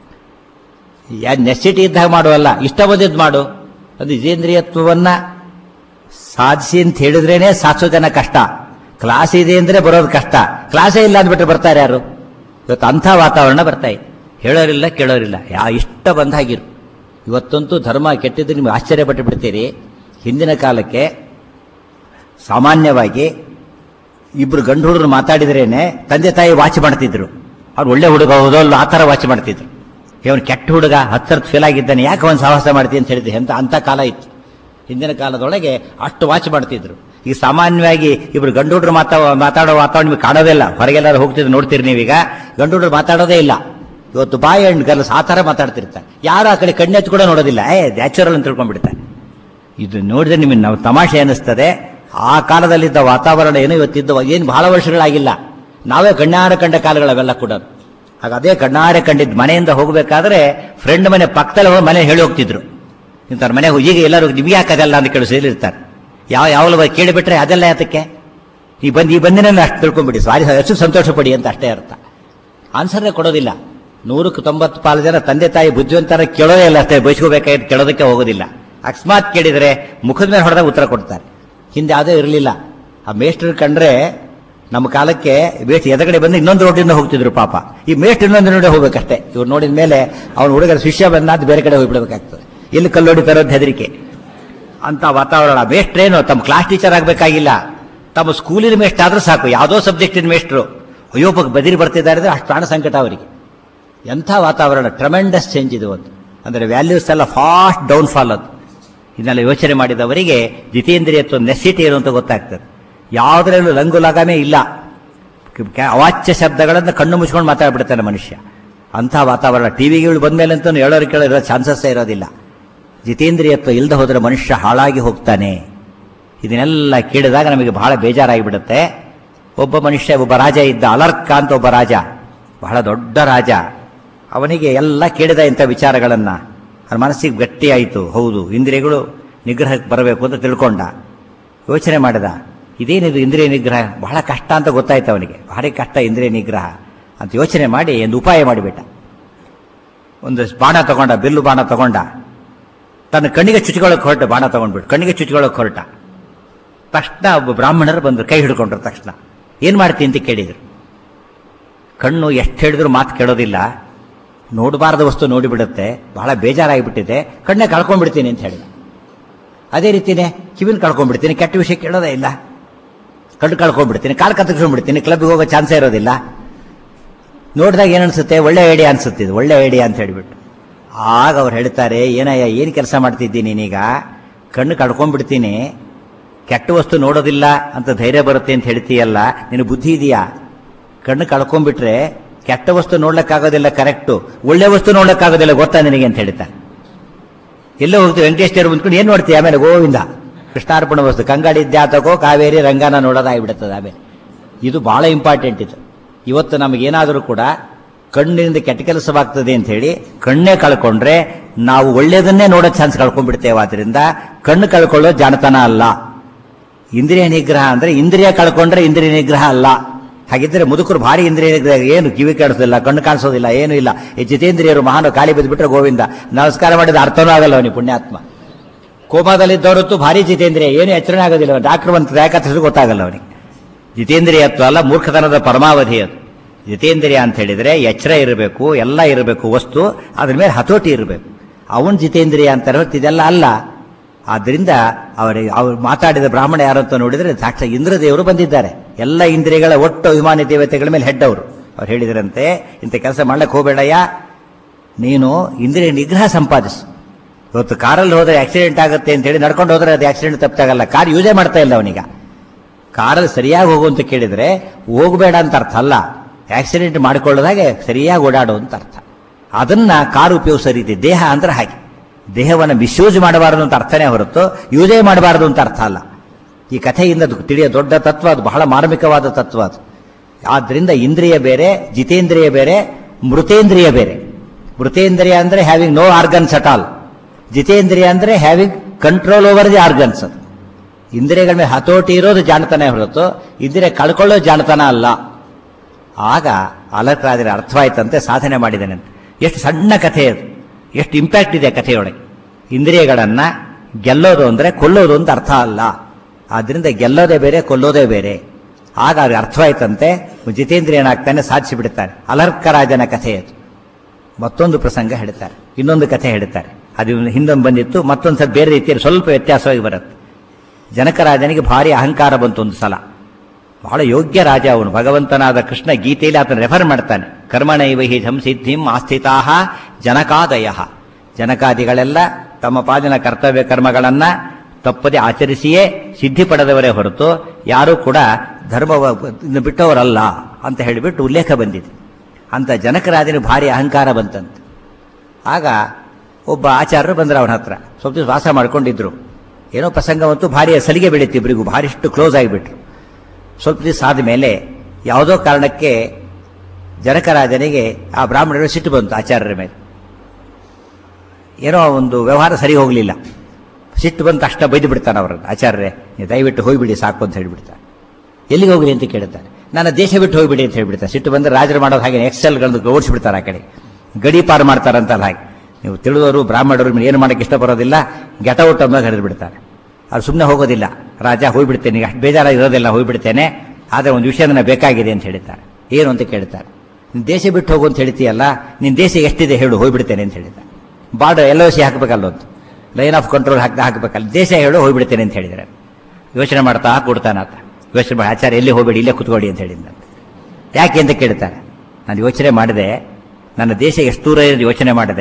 ನೆಸಿಟಿ ಇದ್ದಾಗ ಮಾಡುವಲ್ಲ ಇಷ್ಟ ಬಂದಿದ್ದು ಮಾಡು ಅದು ಜಿತೇಂದ್ರಿಯತ್ವವನ್ನ ಸಾಧಿಸಿ ಅಂತ ಹೇಳಿದ್ರೇನೆ ಸಾಧಿಸೋ ಜನ ಕಷ್ಟ ಕ್ಲಾಸ್ ಇದೆ ಅಂದ್ರೆ ಬರೋದು ಕಷ್ಟ ಕ್ಲಾಸೇ ಇಲ್ಲ ಅಂದ್ಬಿಟ್ರೆ ಬರ್ತಾರೆ ಯಾರು ಇವತ್ತು ಅಂಥ ವಾತಾವರಣ ಬರ್ತಾ ಇದೆ ಹೇಳೋರಿಲ್ಲ ಕೇಳೋರಿಲ್ಲ ಯಾ ಇಷ್ಟ ಬಂದ ಹಾಗಿರು ಇವತ್ತಂತೂ ಧರ್ಮ ಕೆಟ್ಟಿದ್ದು ನಿಮ್ಗೆ ಆಶ್ಚರ್ಯಪಟ್ಟು ಬಿಡ್ತೀರಿ ಹಿಂದಿನ ಕಾಲಕ್ಕೆ ಸಾಮಾನ್ಯವಾಗಿ ಇಬ್ರು ಗಂಡು ಹುಡುಗರು ಮಾತಾಡಿದ್ರೇನೆ ತಂದೆ ತಾಯಿ ವಾಚ್ ಮಾಡ್ತಿದ್ರು ಅವ್ರು ಒಳ್ಳೆ ಹುಡುಗ ಹೋದಲ್ಲ ಆ ಥರ ವಾಚ್ ಮಾಡ್ತಿದ್ರು ಇವನು ಕೆಟ್ಟ ಹುಡುಗ ಹತ್ತರದ ಫೇಲ್ ಆಗಿದ್ದಾನೆ ಯಾಕೆ ಅವನು ಸಾಹಸ ಮಾಡ್ತೀನಿ ಅಂತ ಹೇಳಿದ್ದೆ ಅಂತ ಅಂಥ ಕಾಲ ಇತ್ತು ಹಿಂದಿನ ಕಾಲದೊಳಗೆ ಅಷ್ಟು ವಾಚ್ ಮಾಡ್ತಿದ್ರು ಈಗ ಸಾಮಾನ್ಯವಾಗಿ ಇಬ್ರು ಗಂಡು ಹುಡುಗರು ಮಾತಾ ಮಾತಾಡೋ ವಾತಾವರಣ ನಿಮಗೆ ಕಾಣೋದೇ ಇಲ್ಲ ಹೊರಗೆಲ್ಲಾರು ಹೋಗ್ತಿದ್ರು ನೋಡ್ತೀರಿ ನೀವೀಗ ಗಂಡು ಹುಡುಗರು ಮಾತಾಡೋದೇ ಇಲ್ಲ ಇವತ್ತು ಬಾಯ್ ಅಂಡ್ ಗರ್ಲ್ಸ್ ಆ ಥರ ಮಾತಾಡ್ತಿರ್ತಾರೆ ಯಾರು ಆ ಕಡೆ ಕಣ್ಣೆತ್ತು ಕೂಡ ನೋಡೋದಿಲ್ಲ ಏ ನ್ಯಾಚುರಲ್ ಅಂತ ತಿಳ್ಕೊಂಡ್ಬಿಡ್ತಾರೆ ಇದು ನೋಡಿದ್ರೆ ನಿಮಗೆ ನಾವು ತಮಾಷೆ ಅನಿಸ್ತದೆ ಆ ಕಾಲದಲ್ಲಿದ್ದ ವಾತಾವರಣ ಏನು ಇವತ್ತಿದ್ದ ಏನು ಬಹಳ ವರ್ಷಗಳಾಗಿಲ್ಲ ನಾವೇ ಕಣ್ಣಾರ ಕಂಡ ಕಾಲಗಳವೆಲ್ಲ ಕೂಡ ಆಗ ಅದೇ ಕಣ್ಣಾರೆ ಕಂಡಿದ್ದು ಮನೆಯಿಂದ ಹೋಗಬೇಕಾದ್ರೆ ಫ್ರೆಂಡ್ ಮನೆ ಪಕ್ಕದಲ್ಲಿ ಹೋಗಿ ಮನೆ ಹೇಳಿ ಹೋಗ್ತಿದ್ರು ಇಂಥವ್ರ ಮನೆ ಹೋಗಿ ಈಗ ಎಲ್ಲರೂ ನಿಮಗೆ ಯಾಕೆ ಅದಲ್ಲ ಅಂತ ಕೇಳಿ ಸೇರಿರ್ತಾರೆ ಯಾವ ಯಾವಲ್ಲ ಕೇಳಿಬಿಟ್ರೆ ಅದೆಲ್ಲ ಯಾತಕ್ಕೆ ಈ ಬಂದು ಈ ಬಂದಿನ ಅಷ್ಟು ತಿಳ್ಕೊಂಡ್ಬಿಡಿ ಸಾರಿ ಎಷ್ಟು ಸಂತೋಷ ಪಡಿ ಅಂತ ಅಷ್ಟೇ ಅರ್ಥ ಆನ್ಸರ್ನೇ ಕೊಡೋದಿಲ್ಲ ನೂರಕ್ಕೆ ತೊಂಬತ್ತು ಪಾಲು ಜನ ತಂದೆ ತಾಯಿ ಬುದ್ಧಿವಂತರ ಕೇಳೋದೇ ಇಲ್ಲ ಅಷ್ಟೇ ಬಯಸ್ಕೋಬೇಕಾಗಿ ಕೇಳೋದಕ್ಕೆ ಹೋಗೋದಿಲ್ಲ ಅಕಸ್ಮಾತ್ ಕೇಳಿದರೆ ಮುಖದ ಮೇಲೆ ಹೊಡೆದಾಗ ಉತ್ತರ ಕೊಡ್ತಾರೆ ಹಿಂದೆ ಯಾವುದೇ ಇರಲಿಲ್ಲ ಆ ಮೇಸ್ಟ್ರ್ ಕಂಡ್ರೆ ನಮ್ಮ ಕಾಲಕ್ಕೆ ಮೇಸ್ಟ್ ಎದಗಡೆ ಬಂದು ಇನ್ನೊಂದು ರೋಡಿಂದ ಹೋಗ್ತಿದ್ರು ಪಾಪ ಈ ಮೇಸ್ಟ್ ಇನ್ನೊಂದು ನೋಡಿ ಹೋಗ್ಬೇಕಷ್ಟೇ ಇವ್ರು ನೋಡಿದ ಮೇಲೆ ಅವ್ನ ಹುಡುಗರ ಶಿಷ್ಯ ಬಂದಾದ ಬೇರೆ ಕಡೆ ಹೋಗ್ಬಿಡ್ಬೇಕಾಗ್ತದೆ ಎಲ್ಲಿ ಕಲ್ಲೋಡಿ ತರೋದು ಹೆದರಿಕೆ ಅಂತ ವಾತಾವರಣ ಮೇಷ್ಟ್ರೇನು ತಮ್ಮ ಕ್ಲಾಸ್ ಟೀಚರ್ ಆಗಬೇಕಾಗಿಲ್ಲ ತಮ್ಮ ಸ್ಕೂಲಿನ ಮೇಸ್ಟ್ ಆದ್ರೂ ಸಾಕು ಯಾವುದೋ ಸಬ್ಜೆಕ್ಟಿನ ಮೇಸ್ಟ್ರು ಅಯ್ಯೋ ಪಕ್ಕ ಬದಿರಿ ಬರ್ತಿದ್ದಾರೆ ಅಂದ್ರೆ ಅಷ್ಟು ಪ್ರಾಣ ಸಂಕಟ ಅವರಿಗೆ ಎಂಥ ವಾತಾವರಣ ಟ್ರಮೆಂಡಸ್ ಚೇಂಜ್ ಇದು ಒಂದು ಅಂದರೆ ವ್ಯಾಲ್ಯೂಸ್ ಎಲ್ಲ ಫಾಸ್ಟ್ ಡೌನ್ಫಾಲ್ ಅದು ಇದನ್ನೆಲ್ಲ ಯೋಚನೆ ಮಾಡಿದವರಿಗೆ ಜಿತೇಂದ್ರಿಯತ್ವ ನೆಸಿಟಿ ಏನು ಅಂತ ಗೊತ್ತಾಗ್ತದೆ ಯಾವುದರಲ್ಲೂ ಲಂಗು ಲಗಾಮೇ ಇಲ್ಲ ಕ- ಅವಾಚ್ಯ ಶಬ್ದಗಳನ್ನು ಕಣ್ಣು ಮುಚ್ಕೊಂಡು ಮಾತಾಡ್ಬಿಡ್ತಾನೆ ಮನುಷ್ಯ ಅಂಥ ವಾತಾವರಣ ಟಿವಿಗಳು ಬಂದ್ಮೇಲಂತೂ ಹೇಳೋರು ಕೇಳಿರೋ ಚಾನ್ಸಸ್ಸೇ ಇರೋದಿಲ್ಲ ಜಿತೇಂದ್ರಿಯತ್ವ ಇಲ್ಲದೆ ಹೋದರೆ ಮನುಷ್ಯ ಹಾಳಾಗಿ ಹೋಗ್ತಾನೆ ಇದನ್ನೆಲ್ಲ ಕೇಳಿದಾಗ ನಮಗೆ ಬಹಳ ಬೇಜಾರಾಗಿಬಿಡುತ್ತೆ ಒಬ್ಬ ಮನುಷ್ಯ ಒಬ್ಬ ರಾಜ ಇದ್ದ ಅಲರ್ಕ ಅಂತ ಒಬ್ಬ ರಾಜ ಬಹಳ ದೊಡ್ಡ ರಾಜ ಅವನಿಗೆ ಎಲ್ಲ ಕೇಳಿದ ಇಂಥ ವಿಚಾರಗಳನ್ನು ಅವನ ಮನಸ್ಸಿಗೆ ಗಟ್ಟಿಯಾಯಿತು ಹೌದು ಇಂದ್ರಿಯಗಳು ನಿಗ್ರಹಕ್ಕೆ ಬರಬೇಕು ಅಂತ ತಿಳ್ಕೊಂಡ ಯೋಚನೆ ಮಾಡಿದ ಇದೇನಿದು ಇಂದ್ರಿಯ ನಿಗ್ರಹ ಬಹಳ ಕಷ್ಟ ಅಂತ ಗೊತ್ತಾಯ್ತು ಅವನಿಗೆ ಭಾರಿ ಕಷ್ಟ ಇಂದ್ರಿಯ ನಿಗ್ರಹ ಅಂತ ಯೋಚನೆ ಮಾಡಿ ಒಂದು ಉಪಾಯ ಮಾಡಿಬಿಟ್ಟ ಒಂದು ಬಾಣ ತಗೊಂಡ ಬಿಲ್ಲು ಬಾಣ ತಗೊಂಡ ತನ್ನ ಕಣ್ಣಿಗೆ ಚುಚ್ಕೊಳ್ಳೋಕೆ ಹೊರಟ ಬಾಣ ತಗೊಂಡ್ಬಿಟ್ಟು ಕಣ್ಣಿಗೆ ಚುಚ್ಕೊಳ್ಳೋಕೆ ಹೊರಟ ತಕ್ಷಣ ಒಬ್ಬ ಬ್ರಾಹ್ಮಣರು ಬಂದರು ಕೈ ಹಿಡ್ಕೊಂಡ್ರು ತಕ್ಷಣ ಏನು ಮಾಡ್ತೀನಿ ಅಂತ ಕೇಳಿದರು ಕಣ್ಣು ಎಷ್ಟು ಹೇಳಿದ್ರು ಮಾತು ಕೇಳೋದಿಲ್ಲ ನೋಡಬಾರ್ದ ವಸ್ತು ನೋಡಿಬಿಡುತ್ತೆ ಬಹಳ ಬೇಜಾರಾಗಿಬಿಟ್ಟಿದೆ ಕಣ್ಣೆ ಕಳ್ಕೊಂಡ್ಬಿಡ್ತೀನಿ ಅಂತ ಹೇಳಿದ ಅದೇ ರೀತಿನೇ ಕಿವಿನ ಕಳ್ಕೊಂಡ್ಬಿಡ್ತೀನಿ ಕೆಟ್ಟ ವಿಷಯ ಕೇಳೋದೇ ಇಲ್ಲ ಕಣ್ಣು ಕಳ್ಕೊಂಡ್ಬಿಡ್ತೀನಿ ಕಾಲು ಕತ್ತರಿಸ್ಕೊಂಡ್ಬಿಡ್ತೀನಿ ಕ್ಲಬ್ಗೆ ಹೋಗೋ ಚಾನ್ಸೇ ಇರೋದಿಲ್ಲ ನೋಡಿದಾಗ ಏನು ಅನ್ಸುತ್ತೆ ಒಳ್ಳೆ ಐಡಿಯಾ ಅನ್ಸುತ್ತೆ ಇದು ಒಳ್ಳೆ ಐಡಿಯಾ ಅಂತ ಹೇಳಿಬಿಟ್ಟು ಆಗ ಅವ್ರು ಹೇಳ್ತಾರೆ ಏನಯ್ಯ ಏನು ಕೆಲಸ ಮಾಡ್ತಿದ್ದೀನಿ ನೀನೀಗ ಕಣ್ಣು ಕಳ್ಕೊಂಡ್ಬಿಡ್ತೀನಿ ಕೆಟ್ಟ ವಸ್ತು ನೋಡೋದಿಲ್ಲ ಅಂತ ಧೈರ್ಯ ಬರುತ್ತೆ ಅಂತ ಹೇಳ್ತೀಯಲ್ಲ ನಿನ್ನ ಬುದ್ಧಿ ಇದೆಯಾ ಕಣ್ಣು ಕಳ್ಕೊಂಡ್ಬಿಟ್ರೆ ಕೆಟ್ಟ ವಸ್ತು ನೋಡ್ಲಿಕ್ಕಾಗೋದಿಲ್ಲ ಕರೆಕ್ಟು ಒಳ್ಳೆ ವಸ್ತು ನೋಡ್ಲಿಕ್ಕಾಗೋದಿಲ್ಲ ಗೊತ್ತಾ ನಿನಗೆ ಅಂತ ಹೇಳ್ತಾರೆ ಎಲ್ಲೋ ಹೋಗ್ತೀವಿ ವೆಂಕಟೇಶ್ ದೇವ್ರು ಬಂದ್ಕೊಂಡು ಏನು ನೋಡ್ತೀವಿ ಆಮೇಲೆ ಗೋವಿಂದ ಕೃಷ್ಣಾರ್ಪಣ ವಸ್ತು ಕಂಗಾಡಿ ದ್ಯಾತಕೋ ಕಾವೇರಿ ರಂಗನ ನೋಡೋದಾಗಿಬಿಡುತ್ತದೆ ಆಮೇಲೆ ಇದು ಬಹಳ ಇಂಪಾರ್ಟೆಂಟ್ ಇದು ಇವತ್ತು ನಮಗೇನಾದರೂ ಕೂಡ ಕಣ್ಣಿನಿಂದ ಕೆಟ್ಟ ಕೆಲಸವಾಗ್ತದೆ ಅಂತ ಹೇಳಿ ಕಣ್ಣೇ ಕಳ್ಕೊಂಡ್ರೆ ನಾವು ಒಳ್ಳೇದನ್ನೇ ನೋಡೋ ಚಾನ್ಸ್ ಕಳ್ಕೊಂಡ್ಬಿಡ್ತೇವೆ ಆದ್ರಿಂದ ಕಣ್ಣು ಕಳ್ಕೊಳ್ಳೋ ಜಾಣತನ ಅಲ್ಲ ಇಂದ್ರಿಯ ನಿಗ್ರಹ ಅಂದ್ರೆ ಇಂದ್ರಿಯ ಕಳ್ಕೊಂಡ್ರೆ ಇಂದ್ರಿಯ ನಿಗ್ರಹ ಅಲ್ಲ ಹಾಗಿದ್ರೆ ಮುದುಕರು ಭಾರಿ ಇಂದ್ರಿಯ ನಿಗ್ರಹ ಏನು ಕಿವಿ ಕಾಣಿಸೋದಿಲ್ಲ ಕಣ್ಣು ಕಾಣಿಸೋದಿಲ್ಲ ಏನು ಇಲ್ಲ ಈ ಜಿತೇಂದ್ರಿಯರು ಮಹಾನು ಖಾಲಿ ಬಿದ್ದುಬಿಟ್ರೆ ಗೋವಿಂದ ನಮಸ್ಕಾರ ಮಾಡಿದ ಅರ್ಥನೂ ಆಗಲ್ಲ ಅವನಿಗೆ ಪುಣ್ಯಾತ್ಮ ಕೋಮಾದಲ್ಲಿದ್ದವರತ್ತು ಭಾರಿ ಜಿತೇಂದ್ರಿಯ ಏನು ಎಚ್ಚರಣೆ ಆಗೋದಿಲ್ಲ ಡಾಕ್ಟರ್ ಬಂದು ಯಾಕಂತ ಗೊತ್ತಾಗಲ್ಲ ಅವನಿಗೆ ಜಿತೇಂದ್ರಿಯತ್ವ ಅಲ್ಲ ಮೂರ್ಖತನದ ಪರಮಾವಧಿ ಅದು ಜಿತೇಂದ್ರಿಯ ಅಂತ ಹೇಳಿದ್ರೆ ಎಚ್ಚರ ಇರಬೇಕು ಎಲ್ಲ ಇರಬೇಕು ವಸ್ತು ಅದ್ರ ಮೇಲೆ ಹತೋಟಿ ಇರಬೇಕು ಅವನ್ ಜಿತೇಂದ್ರಿಯ ಅಂತ ಹೊರತು ಇದೆಲ್ಲ ಅಲ್ಲ ಆದ್ರಿಂದ ಅವರಿಗೆ ಅವ್ರು ಮಾತಾಡಿದ ಬ್ರಾಹ್ಮಣ ಯಾರು ಅಂತ ನೋಡಿದ್ರೆ ಸಾಕ್ಷಾತ್ ಇಂದ್ರದೇವರು ಬಂದಿದ್ದಾರೆ ಎಲ್ಲ ಇಂದ್ರಿಯಗಳ ಒಟ್ಟು ಅಭಿಮಾನಿ ದೇವತೆಗಳ ಮೇಲೆ ಹೆಡ್ ಅವರು ಅವ್ರು ಹೇಳಿದ್ರಂತೆ ಇಂಥ ಕೆಲಸ ಮಾಡ್ಲಿಕ್ಕೆ ಹೋಗಬೇಡಯ್ಯ ನೀನು ಇಂದ್ರಿಯ ನಿಗ್ರಹ ಸಂಪಾದಿಸು ಇವತ್ತು ಕಾರಲ್ಲಿ ಹೋದ್ರೆ ಆಕ್ಸಿಡೆಂಟ್ ಆಗುತ್ತೆ ಅಂತ ಹೇಳಿ ನಡ್ಕೊಂಡು ಹೋದ್ರೆ ಅದು ಆಕ್ಸಿಡೆಂಟ್ ತಪ್ಪಾಗಲ್ಲ ಕಾರ್ ಯೂಸೇ ಮಾಡ್ತಾ ಇಲ್ಲ ಅವನೀಗ ಕಾರಲ್ಲಿ ಸರಿಯಾಗಿ ಹೋಗು ಅಂತ ಕೇಳಿದ್ರೆ ಹೋಗಬೇಡ ಅಂತ ಅರ್ಥ ಅಲ್ಲ ಆಕ್ಸಿಡೆಂಟ್ ಮಾಡಿಕೊಳ್ಳೋದಾಗೆ ಸರಿಯಾಗಿ ಓಡಾಡು ಅಂತ ಅರ್ಥ ಅದನ್ನ ಕಾರು ಉಪಯೋಗಿಸೋ ರೀತಿ ದೇಹ ಅಂದ್ರೆ ಹಾಗೆ ದೇಹವನ್ನು ಮಿಸ್ಯೂಸ್ ಮಾಡಬಾರದು ಅಂತ ಅರ್ಥನೇ ಹೊರತು ಯೂಸೇ ಮಾಡಬಾರದು ಅಂತ ಅರ್ಥ ಅಲ್ಲ ಈ ಕಥೆಯಿಂದ ಅದು ತಿಳಿಯೋ ದೊಡ್ಡ ತತ್ವ ಅದು ಬಹಳ ಮಾರ್ಮಿಕವಾದ ತತ್ವ ಅದು ಆದ್ರಿಂದ ಇಂದ್ರಿಯ ಬೇರೆ ಜಿತೇಂದ್ರಿಯ ಬೇರೆ ಮೃತೇಂದ್ರಿಯ ಬೇರೆ ಮೃತೇಂದ್ರಿಯ ಅಂದ್ರೆ having no organs at all ಜಿತೇಂದ್ರಿಯ ಅಂದ್ರೆ having control over the organs ಅದು ಇಂದ್ರಿಯಗಳ ಮೇಲೆ ಹತೋಟಿ ಇರೋದು ಜಾಣತನ ಹೊರತು ಇಂದ್ರಿಯ ಕಳ್ಕೊಳ್ಳೋ ಜಾಣತನ ಅಲ್ಲ ಆಗ ಅಲಕ್ರಾದ್ರೆ ಅರ್ಥವಾಯ್ತಂತೆ ಸಾಧನೆ ಮಾಡಿದ್ದಾನೆ ಎಷ್ಟು ಸಣ್ಣ ಕಥೆ ಅದು ಎಷ್ಟು ಇಂಪ್ಯಾಕ್ಟ್ ಇದೆ ಕಥೆಯೊಳಗೆ ಇಂದ್ರಿಯಗಳನ್ನ ಗೆಲ್ಲೋದು ಅಂದ್ರೆ ಕೊಲ್ಲೋದು ಅಂತ ಅರ್ಥ ಅಲ್ಲ ಆದ್ರಿಂದ ಗೆಲ್ಲೋದೇ ಬೇರೆ ಕೊಲ್ಲೋದೇ ಬೇರೆ ಆಗ ಅವ್ರಿಗೆ ಅರ್ಥವಾಯ್ತಂತೆ ಜಿತೇಂದ್ರಿಯನಾಗ್ತಾನೆ ಸಾಧಿಸಿ ಬಿಡುತ್ತಾನೆ ಅಲರ್ಕರಾಜನ ಕಥೆ ಅದು ಮತ್ತೊಂದು ಪ್ರಸಂಗ ಹೇಳ್ತಾರೆ ಇನ್ನೊಂದು ಕಥೆ ಹೇಳ್ತಾರೆ ಅದು ಹಿಂದೊಂದು ಬಂದಿತ್ತು ಮತ್ತೊಂದು ಸಲ ಬೇರೆ ರೀತಿಯಲ್ಲಿ ಸ್ವಲ್ಪ ವ್ಯತ್ಯಾಸವಾಗಿ ಬರುತ್ತೆ ಜನಕರಾಜನಿಗೆ ಭಾರಿ ಅಹಂಕಾರ ಬಂತು ಒಂದು ಸಲ ಬಹಳ ಯೋಗ್ಯ ರಾಜ ಅವನು ಭಗವಂತನಾದ ಕೃಷ್ಣ ಗೀತೆಯಲ್ಲಿ ಆತನ ರೆಫರ್ ಮಾಡ್ತಾನೆ ಕರ್ಮಣೈವ ಹಿ ಸಂಸಿದ್ಧಿಂ ಆಸ್ಥಿತಾ ಜನಕಾದಯ ಜನಕಾದಿಗಳೆಲ್ಲ ತಮ್ಮ ಪಾಲಿನ ಕರ್ತವ್ಯ ಕರ್ಮಗಳನ್ನ ತಪ್ಪದೆ ಆಚರಿಸಿಯೇ ಸಿದ್ಧಿ ಪಡೆದವರೇ ಹೊರತು ಯಾರೂ ಕೂಡ ಧರ್ಮ ಬಿಟ್ಟವರಲ್ಲ ಅಂತ ಹೇಳಿಬಿಟ್ಟು ಉಲ್ಲೇಖ ಬಂದಿದೆ ಅಂತ ಜನಕರಾಜನಿಗೆ ಭಾರಿ ಅಹಂಕಾರ ಬಂತಂತೆ ಆಗ ಒಬ್ಬ ಆಚಾರ್ಯರು ಬಂದರು ಅವನ ಹತ್ರ ಸ್ವಲ್ಪ ದಿವಸ ವಾಸ ಮಾಡ್ಕೊಂಡಿದ್ರು ಏನೋ ಪ್ರಸಂಗ ಬಂತು ಭಾರಿ ಸಲಿಗೆ ಬೆಳೀತು ಇಬ್ಬರಿಗೂ ಭಾರಿಷ್ಟು ಕ್ಲೋಸ್ ಆಗಿಬಿಟ್ರು ಸ್ವಲ್ಪ ದಿವಸ ಆದಮೇಲೆ ಯಾವುದೋ ಕಾರಣಕ್ಕೆ ಜನಕರಾಜನಿಗೆ ಆ ಬ್ರಾಹ್ಮಣರು ಸಿಟ್ಟು ಬಂತು ಆಚಾರ್ಯರ ಮೇಲೆ ಏನೋ ಒಂದು ವ್ಯವಹಾರ ಸರಿ ಹೋಗಲಿಲ್ಲ ಸಿಟ್ಟು ಬಂದು ತಕ್ಷಣ ಬೈದು ಬಿಡ್ತಾನೆ ಅವರನ್ನು ಆಚಾರ್ಯರೇ ನೀವು ದಯವಿಟ್ಟು ಹೋಗ್ಬಿಡಿ ಸಾಕು ಅಂತ ಹೇಳಿಬಿಡ್ತಾರೆ ಎಲ್ಲಿಗೆ ಹೋಗ್ಲಿ ಅಂತ ಕೇಳ್ತಾರೆ ನನ್ನ ದೇಶ ಬಿಟ್ಟು ಹೋಗ್ಬಿಡಿ ಅಂತ ಹೇಳ್ಬಿಡ್ತಾರೆ ಸಿಟ್ಟು ಬಂದರೆ ರಾಜರು ಮಾಡೋದು ಹಾಗೆ ಎಕ್ಸೆಲ್ಗಳನ್ನು ಓಡಿಸ್ಬಿಡ್ತಾರೆ ಆ ಕಡೆ ಗಡಿ ಪಾರು ಮಾಡ್ತಾರಂತಲ್ಲ ಹಾಗೆ ನೀವು ತಿಳಿದವರು ಬ್ರಾಹ್ಮಣರು ಏನು ಮಾಡೋಕ್ಕೆ ಇಷ್ಟಪಡೋದಿಲ್ಲ ಗೆಟ ಔಟ್ ಅಂತ ಕರೆದು ಬಿಡ್ತಾರೆ ಅವ್ರು ಸುಮ್ಮನೆ ಹೋಗೋದಿಲ್ಲ ರಾಜ ಹೋಗ್ಬಿಡ್ತೇನೆ ಅಷ್ಟು ಬೇಜಾರಾಗಿ ಇರೋದಿಲ್ಲ ಹೋಗ್ಬಿಡ್ತೇನೆ ಆದರೆ ಒಂದು ವಿಷಯ ನನಗೆ ಬೇಕಾಗಿದೆ ಅಂತ ಹೇಳ್ತಾರೆ ಏನು ಅಂತ ಕೇಳ್ತಾರೆ ನೀನು ದೇಶ ಬಿಟ್ಟು ಹೋಗು ಅಂತ ಹೇಳ್ತೀಯಲ್ಲ ನಿನ್ನ ದೇಶ ಎಷ್ಟಿದೆ ಹೇಳು ಹೋಗ್ಬಿಡ್ತೇನೆ ಅಂತ ಹೇಳಿದ್ದಾರೆ ಬಾರ್ಡರ್ ಎಲ್ ಸಿ ಹಾಕಬೇಕಲ್ಲ ಒಂದು ಲೈನ್ ಆಫ್ ಕಂಟ್ರೋಲ್ ಹಾಕಿ ಹಾಕಬೇಕಲ್ಲ ದೇಶ ಹೇಳು ಹೋಗ್ಬಿಡ್ತೇನೆ ಅಂತ ಹೇಳಿದ್ದಾರೆ ಯೋಚನೆ ಮಾಡ್ತಾ ಕೊಡ್ತಾನೆ ಆತ ಯೋಚನೆ ಮಾಡಿ ಆಚಾರ್ಯ ಎಲ್ಲಿ ಹೋಗಬೇಡಿ ಇಲ್ಲೇ ಕುತ್ಕೊಳ್ಳಿ ಅಂತ ಹೇಳಿದ್ದಂತೆ ಯಾಕೆ ಅಂತ ಕೇಳ್ತಾರೆ ನಾನು ಯೋಚನೆ ಮಾಡಿದೆ ನನ್ನ ದೇಶ ಎಷ್ಟು ದೂರ ಇರೋದು ಯೋಚನೆ ಮಾಡಿದೆ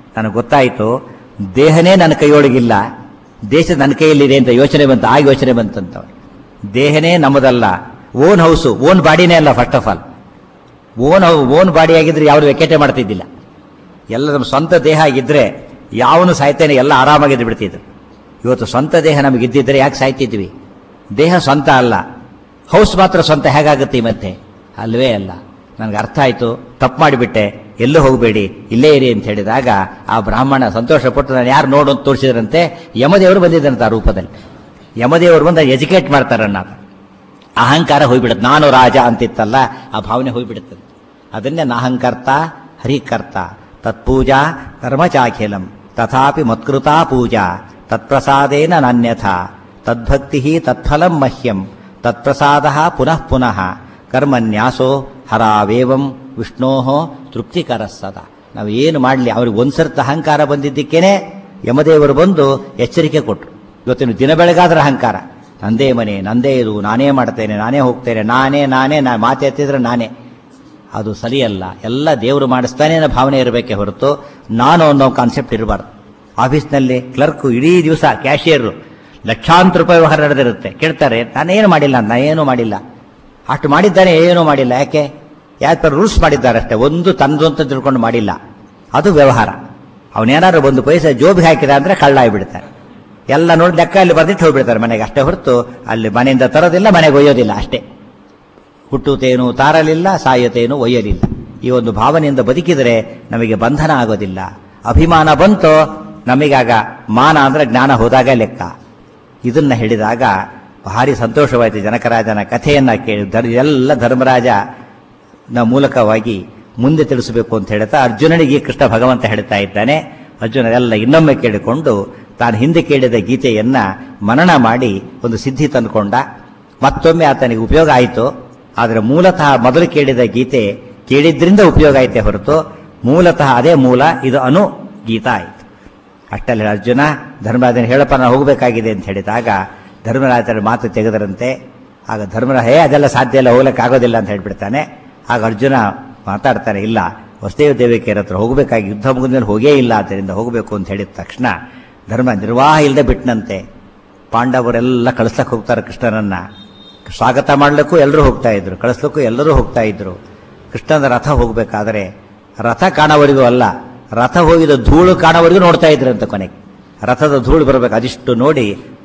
ನನಗೆ ಗೊತ್ತಾಯಿತು ದೇಹನೇ ನನ್ನ ಕೈಯೊಳಗಿಲ್ಲ ದೇಶ ನನ್ನ ಕೈಯಲ್ಲಿದೆ ಅಂತ ಯೋಚನೆ ಬಂತು ಆ ಯೋಚನೆ ಬಂತಂತ ದೇಹನೇ ನಮ್ಮದಲ್ಲ ಓನ್ ಹೌಸು ಓನ್ ಬಾಡಿನೇ ಅಲ್ಲ first of all own own body ಆಗಿದ್ರೆ ಯಾವುದು ವೆಕೆಟೆ ಮಾಡ್ತಿದ್ದಿಲ್ಲ ಎಲ್ಲ ನಮ್ಮ ಸ್ವಂತ ದೇಹ ಆಗಿದ್ರೆ ಯಾವನು ಸಾಯ್ತೇನೆ ಎಲ್ಲ ಆರಾಮಾಗಿದ್ದು ಬಿಡ್ತಿದ್ರು ಇವತ್ತು ಸ್ವಂತ ದೇಹ ನಮಗಿದ್ದಿದ್ರೆ ಯಾಕೆ ಸಾಯ್ತಿದ್ವಿ ದೇಹ ಸ್ವಂತ ಅಲ್ಲ ಹೌಸ್ ಮಾತ್ರ ಸ್ವಂತ ಹೇಗಾಗುತ್ತೆ ಈ ಮತ್ತೆ ಅಲ್ವೇ ಅಲ್ಲ ನನಗೆ ಅರ್ಥ ಆಯಿತು ತಪ್ಪು ಮಾಡಿಬಿಟ್ಟೆ ಎಲ್ಲೂ ಹೋಗಬೇಡಿ ಇಲ್ಲೇ ಇರಿ ಅಂತ ಹೇಳಿದಾಗ ಆ ಬ್ರಾಹ್ಮಣ ಸಂತೋಷಪಟ್ಟು ನಾನು ಯಾರು ನೋಡು ಅಂತ ತೋರಿಸಿದ್ರಂತೆ ಯಮದೇವರು ಬಂದಿದ್ದಂತ ಆ ರೂಪದಲ್ಲಿ ಯಮದೇವರು ಬಂದು ಎಜುಕೇಟ್ ಮಾಡ್ತಾರನ್ನ ಅಹಂಕಾರ ಹೋಗ್ಬಿಡುತ್ತೆ ನಾನು ರಾಜ ಅಂತಿತ್ತಲ್ಲ ಆ ಭಾವನೆ ಹೋಗ್ಬಿಡುತ್ತೆ ಅದನ್ನೇ ನಾಹಂಕರ್ತ ಹರಿಕರ್ತ ತತ್ಪೂಜಾ ಕರ್ಮಚಾಖಿಲಂ ತಥಾಪಿ ಮತ್ಕೃತಾ ಪೂಜಾ ತತ್ಪ್ರಸಾದೇನ ನಾನ್ಯಥ ತದ್ಭಕ್ತಿ ತತ್ಫಲಂ ಮಹ್ಯಂ ತತ್ಪ್ರಸಾದ ಪುನಃ ಪುನಃ ಕರ್ಮನ್ಯಾಸೋ ಹರಾವೇವಂ ವಿಷ್ಣೋ ತೃಪ್ತಿಕರ ಸದಾ ನಾವು ಏನು ಮಾಡಲಿ ಅವ್ರಿಗೆ ಒಂದ್ಸರ್ತ ಅಹಂಕಾರ ಬಂದಿದ್ದಕ್ಕೇನೆ ಯಮದೇವರು ಬಂದು ಎಚ್ಚರಿಕೆ ಕೊಟ್ಟರು ಇವತ್ತಿನ ದಿನ ಬೆಳಗಾದ್ರ ಅಹಂಕಾರ ನಂದೇ ಮನೆ ನಂದೇ ಇದು ನಾನೇ ಮಾಡ್ತೇನೆ ನಾನೇ ಹೋಗ್ತೇನೆ ನಾನೇ ನಾನೇ ನಾ ಮಾತು ಎತ್ತಿದ್ರೆ ನಾನೇ ಅದು ಸರಿಯಲ್ಲ ಎಲ್ಲ ದೇವರು ಮಾಡಿಸ್ತಾನೆ ಅನ್ನೋ ಭಾವನೆ ಇರಬೇಕೆ ಹೊರತು ನಾನು ಅನ್ನೋ ಕಾನ್ಸೆಪ್ಟ್ ಇರಬಾರ್ದು ಆಫೀಸ್ನಲ್ಲಿ ಕ್ಲರ್ಕು ಇಡೀ ದಿವಸ ಕ್ಯಾಶಿಯರು ಲಕ್ಷಾಂತರ ರೂಪಾಯಿ ವ್ಯವಹಾರ ನಡೆದಿರುತ್ತೆ ಕೇಳ್ತಾರೆ ನಾನೇನು ಮಾಡಿಲ್ಲ ನಾನೇನು ಮಾಡಿಲ್ಲ ಅಷ್ಟು ಮಾಡಿದ್ದಾನೆ ಏನೂ ಮಾಡಿಲ್ಲ ಯಾಕೆ ಯಾಕೆ ರೂಲ್ಸ್ ಮಾಡಿದ್ದಾರೆ ಅಷ್ಟೇ ಒಂದು ತಂದು ಅಂತ ತಿಳ್ಕೊಂಡು ಮಾಡಿಲ್ಲ ಅದು ವ್ಯವಹಾರ ಅವನೇನಾದ್ರು ಒಂದು ಪೈಸೆ ಜೋಬಿಗೆ ಹಾಕಿದ ಅಂದ್ರೆ ಕಳ್ಳ ಆಗಿಬಿಡ್ತಾರೆ ಎಲ್ಲ ನೋಡಿ ಲೆಕ್ಕ ಅಲ್ಲಿ ಬರ್ದಿಟ್ಟು ಹೋಗ್ಬಿಡ್ತಾರೆ ಮನೆಗೆ ಅಷ್ಟೇ ಹೊರತು ಅಲ್ಲಿ ಮನೆಯಿಂದ ತರೋದಿಲ್ಲ ಮನೆಗೆ ಒಯ್ಯೋದಿಲ್ಲ ಅಷ್ಟೇ ಹುಟ್ಟುತ್ತೇನು ತಾರಲಿಲ್ಲ ಸಾಯುತ್ತೇನು ಒಯ್ಯಲಿಲ್ಲ ಈ ಒಂದು ಭಾವನೆಯಿಂದ ಬದುಕಿದರೆ ನಮಗೆ ಬಂಧನ ಆಗೋದಿಲ್ಲ ಅಭಿಮಾನ ಬಂತೋ ನಮಗಾಗ ಮಾನ ಅಂದ್ರೆ ಜ್ಞಾನ ಹೋದಾಗ ಲೆಕ್ಕ ಇದನ್ನ ಹೇಳಿದಾಗ ಭಾರಿ ಸಂತೋಷವಾಯಿತು ಜನಕರಾಜನ ಕಥೆಯನ್ನ ಕೇಳಿ ಧರ್ ಎಲ್ಲ ಧರ್ಮರಾಜ ನ ಮೂಲಕವಾಗಿ ಮುಂದೆ ತಿಳಿಸಬೇಕು ಅಂತ ಹೇಳ್ತಾ ಅರ್ಜುನನಿಗೆ ಕೃಷ್ಣ ಭಗವಂತ ಹೇಳ್ತಾ ಇದ್ದಾನೆ ಅರ್ಜುನ ಎಲ್ಲ ಇನ್ನೊಮ್ಮೆ ಕೇಳಿಕೊಂಡು ತಾನು ಹಿಂದೆ ಕೇಳಿದ ಗೀತೆಯನ್ನ ಮನನ ಮಾಡಿ ಒಂದು ಸಿದ್ಧಿ ತಂದುಕೊಂಡ ಮತ್ತೊಮ್ಮೆ ಆತನಿಗೆ ಉಪಯೋಗ ಆಯಿತು ಆದರೆ ಮೂಲತಃ ಮೊದಲು ಕೇಳಿದ ಗೀತೆ ಕೇಳಿದ್ರಿಂದ ಉಪಯೋಗ ಆಯ್ತೆ ಹೊರತು ಮೂಲತಃ ಅದೇ ಮೂಲ ಇದು ಅನು ಗೀತ ಆಯಿತು ಅಷ್ಟಲ್ಲಿ ಅರ್ಜುನ ಧರ್ಮರಾಜನ ಹೇಳಪ್ಪ ನಾನು ಹೋಗಬೇಕಾಗಿದೆ ಅಂತ ಹೇಳಿದಾಗ ಧರ್ಮರಾಜರ ಮಾತು ತೆಗೆದರಂತೆ ಆಗ ಧರ್ಮರಾಜ ಹೇ ಅದೆಲ್ಲ ಸಾಧ್ಯ ಇಲ್ಲ ಹೋಗ್ಲಿಕ್ಕೆ ಆಗೋದಿಲ್ಲ ಅಂತ ಹೇಳ್ಬಿಡ್ತಾನೆ ಆಗ ಅರ್ಜುನ ಮಾತಾಡ್ತಾನೆ ಇಲ್ಲ ವಸುದೇವ ದೇವಿಕೆಯರ ಹತ್ರ ಹೋಗಬೇಕಾಗಿ ಯುದ್ಧ ಮುಗಿದ ಮೇಲೆ ಹೋಗೇ ಇಲ್ಲ ಆದ್ದರಿಂದ ಹೋಗಬೇಕು ಅಂತ ಹೇಳಿದ ತಕ್ಷಣ ಧರ್ಮ ನಿರ್ವಾಹ ಇಲ್ಲದೆ ಬಿಟ್ಟನಂತೆ ಪಾಂಡವರೆಲ್ಲ ಕಳಿಸ್ಲಕ್ಕೆ ಹೋಗ್ತಾರೆ ಕೃಷ್ಣನನ್ನ ಸ್ವಾಗತ ಮಾಡ್ಲಿಕ್ಕೂ ಎಲ್ಲರೂ ಹೋಗ್ತಾ ಇದ್ರು ಕಳಿಸ್ಲಿಕ್ಕೂ ಎಲ್ಲರೂ ಹೋಗ್ತಾ ಇದ್ರು ಕೃಷ್ಣನ ರಥ ಹೋಗಬೇಕಾದ್ರೆ ರಥ ಕಾಣೋವರೆಗೂ ಅಲ್ಲ ರಥ ಹೋಗಿದ ಧೂಳು ಕಾಣೋವರೆಗೂ ನೋಡ್ತಾ ಇದ್ರಂತೆ ಕೊನೆಗೆ ರಥದ ಧೂಳು ಬರಬೇಕು ಅದಿಷ್ಟು ನೋಡಿ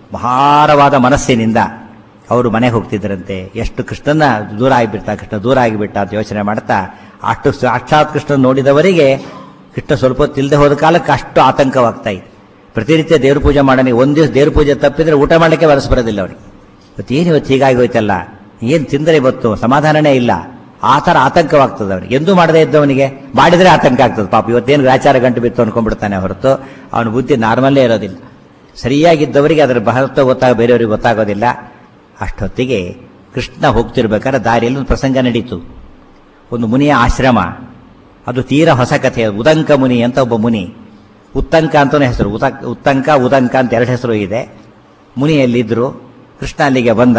ಭಾರವಾದ ಮನಸ್ಸಿನಿಂದ ಅವರು ಮನೆಗೆ ಹೋಗ್ತಿದ್ರಂತೆ ಎಷ್ಟು ಕೃಷ್ಣನ ದೂರ ಆಗಿಬಿಡ್ತಾ ಕೃಷ್ಣ ದೂರ ಆಗಿಬಿಟ್ಟ ಅಂತ ಯೋಚನೆ ಮಾಡ್ತಾ ಅಷ್ಟು ಸಾಕ್ಷಾತ್ ಕೃಷ್ಣ ನೋಡಿದವರಿಗೆ ಕೃಷ್ಣ ಸ್ವಲ್ಪ ಹೊತ್ತು ಇಲ್ಲದೆ ಹೋದ ಕಾಲಕ್ಕೆ ಅಷ್ಟು ಆತಂಕವಾಗ್ತಾ ಇತ್ತು ಪ್ರತಿನಿತ್ಯ ದೇವ್ರ ಪೂಜೆ ಮಾಡೋಣ ಒಂದು ದಿವಸ ದೇವ್ರ ಪೂಜೆ ತಪ್ಪಿದ್ರೆ ಊಟ ಮಾಡಲಿಕ್ಕೆ ಮನಸ್ಸು ಬರೋದಿಲ್ಲ ಅವ್ರಿಗೆ ಇವತ್ತೇನು ಇವತ್ತು ಹೀಗಾಗಿ ಹೋಯ್ತಲ್ಲ ಏನು ತಿಂದರೆ ಇವತ್ತು ಸಮಾಧಾನನೇ ಇಲ್ಲ ಆ ಥರ ಆತಂಕವಾಗ್ತದೆ ಅವನಿಗೆ ಎಂದೂ ಮಾಡದೇ ಇದ್ದವನಿಗೆ ಮಾಡಿದ್ರೆ ಆತಂಕ ಆಗ್ತದೆ ಪಾಪ ಇವತ್ತೇನು ಗ್ರಾಚಾರ ಗಂಟು ಬಿತ್ತು ಅನ್ಕೊಂಡ್ಬಿಡ್ತಾನೆ ಹೊರತು ಅವನ ಬುದ್ಧಿ ನಾರ್ಮಲ್ಲೇ ಇರೋದಿಲ್ಲ ಸರಿಯಾಗಿದ್ದವರಿಗೆ ಅದರ ಮಹತ್ವ ಗೊತ್ತಾಗ ಬೇರೆಯವರಿಗೆ ಗೊತ್ತಾಗೋದಿಲ್ಲ ಅಷ್ಟೊತ್ತಿಗೆ ಕೃಷ್ಣ ಹೋಗ್ತಿರ್ಬೇಕಾದ್ರೆ ದಾರಿಯಲ್ಲಿ ಒಂದು ಪ್ರಸಂಗ ನಡೀತು ಒಂದು ಮುನಿಯ ಆಶ್ರಮ ಅದು ತೀರಾ ಹೊಸ ಕಥೆ ಉದಂಕ ಮುನಿ ಅಂತ ಒಬ್ಬ ಮುನಿ ಉತ್ತಂಕ ಅಂತಲೇ ಹೆಸರು ಉತ ಉತ್ತಂಕ ಉದಂಕ ಅಂತ ಎರಡು ಹೆಸರು ಇದೆ ಮುನಿಯಲ್ಲಿದ್ದರು ಕೃಷ್ಣ ಅಲ್ಲಿಗೆ ಬಂದ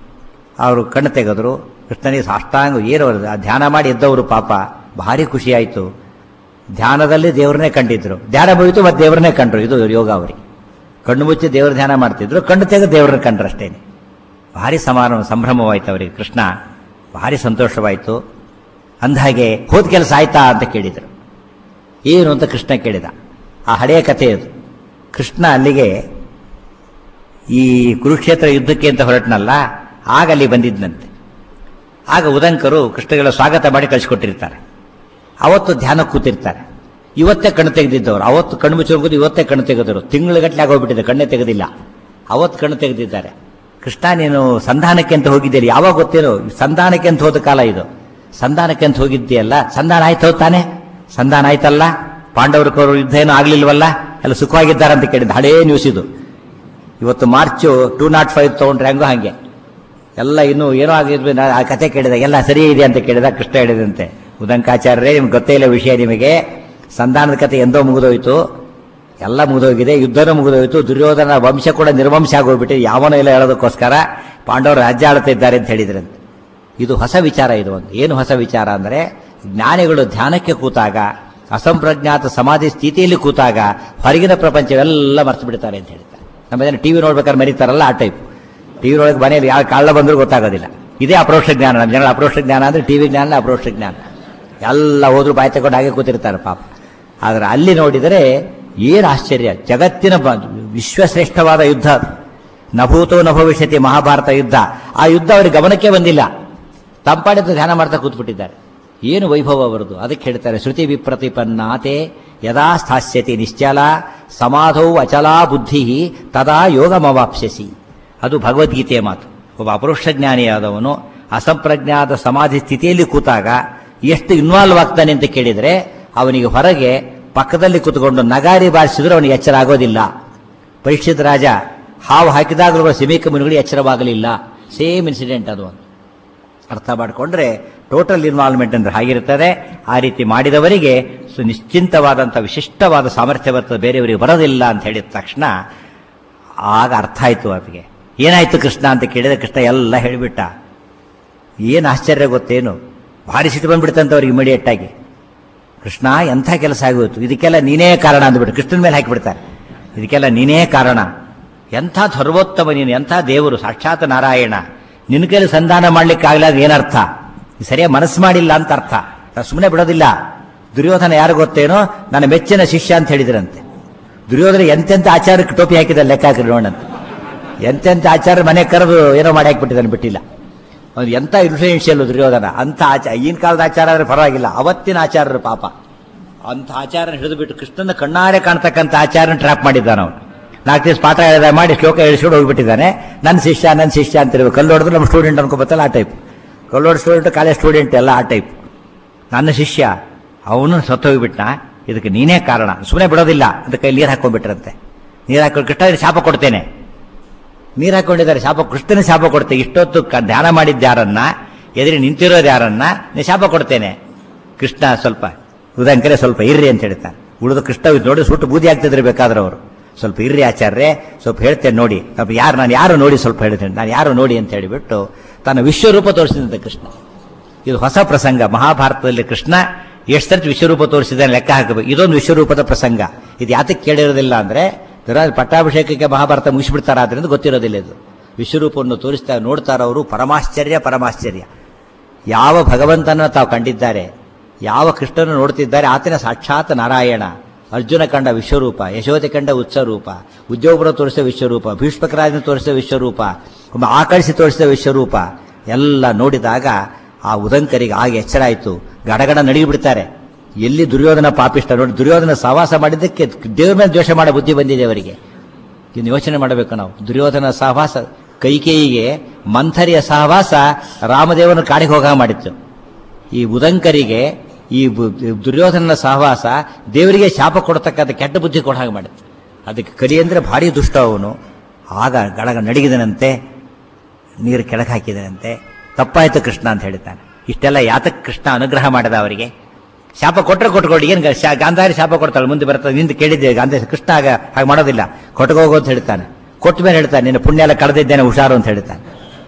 ಅವರು ಕಣ್ಣು ತೆಗೆದ್ರು ಕೃಷ್ಣನಿಗೆ ಸಾಷ್ಟಾಂಗ ಏನು ಧ್ಯಾನ ಮಾಡಿ ಎದ್ದವರು ಪಾಪ ಭಾರಿ ಖುಷಿ ಆಯಿತು ಧ್ಯಾನದಲ್ಲಿ ದೇವ್ರನ್ನೇ ಕಂಡಿದ್ರು ಧ್ಯಾನ ಮುಗಿತು ಮತ್ತೆ ದೇವ್ರನ್ನೇ ಕಂಡ್ರು ಇದು ಯೋಗ ಅವರಿಗೆ ಕಣ್ಣು ಮುಚ್ಚಿ ದೇವ್ರ ಧ್ಯಾನ ಮಾಡ್ತಿದ್ರು ಕಣ್ಣು ತೆಗೆದು ದೇವ್ರನ್ನ ಕಂಡ್ರು ಅಷ್ಟೇನೆ ಭಾರಿ ಸಮಾನ ಸಂಭ್ರಮವಾಯ್ತು ಅವರಿಗೆ ಕೃಷ್ಣ ಭಾರಿ ಸಂತೋಷವಾಯಿತು ಅಂದಹಾಗೆ ಹೋದ ಕೆಲಸ ಆಯ್ತಾ ಅಂತ ಕೇಳಿದರು ಏನು ಅಂತ ಕೃಷ್ಣ ಕೇಳಿದ ಆ ಹಳೆಯ ಕಥೆ ಅದು ಕೃಷ್ಣ ಅಲ್ಲಿಗೆ ಈ ಕುರುಕ್ಷೇತ್ರ ಯುದ್ಧಕ್ಕೆ ಅಂತ ಹೊರಟನಲ್ಲ ಆಗ ಅಲ್ಲಿ ಬಂದಿದ್ದಂತೆ ಆಗ ಉದಂಕರು ಕೃಷ್ಣಗಳ ಸ್ವಾಗತ ಮಾಡಿ ಕಳಿಸಿಕೊಟ್ಟಿರ್ತಾರೆ ಅವತ್ತು ಧ್ಯಾನ ಕೂತಿರ್ತಾರೆ ಇವತ್ತೇ ಕಣ್ಣು ತೆಗೆದಿದ್ದವರು ಅವತ್ತು ಕಣ್ಣು ಮುಚ್ಚೋದು ಇವತ್ತೇ ಕಣ್ಣು ತೆಗೆದರು ತಿಂಗಳಗಟ್ಟಲೆ ಆಗೋಗ್ಬಿಟ್ಟಿದೆ ಕಣ್ಣೇ ತೆಗೆದಿಲ್ಲ ಅವತ್ತು ಕಣ್ಣು ತೆಗೆದಿದ್ದಾರೆ ಕೃಷ್ಣ ನೀನು ಸಂಧಾನಕ್ಕೆ ಅಂತ ಹೋಗಿದ್ದೀರಿ ಯಾವಾಗ ಗೊತ್ತೇನೋ ಸಂಧಾನಕ್ಕೆ ಅಂತ ಹೋದ ಕಾಲ ಇದು ಸಂಧಾನಕ್ಕೆ ಅಂತ ಹೋಗಿದ್ದೀಯಲ್ಲ ಸಂಧಾನ ಆಯ್ತು ತಾನೆ ಸಂಧಾನ ಆಯ್ತಲ್ಲ ಪಾಂಡವರು ಕೌರವರು ಯುದ್ಧ ಏನೂ ಆಗ್ಲಿಲ್ವಲ್ಲ ಎಲ್ಲ ಸುಖವಾಗಿದ್ದಾರೆ ಅಂತ ಕೇಳಿದ ಹಳೇ ನ್ಯೂಸ್ ಇದು ಇವತ್ತು ಮಾರ್ಚು ಟೂ ನಾಟ್ ಫೈವ್ ತಗೊಂಡ್ರೆ ಹಂಗೋ ಹಾಗೆ ಎಲ್ಲ ಇನ್ನೂ ಏನೋ ಆಗಿದ್ವಿ ಆ ಕತೆ ಕೇಳಿದ ಎಲ್ಲ ಸರಿ ಇದೆ ಅಂತ ಕೇಳಿದ ಕೃಷ್ಣ ಹೇಳಿದಂತೆ ಉದಂಕಾಚಾರ್ಯರೇ ನಿಮ್ಗೆ ಗೊತ್ತೇ ಇಲ್ಲ ವಿಷಯ ನಿಮಗೆ ಸಂಧಾನದ ಕತೆ ಎಂದೋ ಮುಗಿದೋಯ್ತು ಎಲ್ಲ ಮುಗಿದೋಗಿದೆ ಯುದ್ಧನೂ ಮುಗಿದೋಯ್ತು ದುರ್ಯೋಧನ ವಂಶ ಕೂಡ ನಿರ್ವಂಶ ಆಗೋಗ್ಬಿಟ್ಟು ಯಾವನೋ ಇಲ್ಲ ಹೇಳೋದಕ್ಕೋಸ್ಕರ ಪಾಂಡವರು ರಾಜ್ಯ ಆಳ್ತಾ ಇದ್ದಾರೆ ಅಂತ ಹೇಳಿದ್ರಂತೆ ಇದು ಹೊಸ ವಿಚಾರ ಇದು ಒಂದು ಏನು ಹೊಸ ವಿಚಾರ ಅಂದರೆ ಜ್ಞಾನಿಗಳು ಧ್ಯಾನಕ್ಕೆ ಕೂತಾಗ ಅಸಂಪ್ರಜ್ಞಾತ ಸಮಾಧಿ ಸ್ಥಿತಿಯಲ್ಲಿ ಕೂತಾಗ ಹೊರಗಿನ ಪ್ರಪಂಚವೆಲ್ಲ ಮರ್ತು ಬಿಡ್ತಾರೆ ಅಂತ ಹೇಳ್ತಾರೆ ನಮ್ಮ ಟಿವಿ ನೋಡ್ಬೇಕಾದ್ರೆ ಮರಿತಾರಲ್ಲ ಆ ಟೈಪ್ ಟಿವಿ ಒಳಗೆ ಮನೆಯಲ್ಲಿ ಯಾವ ಕಳ್ಳ ಬಂದರೂ ಗೊತ್ತಾಗೋದಿಲ್ಲ ಇದೇ ಅಪ್ರೋಕ್ಷ ಜ್ಞಾನ ನಮ್ಮ ಜನರ ಅಪ್ರೋಕ್ಷ ಜ್ಞಾನ ಅಂದ್ರೆ ಟಿವಿ ಜ್ಞಾನ ಅಪ್ರೋಕ್ಷ ಜ್ಞಾನ ಎಲ್ಲ ಹೋದ್ರು ಬಾಯಿ ತಗೊಂಡು ಹಾಗೆ ಕೂತಿರ್ತಾರೆ ಪಾಪ ಆದ್ರೆ ಅಲ್ಲಿ ನೋಡಿದರೆ ಏನು ಆಶ್ಚರ್ಯ ಜಗತ್ತಿನ ಬ- ವಿಶ್ವಶ್ರೇಷ್ಠವಾದ ಯುದ್ಧ ಅದು. ನಭೂತೋ ನಭವಿಷ್ಯತಿ ಮಹಾಭಾರತ ಯುದ್ಧ ಆ ಯುದ್ಧ ಅವರಿಗೆ ಗಮನಕ್ಕೆ ಬಂದಿಲ್ಲ ತಂಪಾಡಿದ್ದು ಧ್ಯಾನ ಮಾಡ್ತಾ ಕೂತ್ಬಿಟ್ಟಿದ್ದಾರೆ ಏನು ವೈಭವ ಅವರದು ಅದಕ್ಕೆ ಹೇಳ್ತಾರೆ ಶ್ರುತಿ ವಿಪ್ರತಿಪನ್ನಾತೆ ಯದಾ ಸ್ಥಾಸ್ಯತಿ ನಿಶ್ಚಲ ಸಮಾಧೌ ಅಚಲಾ ಬುದ್ಧಿ ತದಾ ಯೋಗಮವಾಪ್ಸ್ಯಸಿ ಅದು ಭಗವದ್ಗೀತೆಯ ಮಾತು ಒಬ್ಬ ಅಪರೋಕ್ಷಜ್ಞಾನಿಯಾದವನು ಅಸಂಪ್ರಜ್ಞಾತ ಸಮಾಧಿ ಸ್ಥಿತಿಯಲ್ಲಿ ಕೂತಾಗ ಎಷ್ಟು ಇನ್ವಾಲ್ವ್ ಆಗ್ತಾನೆ ಅಂತ ಕೇಳಿದರೆ ಅವನಿಗೆ ಹೊರಗೆ ಪಕ್ಕದಲ್ಲಿ ಕೂತ್ಕೊಂಡು ನಗಾರಿ ಬಾರಿಸಿದ್ರು ಅವನಿಗೆ ಎಚ್ಚರ ಆಗೋದಿಲ್ಲ ಪರೀಕ್ಷಿತ್ ರಾಜ ಹಾವು ಹಾಕಿದಾಗಲೂ ಸಿಮಿಕ ಮುನಿಗಳಿಗೆ ಎಚ್ಚರವಾಗಲಿಲ್ಲ ಸೇಮ್ ಇನ್ಸಿಡೆಂಟ್ ಅದು ಒಂದು ಅರ್ಥ ಮಾಡಿಕೊಂಡ್ರೆ ಟೋಟಲ್ ಇನ್ವಾಲ್ವ್ಮೆಂಟ್ ಅಂದ್ರೆ ಹಾಗಿರ್ತದೆ ಆ ರೀತಿ ಮಾಡಿದವರಿಗೆ ಸು- ನಿಶ್ಚಿಂತವಾದಂಥ ವಿಶಿಷ್ಟವಾದ ಸಾಮರ್ಥ್ಯ ಬರ್ತದೆ ಬೇರೆಯವರಿಗೆ ಬರೋದಿಲ್ಲ ಅಂತ ಹೇಳಿದ ತಕ್ಷಣ ಆಗ ಅರ್ಥ ಆಯ್ತು ಅವರಿಗೆ ಏನಾಯ್ತು ಕೃಷ್ಣ ಅಂತ ಕೇಳಿದ್ರೆ ಕೃಷ್ಣ ಎಲ್ಲ ಹೇಳಿಬಿಟ್ಟ ಏನು ಆಶ್ಚರ್ಯ ಗೊತ್ತೇನು ಭಾರಿ ಸಿಟ್ಟು ಬಂದ್ಬಿಡ್ತಂತ ಅವ್ರಿಗೆ ಇಮಿಡಿಯೇಟ್ ಆಗಿ ಕೃಷ್ಣ ಎಂಥ ಕೆಲಸ ಆಗೋಯ್ತು ಇದಕ್ಕೆಲ್ಲ ನೀನೇ ಕಾರಣ ಅಂದ್ಬಿಟ್ಟು ಕೃಷ್ಣನ ಮೇಲೆ ಹಾಕಿಬಿಡ್ತಾರೆ ಇದಕ್ಕೆಲ್ಲ ನೀನೇ ಕಾರಣ ಎಂಥ ಸರ್ವೋತ್ತಮ ನೀನು ಎಂಥ ದೇವರು ಸಾಕ್ಷಾತ್ ನಾರಾಯಣ ನಿನ್ನ ಕೈಲಿ ಸಂಧಾನ ಮಾಡ್ಲಿಕ್ಕೆ ಆಗಲ್ಲ ಅದು ಏನರ್ಥ ನೀ ಸರಿಯಾಗಿ ಮನಸ್ಸು ಮಾಡಿಲ್ಲ ಅಂತ ಅರ್ಥ ಸುಮ್ಮನೆ ಬಿಡೋದಿಲ್ಲ ದುರ್ಯೋಧನ ಯಾರು ಗೊತ್ತೇನೋ ನನ್ನ ಮೆಚ್ಚಿನ ಶಿಷ್ಯ ಅಂತ ಹೇಳಿದ್ರಂತೆ ದುರ್ಯೋಧನ ಎಂತೆಂಥ ಆಚಾರಕ್ಕೆ ಟೋಪಿ ಹಾಕಿದ ಲೆಕ್ಕ ಹಾಕಿದ್ರು ನೋಡಂತ ಎಂತೆಂಥ ಆಚಾರ ಮನೆ ಕರೆದು ಏನೋ ಮಾಡಿ ಹಾಕ್ಬಿಟ್ಟಿದ್ದಾನೆ ಬಿಟ್ಟಿಲ್ಲ ಅವ್ನು ಎಂಥ ಇನ್ಫ್ಲೂಯೆನ್ಷಿಯಲ್ ದುರ್ಯೋಧನ ಅಂಥ ಆಚಾರ ಈಗಿನ ಕಾಲದ ಆಚಾರ ಆದರೆ ಪರವಾಗಿಲ್ಲ ಅವತ್ತಿನ ಆಚಾರರು ಪಾಪ ಅಂಥ ಆಚಾರ ಹಿಡಿದು ಬಿಟ್ಟು ಕೃಷ್ಣನ ಕಣ್ಣಾರೆ ಕಾಣ್ತಕ್ಕಂಥ ಆಚಾರನ ಟ್ರ್ಯಾಪ್ ಮಾಡಿದ್ದಾನ ಅವನು ನಾಲ್ಕು ದಿವಸ ಪಾಠ ಹೇಳಿದ ಮಾಡಿ ಶ್ಲೋಕ ಹೇಳಿಸ್ಕೊಂಡು ಹೋಗ್ಬಿಟ್ಟಿದ್ದಾನೆ ನನ್ನ ಶಿಷ್ಯ ನನ್ನ ಶಿಷ್ಯ ಅಂತ ಇರ್ಬೇಕು ಕಲ್ಲು ಹೊಡೆದ್ರೆ ನಮ್ಮ ಸ್ಟೂಡೆಂಟ್ ಅನ್ಕೋಬತ್ತಲ್ಲ ಆ ಟೈಪ್ ಕಲ್ಲು ಹೊಡೆದ ಸ್ಟೂಡೆಂಟ್ ಕಾಲೇಜ್ ಸ್ಟೂಡೆಂಟ್ ಎಲ್ಲ ಆ ಟೈಪ್ ನನ್ನ ಶಿಷ್ಯ ಅವನು ಸತ್ತೋಗ್ಬಿಟ್ನ ಇದಕ್ಕೆ ನೀನೇ ಕಾರಣ ಸುಮ್ಮನೆ ಬಿಡೋದಿಲ್ಲ ಅದಕ್ಕೆ ನೀರು ಹಾಕೊಂಡ್ಬಿಟ್ರಂತೆ ನೀರು ಹಾಕೊಂಡು ಕೃಷ್ಣ ಶಾಪ ಕೊಡ್ತೇನೆ ನೀರು ಹಾಕೊಂಡಿದ್ದಾರೆ ಶಾಪ ಕೃಷ್ಣನ ಶಾಪ ಕೊಡ್ತೇನೆ ಇಷ್ಟೊತ್ತು ಕ- ಧ್ಯಾನ ಮಾಡಿದ್ದ ಯಾರನ್ನ ಎದುರಿ ನಿಂತಿರೋದು ಯಾರನ್ನ ನೀ ಶಾಪ ಕೊಡ್ತೇನೆ ಕೃಷ್ಣ ಸ್ವಲ್ಪ ಉದಂಕರೆ ಸ್ವಲ್ಪ ಇರ್ರಿ ಅಂತ ಹೇಳ್ತಾನೆ ಉಳಿದ ಕೃಷ್ಣ ಇದ್ ನೋಡಿ ಸುಟ್ಟು ಬೂದಿ ಆಗ್ತಿದ್ರೆ ಬೇಕಾದ್ರೆ ಅವರು ಸ್ವಲ್ಪ ಇರ್ರಿ ಆಚಾರ್ಯ ಸ್ವಲ್ಪ ಹೇಳ್ತೇನೆ ನೋಡಿ ಸ್ವಲ್ಪ ಯಾರು ನಾನು ಯಾರು ನೋಡಿ ಸ್ವಲ್ಪ ಹೇಳ್ತೇನೆ ನಾನು ಯಾರು ನೋಡಿ ಅಂತ ಹೇಳಿಬಿಟ್ಟು ತನ್ನ ವಿಶ್ವರೂಪ ತೋರಿಸಿದಂತೆ ಕೃಷ್ಣ ಇದು ಹೊಸ ಪ್ರಸಂಗ ಮಹಾಭಾರತದಲ್ಲಿ ಕೃಷ್ಣ ಎಷ್ಟು ಸರ್ತಿ ವಿಶ್ವರೂಪ ತೋರಿಸಿದ್ದಾನೆ ಲೆಕ್ಕ ಹಾಕಬೇಕು ಇದೊಂದು ವಿಶ್ವರೂಪದ ಪ್ರಸಂಗ ಇದು ಯಾತಕ್ಕೆ ಕೇಳಿರೋದಿಲ್ಲ ಅಂದ್ರೆ ದುರಾಜ್ ಪಟ್ಟಾಭಿಷೇಕಕ್ಕೆ ಮಹಾಭಾರತ ಮುಗಿಸ್ಬಿಡ್ತಾರ ಆದ್ರಿಂದ ಗೊತ್ತಿರೋದಿಲ್ಲ ಇದು ವಿಶ್ವರೂಪವನ್ನು ತೋರಿಸ್ತಾ ನೋಡ್ತಾರ ಅವರು ಪರಮಾಶ್ಚರ್ಯ ಪರಮಾಶ್ಚರ್ಯ ಯಾವ ಭಗವಂತನ ತಾವು ಕಂಡಿದ್ದಾರೆ ಯಾವ ಕೃಷ್ಣನ ನೋಡ್ತಿದ್ದಾರೆ ಆತನ ಸಾಕ್ಷಾತ್ ನಾರಾಯಣ ಅರ್ಜುನ ಕಂಡ ವಿಶ್ವರೂಪ ಯಶೋಧೆ ಕಂಡ ಉತ್ಸರೂಪ ಉದ್ಯೋಗಪುರ ತೋರಿಸಿದ ವಿಶ್ವರೂಪ ಭೀಷ್ಮಕರಾಜನ ತೋರಿಸಿದ ವಿಶ್ವರೂಪ ಒಬ್ಬ ಆಕಳಿಸಿ ತೋರಿಸಿದ ವಿಶ್ವರೂಪ ಎಲ್ಲ ನೋಡಿದಾಗ ಆ ಉದಂಕರಿಗೆ ಆಗ ಎಚ್ಚರ ಆಯಿತು ಗಡಗಡ ನಡಿಗೆ ಬಿಡ್ತಾರೆ ಎಲ್ಲಿ ದುರ್ಯೋಧನ ಪಾಪಿಷ್ಟ ನೋಡಿ ದುರ್ಯೋಧನ ಸಹವಾಸ ಮಾಡಿದ್ದಕ್ಕೆ ದೇವ್ರ ಮೇಲೆ ದ್ವೇಷ ಮಾಡೋ ಬುದ್ಧಿ ಬಂದಿದೆ ಅವರಿಗೆ ಇನ್ನು ಯೋಚನೆ ಮಾಡಬೇಕು ನಾವು ದುರ್ಯೋಧನ ಸಹವಾಸ ಕೈಕೇಯಿಗೆ ಮಂಥರಿಯ ಸಹವಾಸ ರಾಮದೇವನ ಕಾಡಿಗೆ ಹೋಗ ಮಾಡಿತ್ತು ಈ ಉದಂಕರಿಗೆ ಈ ಬು- ದುರ್ಯೋಧನನ ಸಹವಾಸ ದೇವರಿಗೆ ಶಾಪ ಕೊಡತಕ್ಕಂಥ ಕೆಟ್ಟ ಬುದ್ಧಿ ಕೊಡ ಹಾಗೆ ಮಾಡಿತ್ತು ಅದಕ್ಕೆ ಕಲಿ ಅಂದ್ರೆ ಭಾರಿ ದುಷ್ಟ ಅವನು ಆಗ ಗಡಗ ನಡಿಗಿದನಂತೆ ನೀರು ಕೆಳಗೆ ಹಾಕಿದನಂತೆ ತಪ್ಪಾಯ್ತು ಕೃಷ್ಣ ಅಂತ ಹೇಳ್ತಾನೆ ಇಷ್ಟೆಲ್ಲ ಯಾತಕ್ಕೆ ಕೃಷ್ಣ ಅನುಗ್ರಹ ಮಾಡಿದ ಅವರಿಗೆ ಶಾಪ ಕೊಟ್ಟರೆ ಕೊಟ್ಕೊಡಿ ಏನು ಶಾ- ಗಾಂಧಾರಿ ಶಾಪ ಕೊಡ್ತಾಳೆ ಮುಂದೆ ಬರ್ತದೆ ನಿಂದು ಕೇಳಿದ್ದೆ ಗಾಂಧಾರಿ ಕೃಷ್ಣ ಆಗ ಹಾಗೆ ಮಾಡೋದಿಲ್ಲ ಕೊಟ್ಕೋಗು ಅಂತ ಹೇಳ್ತಾನೆ ಕೊಟ್ಟ ಮೇಲೆ ಹೇಳ್ತಾನೆ ನಿನ್ನ ಪುಣ್ಯ ಎಲ್ಲ ಕಳೆದಿದ್ದೇನೆ ಹುಷಾರು ಅಂತ ಹೇಳ್ತಾನೆ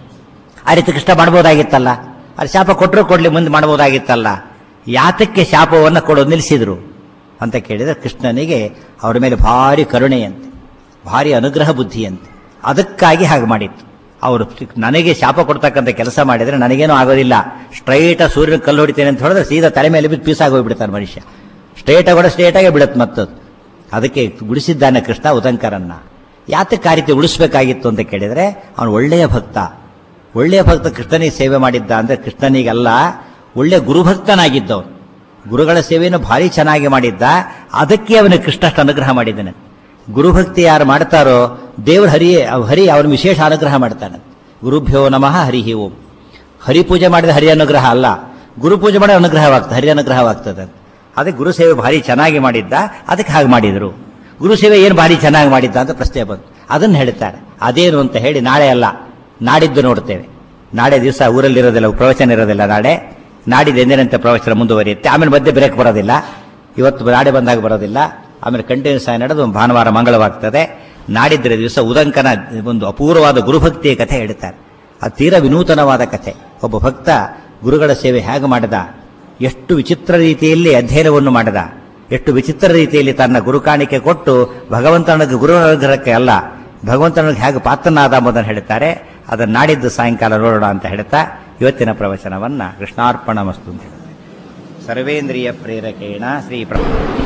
ಆ ರೀತಿ ಕೃಷ್ಣ ಮಾಡ್ಬೋದಾಗಿತ್ತಲ್ಲ ಅಲ್ಲಿ ಶಾಪ ಕೊಟ್ಟರು ಕೊಡ್ಲಿ ಮುಂದೆ ಮಾಡ್ಬೋದಾಗಿತ್ತಲ್ಲ ಯಾತಕ್ಕೆ ಶಾಪವನ್ನು ಕೊಡೋದು ನಿಲ್ಲಿಸಿದ್ರು ಅಂತ ಕೇಳಿದ್ರೆ ಕೃಷ್ಣನಿಗೆ ಅವರ ಮೇಲೆ ಭಾರಿ ಕರುಣೆಯಂತೆ ಭಾರಿ ಅನುಗ್ರಹ ಬುದ್ಧಿಯಂತೆ ಅದಕ್ಕಾಗಿ ಹಾಗೆ ಮಾಡಿತ್ತು ಅವರು ನನಗೆ ಶಾಪ ಕೊಡ್ತಕ್ಕಂಥ ಕೆಲಸ ಮಾಡಿದ್ರೆ ನನಗೇನೂ ಆಗೋದಿಲ್ಲ ಸ್ಟ್ರೈಟ ಸೂರ್ಯನ ಕಲ್ಲು ಹೊಡಿತೇನೆ ಅಂತ ಹೇಳಿದ್ರೆ ಸೀದಾ ತಲೆ ಮೇಲೆ ಬಿದ್ದು ಪೀಸಾಗಿ ಹೋಗ್ಬಿಡ್ತಾನೆ ಮನುಷ್ಯ ಸ್ಟ್ರೇಟ್ ಕೂಡ ಸ್ಟ್ರೇಟಾಗೆ ಬಿಡುತ್ತೆ ಮತ್ತದು ಅದಕ್ಕೆ ಗುಡಿಸಿದ್ದಾನೆ ಕೃಷ್ಣ ಉದಂಕರನ್ನ ಯಾತಕ್ಕೆ ಆ ರೀತಿ ಉಳಿಸ್ಬೇಕಾಗಿತ್ತು ಅಂತ ಕೇಳಿದ್ರೆ ಅವನು ಒಳ್ಳೆಯ ಭಕ್ತ ಒಳ್ಳೆಯ ಭಕ್ತ ಕೃಷ್ಣನಿಗೆ ಸೇವೆ ಮಾಡಿದ್ದ ಅಂದ್ರೆ ಕೃಷ್ಣನಿಗಲ್ಲ ಒಳ್ಳೆ ಗುರುಭಕ್ತನಾಗಿದ್ದವನು ಗುರುಗಳ ಸೇವೆಯನ್ನು ಭಾರಿ ಚೆನ್ನಾಗಿ ಮಾಡಿದ್ದ ಅದಕ್ಕೆ ಅವನಿಗೆ ಕೃಷ್ಣ ಅಷ್ಟು ಅನುಗ್ರಹ ಮಾಡಿದ್ದಾನೆ ಗುರುಭಕ್ತಿ ಯಾರು ಮಾಡ್ತಾರೋ ದೇವರು ಹರಿ ಹರಿ ಅವನ ವಿಶೇಷ ಅನುಗ್ರಹ ಮಾಡ್ತಾನೆ ಗುರುಭ್ಯೋ ನಮಃ ಹರಿ ಓಂ ಹರಿ ಪೂಜೆ ಮಾಡಿದ ಹರಿ ಅನುಗ್ರಹ ಅಲ್ಲ ಗುರು ಪೂಜೆ ಮಾಡಿದ ಅನುಗ್ರಹವಾಗ್ತದೆ ಹರಿ ಅನುಗ್ರಹವಾಗ್ತದೆ ಅದಕ್ಕೆ ಗುರು ಸೇವೆ ಭಾರಿ ಚೆನ್ನಾಗಿ ಮಾಡಿದ್ದ ಅದಕ್ಕೆ ಹಾಗೆ ಮಾಡಿದರು ಗುರು ಸೇವೆ ಏನು ಭಾರಿ ಚೆನ್ನಾಗಿ ಮಾಡಿದ್ದ ಅಂತ ಪ್ರಶ್ನೆ ಬಂತು ಅದನ್ನು ಹೇಳ್ತಾರೆ ಅದೇನು ಅಂತ ಹೇಳಿ ನಾಳೆ ಅಲ್ಲ ನಾಡಿದ್ದು ನೋಡ್ತೇವೆ ನಾಳೆ ದಿವಸ ಊರಲ್ಲಿರೋದಿಲ್ಲ ಪ್ರವಚನ ಇರೋದಿಲ್ಲ ನಾಳೆ ನಾಡಿದ್ದು ಎಂದಿನಂತೆ ಪ್ರವಚನ ಮುಂದುವರಿಯುತ್ತೆ ಆಮೇಲೆ ಮಧ್ಯೆ ಬ್ರೇಕ್ ಬರೋದಿಲ್ಲ ಇವತ್ತು ನಾಳೆ ಬಂದಾಗ ಬರೋದಿಲ್ಲ ಆಮೇಲೆ ಕಂಟಿನ್ಯೂಸ್ ಆಗಿ ನಡೆದು ಭಾನುವಾರ ಮಂಗಳವಾಗ್ತದೆ ನಾಡಿದ್ದರ ದಿವಸ ಉದಂಕನ ಒಂದು ಅಪೂರ್ವವಾದ ಗುರುಭಕ್ತಿಯ ಕಥೆ ಹೇಳ್ತಾರೆ ಅದು ತೀರಾ ವಿನೂತನವಾದ ಕಥೆ ಒಬ್ಬ ಭಕ್ತ ಗುರುಗಳ ಸೇವೆ ಹೇಗೆ ಮಾಡಿದ ಎಷ್ಟು ವಿಚಿತ್ರ ರೀತಿಯಲ್ಲಿ ಅಧ್ಯಯನವನ್ನು ಮಾಡಿದ ಎಷ್ಟು ವಿಚಿತ್ರ ರೀತಿಯಲ್ಲಿ ತನ್ನ ಗುರುಕಾಣಿಕೆ ಕೊಟ್ಟು ಭಗವಂತನಿಗೆ ಗುರು ಅನುಗ್ರಹಕ್ಕೆ ಅಲ್ಲ ಭಗವಂತನಿಗೆ ಹೇಗೆ ಪಾತ್ರನಾದ ಎಂಬುದನ್ನು ಹೇಳ್ತಾರೆ ಅದನ್ನು ನಾಡಿದ್ದು ಸಾಯಂಕಾಲ ನೋಡೋಣ ಅಂತ ಹೇಳ್ತಾ ಇವತ್ತಿನ ಪ್ರವಚನವನ್ನ ಕೃಷ್ಣಾರ್ಪಣ ಮಸ್ತು ಅಂತ ಹೇಳ್ತಾರೆ ಸರ್ವೇಂದ್ರಿಯ ಪ್ರೇರಕೇಣ ಶ್ರೀ ಪ್ರ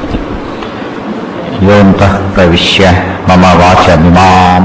ಯೋऽन्तः प्रविश्य मम वाचमिमाम्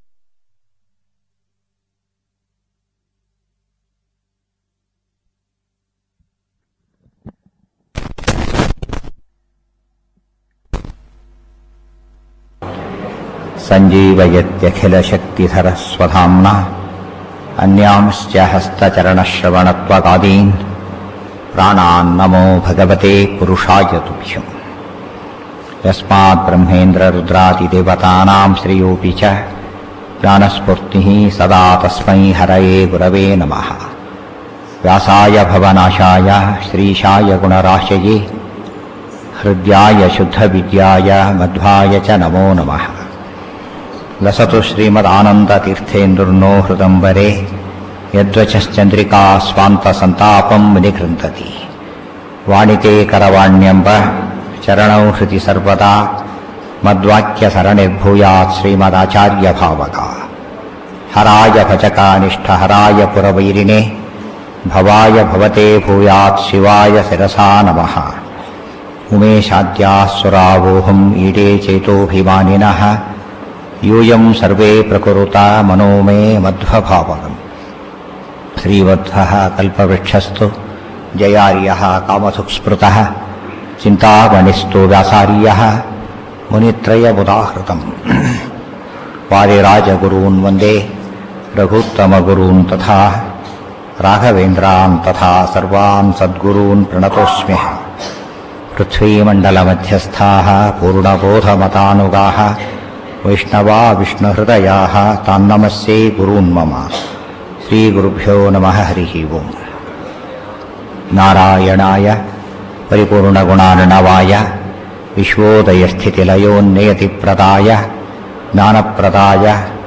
सञ्जीवयत्यखिलशक्तिधरस्वधाम्ना अन्यांश्च हस्तचरणश्रवणत्वगादीन् प्राणान्नमो भगवते पुरुषाय तुभ्यम् यस्मात् ब्रह्मेन्द्ररुद्रादिदेवतानां श्रेयोऽपि च ज्ञानस्फूर्तिः सदा तस्मै हरये गुरवे नमः व्यासाय भवनाशाय श्रीशाय गुणराशये हृद्याय शुद्धविद्याय मध्वाय च नमो नमः लसतु श्रीमदानन्दतीर्थेन्दुर्नो हृदम्बरे यद्वचश्चन्द्रिका स्वान्तसन्तापं विनिगृन्तति वाणिते करवाण्यम्ब चरणौ हृति सर्वदा मद्वाक्यसरणिर्भूयात् श्रीमदाचार्यभावका हराय भजकानिष्ठहराय पुरवैरिणे भवाय भवते भूयात् शिवाय शिरसा नमः उमेशाद्याः सुरावोहम् ईडे चेतोऽभिमानिनः यूयम् सर्वे प्रकुरुता मनो मे मध्वभावगम् श्रीवत्सः कल्पवृक्षस्तु जयार्यः कामसुस्मृतः चिन्तामणिस्तु व्यासार्यः मुनित्रयमुदाहृतम् वारिराजगुरून् वन्दे रघुत्तमगुरून् तथा राघवेन्द्रान् तथा सर्वान् सद्गुरून् प्रणतोऽस्म्यहम् पृथ्वीमण्डलमध्यस्थाः पूर्णबोधमतानुगाः वैष्णवा विष्णुहृदयाः तान्नमस्ये गुरून् मम श्रीगुरुभ्यो नमः हरिः ओम् नारायणाय परिपूर्णगुणार्णवाय विश्वोदयस्थितिलयोन्नियतिप्रदाय ज्ञानप्रदाय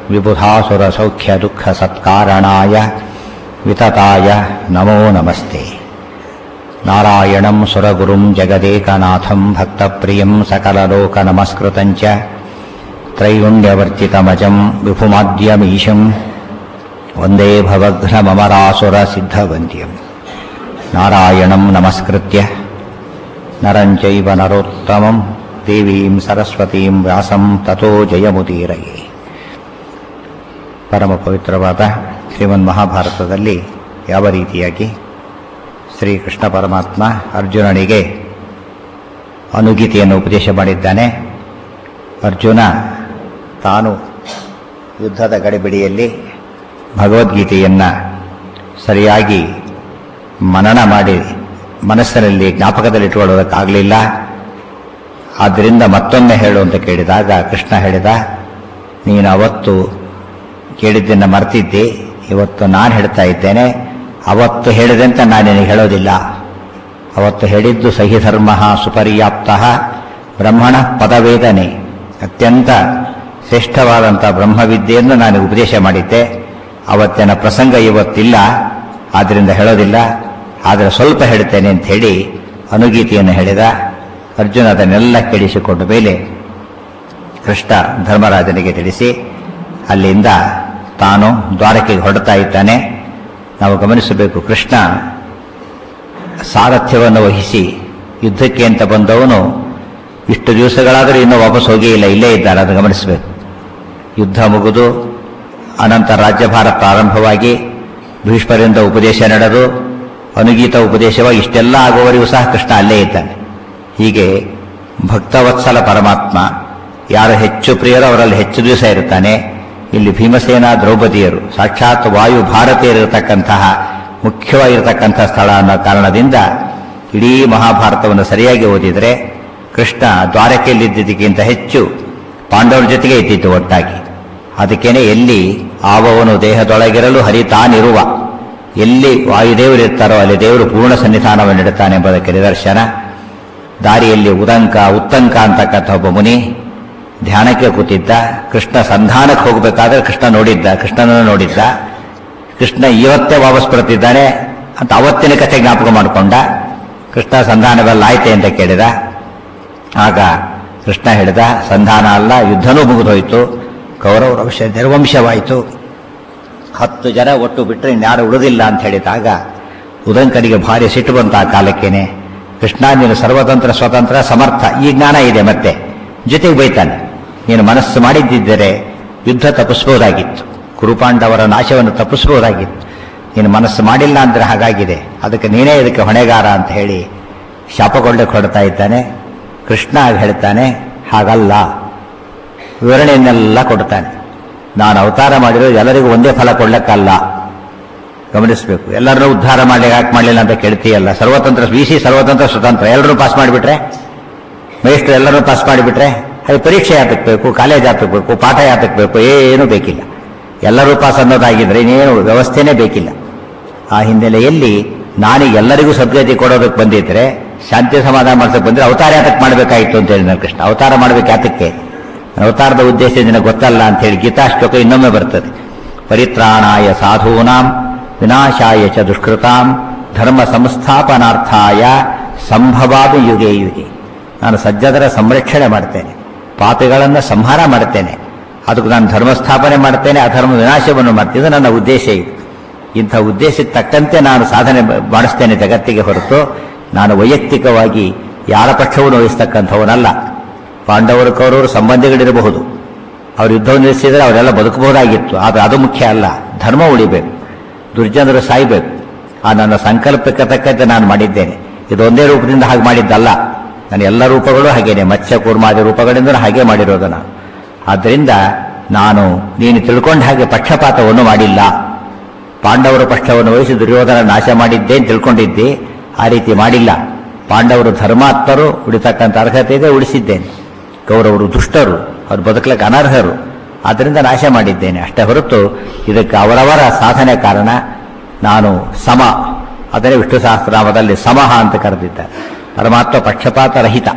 विबुधासुरसौख्यदुःखसत्कारणाय वितताय नमो नमस्ते नारायणं सुरगुरुं जगदेकनाथं भक्तप्रियं सकललोकनमस्कृतं च त्रैगुण्यवर्जितमजं विभुमाद्यमीशं वन्दे भवघ्नममरासुरसिद्धवन्द्यम् नारायणं नमस्कृत्य नरं चैव नरोत्तमं देवीं सरस्वतीं व्यासं ततो ಜಯಮುದೀರಯೇ ಪರಮ ಪವಿತ್ರವಾದ ಶ್ರೀಮನ್ ಮಹಾಭಾರತದಲ್ಲಿ ಯಾವ ರೀತಿಯಾಗಿ ಶ್ರೀಕೃಷ್ಣ ಪರಮಾತ್ಮ ಅರ್ಜುನನಿಗೆ ಅನುಗೀತೆಯನ್ನು ಉಪದೇಶ ಮಾಡಿದ್ದಾನೆ ಅರ್ಜುನ ತಾನು ಯುದ್ಧದ ಗಡಿಬಿಡಿಯಲ್ಲಿ ಭಗವದ್ಗೀತೆಯನ್ನು ಸರಿಯಾಗಿ ಮನನ ಮಾಡಿ ಮನಸ್ಸಿನಲ್ಲಿ ಜ್ಞಾಪಕದಲ್ಲಿಟ್ಟುಕೊಳ್ಳೋದಕ್ಕಾಗಲಿಲ್ಲ ಆದ್ದರಿಂದ ಮತ್ತೊಮ್ಮೆ ಹೇಳು ಅಂತ ಕೇಳಿದಾಗ ಕೃಷ್ಣ ಹೇಳಿದ ನೀನು ಅವತ್ತು ಕೇಳಿದ್ದನ್ನು ಮರ್ತಿದ್ದೆ ಇವತ್ತು ನಾನು ಹೇಳ್ತಾ ಇದ್ದೇನೆ ಅವತ್ತು ಹೇಳಿದಂತೆ ನಾನು ನಿನಗೆ ಹೇಳೋದಿಲ್ಲ ಅವತ್ತು ಹೇಳಿದ್ದು ಸಹಿ ಧರ್ಮ ಸುಪರ್ಯಾಪ್ತ ಬ್ರಹ್ಮಣ ಪದವೇದನೆ ಅತ್ಯಂತ ಶ್ರೇಷ್ಠವಾದಂಥ ಬ್ರಹ್ಮವಿದ್ಯೆಯನ್ನು ನಾನು ಉಪದೇಶ ಮಾಡಿದ್ದೆ ಅವತ್ತಿನ ಪ್ರಸಂಗ ಇವತ್ತಿಲ್ಲ ಆದ್ದರಿಂದ ಹೇಳೋದಿಲ್ಲ ಆದರೆ ಸ್ವಲ್ಪ ಹೇಳ್ತೇನೆ ಅಂತ ಹೇಳಿ ಅನುಗೀತೆಯನ್ನು ಹೇಳಿದ ಅರ್ಜುನ ಅದನ್ನೆಲ್ಲ ಕೇಳಿಸಿಕೊಂಡ ಮೇಲೆ ಕೃಷ್ಣ ಧರ್ಮರಾಜನಿಗೆ ತಿಳಿಸಿ ಅಲ್ಲಿಂದ ತಾನು ದ್ವಾರಕೆಗೆ ಹೊರಡ್ತಾ ಇದ್ದಾನೆ ನಾವು ಗಮನಿಸಬೇಕು ಕೃಷ್ಣ ಸಾರಥ್ಯವನ್ನು ವಹಿಸಿ ಯುದ್ಧಕ್ಕೆ ಅಂತ ಬಂದವನು ಇಷ್ಟು ದಿವಸಗಳಾದರೂ ಇನ್ನೂ ವಾಪಸ್ ಹೋಗೇ ಇಲ್ಲ ಇಲ್ಲೇ ಇದ್ದಾರೆ ಅದು ಗಮನಿಸಬೇಕು ಯುದ್ಧ ಮುಗಿದು ಅನಂತರ ರಾಜ್ಯಭಾರ ಪ್ರಾರಂಭವಾಗಿ ಭೀಷ್ಮರಿಂದ ಉಪದೇಶ ನಡೆದು ಅನುಗೀತ ಉಪದೇಶವಾಗಿ ಇಷ್ಟೆಲ್ಲ ಆಗುವವರೆಗೂ ಸಹ ಕೃಷ್ಣ ಅಲ್ಲೇ ಇದ್ದಾನೆ ಹೀಗೆ ಭಕ್ತವತ್ಸಲ ಪರಮಾತ್ಮ ಯಾರು ಹೆಚ್ಚು ಪ್ರಿಯರೋ ಅವರಲ್ಲಿ ಹೆಚ್ಚು ದಿವಸ ಇರ್ತಾನೆ ಇಲ್ಲಿ ಭೀಮಸೇನ ದ್ರೌಪದಿಯರು ಸಾಕ್ಷಾತ್ ವಾಯು ಭಾರತೀಯರಿರತಕ್ಕಂತಹ ಮುಖ್ಯವಾಗಿರತಕ್ಕಂಥ ಸ್ಥಳ ಅನ್ನೋ ಕಾರಣದಿಂದ ಇಡೀ ಮಹಾಭಾರತವನ್ನು ಸರಿಯಾಗಿ ಓದಿದರೆ ಕೃಷ್ಣ ದ್ವಾರಕೆಯಲ್ಲಿದ್ದದಕ್ಕಿಂತ ಹೆಚ್ಚು ಪಾಂಡವರ ಜೊತೆಗೆ ಇದ್ದಿತ್ತು ಒಟ್ಟಾಗಿ ಅದಕ್ಕೇನೆ ಎಲ್ಲಿ ಆವವನು ದೇಹದೊಳಗಿರಲು ಹರಿತಾನಿರುವ ಎಲ್ಲಿ ವಾಯುದೇವರು ಇರ್ತಾರೋ ಅಲ್ಲಿ ದೇವರು ಪೂರ್ಣ ಸನ್ನಿಧಾನವನ್ನು ಇಡುತ್ತಾನೆ ಎಂಬುದಕ್ಕೆ ನಿದರ್ಶನ ದಾರಿಯಲ್ಲಿ ಉದಂಕ ಉತ್ತಂಕ ಅಂತಕ್ಕಂಥ ಒಬ್ಬ ಮುನಿ ಧ್ಯಾನಕ್ಕೆ ಕೂತಿದ್ದ ಕೃಷ್ಣ ಸಂಧಾನಕ್ಕೆ ಹೋಗಬೇಕಾದ್ರೆ ಕೃಷ್ಣ ನೋಡಿದ್ದ ಕೃಷ್ಣನನ್ನು ನೋಡಿದ್ದ ಕೃಷ್ಣ ಇವತ್ತೇ ವಾಪಸ್ ಬರ್ತಿದ್ದಾನೆ ಅಂತ ಅವತ್ತಿನ ಕಥೆ ಜ್ಞಾಪಕ ಮಾಡಿಕೊಂಡ ಕೃಷ್ಣ ಸಂಧಾನವೆಲ್ಲ ಆಯ್ತೆ ಅಂತ ಕೇಳಿದ ಆಗ ಕೃಷ್ಣ ಹೇಳಿದ ಸಂಧಾನ ಅಲ್ಲ ಯುದ್ಧನೂ ಮುಗಿದೋಯ್ತು ಕೌರವರ ವಂಶ ನಿರ್ವಂಶವಾಯಿತು ಹತ್ತು ಜನ ಒಟ್ಟು ಬಿಟ್ಟರೆ ಇನ್ಯಾರು ಉಳಿದಿಲ್ಲ ಅಂತ ಹೇಳಿದಾಗ ಉದಂಕನಿಗೆ ಭಾರಿ ಸಿಟ್ಟು ಬಂತ ಆ ಕಾಲಕ್ಕೇನೆ ಕೃಷ್ಣ ನೀನು ಸರ್ವತಂತ್ರ ಸ್ವತಂತ್ರ ಸಮರ್ಥ ಈ ಜ್ಞಾನ ಇದೆ ಮತ್ತೆ ಜೊತೆಗೆ ಬೈತಾನೆ ನೀನು ಮನಸ್ಸು ಮಾಡಿದ್ದಿದ್ದರೆ ಯುದ್ಧ ತಪ್ಪಿಸ್ಬೋದಾಗಿತ್ತು ಕುರುಪಾಂಡವರ ನಾಶವನ್ನು ತಪ್ಪಿಸ್ಬೋದಾಗಿತ್ತು ನೀನು ಮನಸ್ಸು ಮಾಡಿಲ್ಲ ಅಂದ್ರೆ ಹಾಗಾಗಿದೆ ಅದಕ್ಕೆ ನೀನೇ ಇದಕ್ಕೆ ಹೊಣೆಗಾರ ಅಂತ ಹೇಳಿ ಶಾಪಗೊಂಡೆ ಕೊಡ್ತಾ ಇದ್ದಾನೆ ಕೃಷ್ಣ ಆಗ ಹೇಳ್ತಾನೆ ಹಾಗಲ್ಲ ವಿವರಣೆಯನ್ನೆಲ್ಲ ಕೊಡ್ತಾನೆ ನಾನು ಅವತಾರ ಮಾಡಿರೋದು ಎಲ್ಲರಿಗೂ ಒಂದೇ ಫಲ ಕೊಡ್ಲಿಕ್ಕಲ್ಲ ಗಮನಿಸಬೇಕು ಎಲ್ಲರನ್ನೂ ಉದ್ಧಾರ ಮಾಡಿ ಯಾಕೆ ಮಾಡಲಿಲ್ಲ ಅಂತ ಕೇಳ್ತೀಯಲ್ಲ ಸರ್ವತಂತ್ರ ವಿ ಸಿ ಸರ್ವತಂತ್ರ ಸ್ವತಂತ್ರ ಎಲ್ಲರೂ ಪಾಸ್ ಮಾಡಿಬಿಟ್ರೆ ಮೇಷ್ಟ್ರು ಎಲ್ಲರೂ ಪಾಸ್ ಮಾಡಿಬಿಟ್ರೆ ಅದು ಪರೀಕ್ಷೆ ಯಾತಕ್ಕೆ ಬೇಕು ಕಾಲೇಜ್ ಯಾತಕ್ಕೆ ಬೇಕು ಪಾಠ ಯಾತಕ್ಕೆ ಬೇಕು ಏನೂ ಬೇಕಿಲ್ಲ ಎಲ್ಲರೂ ಪಾಸ್ ಅನ್ನೋದಾಗಿದ್ರೆ ಇನ್ನೇನು ವ್ಯವಸ್ಥೆನೇ ಬೇಕಿಲ್ಲ ಆ ಹಿನ್ನೆಲೆಯಲ್ಲಿ ನಾನು ಎಲ್ಲರಿಗೂ ಸದ್ಗತಿ ಕೊಡೋದಕ್ಕೆ ಬಂದಿದ್ರೆ ಶಾಂತಿ ಸಮಾಧಾನ ಮಾಡ್ಸಕ್ಕೆ ಬಂದ್ರೆ ಅವತಾರ ಯಾತಕ್ಕೆ ಮಾಡಬೇಕಾಗಿತ್ತು ಅಂತ ಹೇಳಿ ನಾನು ಕೃಷ್ಣ ಅವತಾರ ಮಾಡ್ಬೇಕು ಯಾತಕ್ಕೆ ಅವತಾರದ ಉದ್ದೇಶ ನಿನಗೆ ಗೊತ್ತಲ್ಲ ಅಂತ ಹೇಳಿ ಗೀತಾಶ್ಲೋಕ ಇನ್ನೊಮ್ಮೆ ಬರ್ತದೆ ಪರಿತ್ರಾಣಾಯ ಸಾಧೂನಾಂ ವಿನಾಶಾಯ ಚ ದುಷ್ಕೃತಾಂ ಧರ್ಮ ಸಂಸ್ಥಾಪನಾರ್ಥಾಯ ಸಂಭವಾಮಿ ಯುಗೆ ಯುಗೆ ನಾನು ಸಜ್ಜದರ ಸಂರಕ್ಷಣೆ ಮಾಡ್ತೇನೆ ಪಾಪಿಗಳನ್ನು ಸಂಹಾರ ಮಾಡ್ತೇನೆ ಅದಕ್ಕೆ ನಾನು ಧರ್ಮ ಸ್ಥಾಪನೆ ಮಾಡ್ತೇನೆ ಅಧರ್ಮ ವಿನಾಶವನ್ನು ಮಾಡ್ತೇನೆ ಇದು ನನ್ನ ಉದ್ದೇಶ ಇದು ಇಂಥ ಉದ್ದೇಶಕ್ಕೆ ತಕ್ಕಂತೆ ನಾನು ಸಾಧನೆ ಮಾಡಿಸ್ತೇನೆ ಜಗತ್ತಿಗೆ ಹೊರತು ನಾನು ವೈಯಕ್ತಿಕವಾಗಿ ಯಾರ ಪಕ್ಷವನ್ನು ವಹಿಸ್ತಕ್ಕಂಥವನಲ್ಲ ಪಾಂಡವರು ಕೌರವರು ಸಂಬಂಧಿಗಳಿರಬಹುದು ಅವರು ಯುದ್ಧವನ್ನು ನಿಲ್ಲಿಸಿದರೆ ಅವರೆಲ್ಲ ಬದುಕಬಹುದಾಗಿತ್ತು ಆದರೆ ಅದು ಮುಖ್ಯ ಅಲ್ಲ ಧರ್ಮ ಉಳಿಬೇಕು ದುರ್ಜನರು ಸಾಯ್ಬೇಕು ಆ ನನ್ನ ಸಂಕಲ್ಪಕ್ಕೆ ತಕ್ಕಂತೆ ನಾನು ಮಾಡಿದ್ದೇನೆ ಇದು ಒಂದೇ ರೂಪದಿಂದ ಹಾಗೆ ಮಾಡಿದ್ದಲ್ಲ ನನ್ನ ಎಲ್ಲ ರೂಪಗಳು ಹಾಗೇನೆ ಮತ್ಸ್ಯ ಕೂರ್ಮಾದಿ ರೂಪಗಳಿಂದ ಹಾಗೆ ಮಾಡಿರೋದು ನಾನು ಆದ್ದರಿಂದ ನಾನು ನೀನು ತಿಳ್ಕೊಂಡ ಹಾಗೆ ಪಕ್ಷಪಾತವನ್ನು ಮಾಡಿಲ್ಲ ಪಾಂಡವರ ಪಕ್ಷವನ್ನು ವಹಿಸಿ ದುರ್ಯೋಧನ ನಾಶ ಮಾಡಿದ್ದೆ ಅಂತ ತಿಳ್ಕೊಂಡಿದ್ದೆ ಆ ರೀತಿ ಮಾಡಿಲ್ಲ ಪಾಂಡವರು ಧರ್ಮಾತ್ಮರು ಉಳಿತಕ್ಕಂಥ ಅರ್ಹತೆ ಇದೆ ಉಳಿಸಿದ್ದೇನೆ ಕೌರವರು ದುಷ್ಟರು ಅವರು ಬದುಕಲಿಕ್ಕೆ ಅನರ್ಹರು ಆದ್ದರಿಂದ ನಾಶ ಮಾಡಿದ್ದೇನೆ ಅಷ್ಟೇ ಹೊರತು ಇದಕ್ಕೆ ಅವರವರ ಸಾಧನೆ ಕಾರಣ ನಾನು ಸಮ ಅದನ್ನೇ ವಿಷ್ಣು ಸಹಸ್ರನಾಮದಲ್ಲಿ ಸಮಹ ಅಂತ ಕರೆದಿದ್ದಾರೆ ಪರಮಾತ್ಮ ಪಕ್ಷಪಾತ ರಹಿತ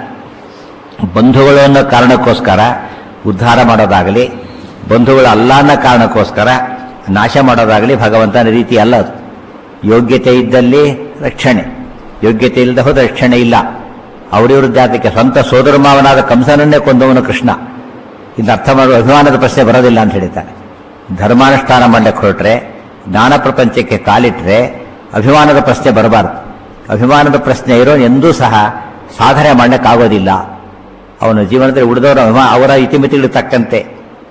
ಬಂಧುಗಳು ಅನ್ನೋ ಕಾರಣಕ್ಕೋಸ್ಕರ ಉದ್ಧಾರ ಮಾಡೋದಾಗಲಿ ಬಂಧುಗಳು ಅಲ್ಲ ಅನ್ನೋ ಕಾರಣಕ್ಕೋಸ್ಕರ ನಾಶ ಮಾಡೋದಾಗಲಿ ಭಗವಂತನ ರೀತಿ ಅಲ್ಲ ಅದು ಯೋಗ್ಯತೆ ಇದ್ದಲ್ಲಿ ರಕ್ಷಣೆ ಯೋಗ್ಯತೆ ಇಲ್ಲದ ಹೋದ ರಕ್ಷಣೆ ಇಲ್ಲ ಅವರಿವ್ರ ಜಾತಿಗೆ ಸ್ವಂತ ಸೋದರ ಮಾವನಾದ ಕಂಸನನ್ನೇ ಕೊಂದವನು ಕೃಷ್ಣ ಇನ್ನು ಅರ್ಥ ಮಾಡುವ ಅಭಿಮಾನದ ಪ್ರಶ್ನೆ ಬರೋದಿಲ್ಲ ಅಂತ ಹೇಳ್ತಾನೆ ಧರ್ಮಾನುಷ್ಠಾನ ಮಾಡಕ್ಕೆ ಹೊರಟ್ರೆ ಜ್ಞಾನ ಪ್ರಪಂಚಕ್ಕೆ ಕಾಲಿಟ್ರೆ ಅಭಿಮಾನದ ಪ್ರಶ್ನೆ ಬರಬಾರ್ದು ಅಭಿಮಾನದ ಪ್ರಶ್ನೆ ಇರೋ ಎಂದೂ ಸಹ ಸಾಧನೆ ಮಾಡಲಿಕ್ಕಾಗೋದಿಲ್ಲ ಅವನ ಜೀವನದಲ್ಲಿ ಉಳಿದವರ ಅಭಿಮಾ ಅವರ ಇತಿಮಿತಿಗಳಿಗೆ ತಕ್ಕಂತೆ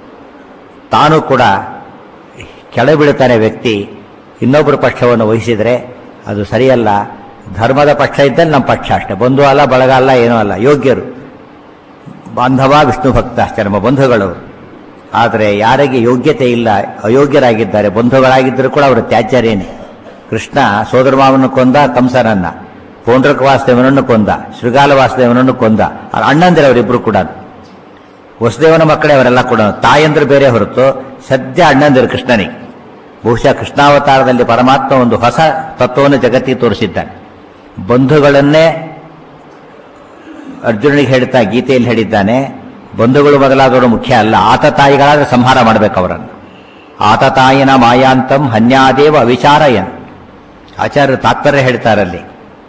ತಾನು ಕೂಡ ಕೆಳಬೀಳುತ್ತಾನೆ ವ್ಯಕ್ತಿ ಇನ್ನೊಬ್ಬರ ಪಕ್ಷವನ್ನು ವಹಿಸಿದರೆ ಅದು ಸರಿಯಲ್ಲ ಧರ್ಮದ ಪಕ್ಷ ಇದ್ದಲ್ಲಿ ನಮ್ಮ ಪಕ್ಷ ಅಷ್ಟೇ ಬಂಧು ಅಲ್ಲ ಬಳಗ ಅಲ್ಲ ಏನೂ ಅಲ್ಲ ಯೋಗ್ಯರು ಬಾಂಧವ ವಿಷ್ಣು ಭಕ್ತ ಅಷ್ಟೇ ನಮ್ಮ ಬಂಧುಗಳು ಆದರೆ ಯಾರಿಗೆ ಯೋಗ್ಯತೆ ಇಲ್ಲ ಅಯೋಗ್ಯರಾಗಿದ್ದಾರೆ ಬಂಧುಗಳಾಗಿದ್ದರೂ ಕೂಡ ಅವರು ತ್ಯಾಜ್ಯರೇನೆ ಕೃಷ್ಣ ಸೋದರಮಾವನನ್ನು ಕೊಂದ ಕಂಸನನ್ನ ಪೌಂಡ್ರಕ ವಾಸುದೇವನನ್ನು ಕೊಂದ ಶೃಗಾಲ ವಾಸುದೇವನನ್ನು ಕೊಂದ ಅವ್ರ ಅಣ್ಣಂದಿರವರಿಬ್ಬರು ಕೂಡ ವಸುದೇವನ ಮಕ್ಕಳೇ ಅವರೆಲ್ಲ ಕೂಡ ತಾಯಂದ್ರೆ ಬೇರೆ ಹೊರತು ಸದ್ಯ ಅಣ್ಣಂದಿರು ಕೃಷ್ಣನಿಗೆ ಬಹುಶಃ ಕೃಷ್ಣಾವತಾರದಲ್ಲಿ ಪರಮಾತ್ಮ ಒಂದು ಹೊಸ ತತ್ವವನ್ನು ಜಗತ್ತಿಗೆ ತೋರಿಸಿದ್ದಾನೆ ಬಂಧುಗಳನ್ನೇ ಅರ್ಜುನನಿಗೆ ಹೇಳ್ತಾ ಗೀತೆಯಲ್ಲಿ ಹೇಳಿದ್ದಾನೆ ಬಂಧುಗಳು ಮೊದಲಾದವರು ಮುಖ್ಯ ಅಲ್ಲ ಆತ ತಾಯಿಗಳಾದ್ರೆ ಸಂಹಾರ ಮಾಡಬೇಕು ಅವರನ್ನು ಆತ ತಾಯಿನ ಮಾಯಾಂತಂ ಹನ್ಯಾದೇವ ಅವಿಚಾರಯನ್ ಆಚಾರ್ಯರು ತಾತ್ಪರ್ಯ ಹೇಳ್ತಾರಲ್ಲಿ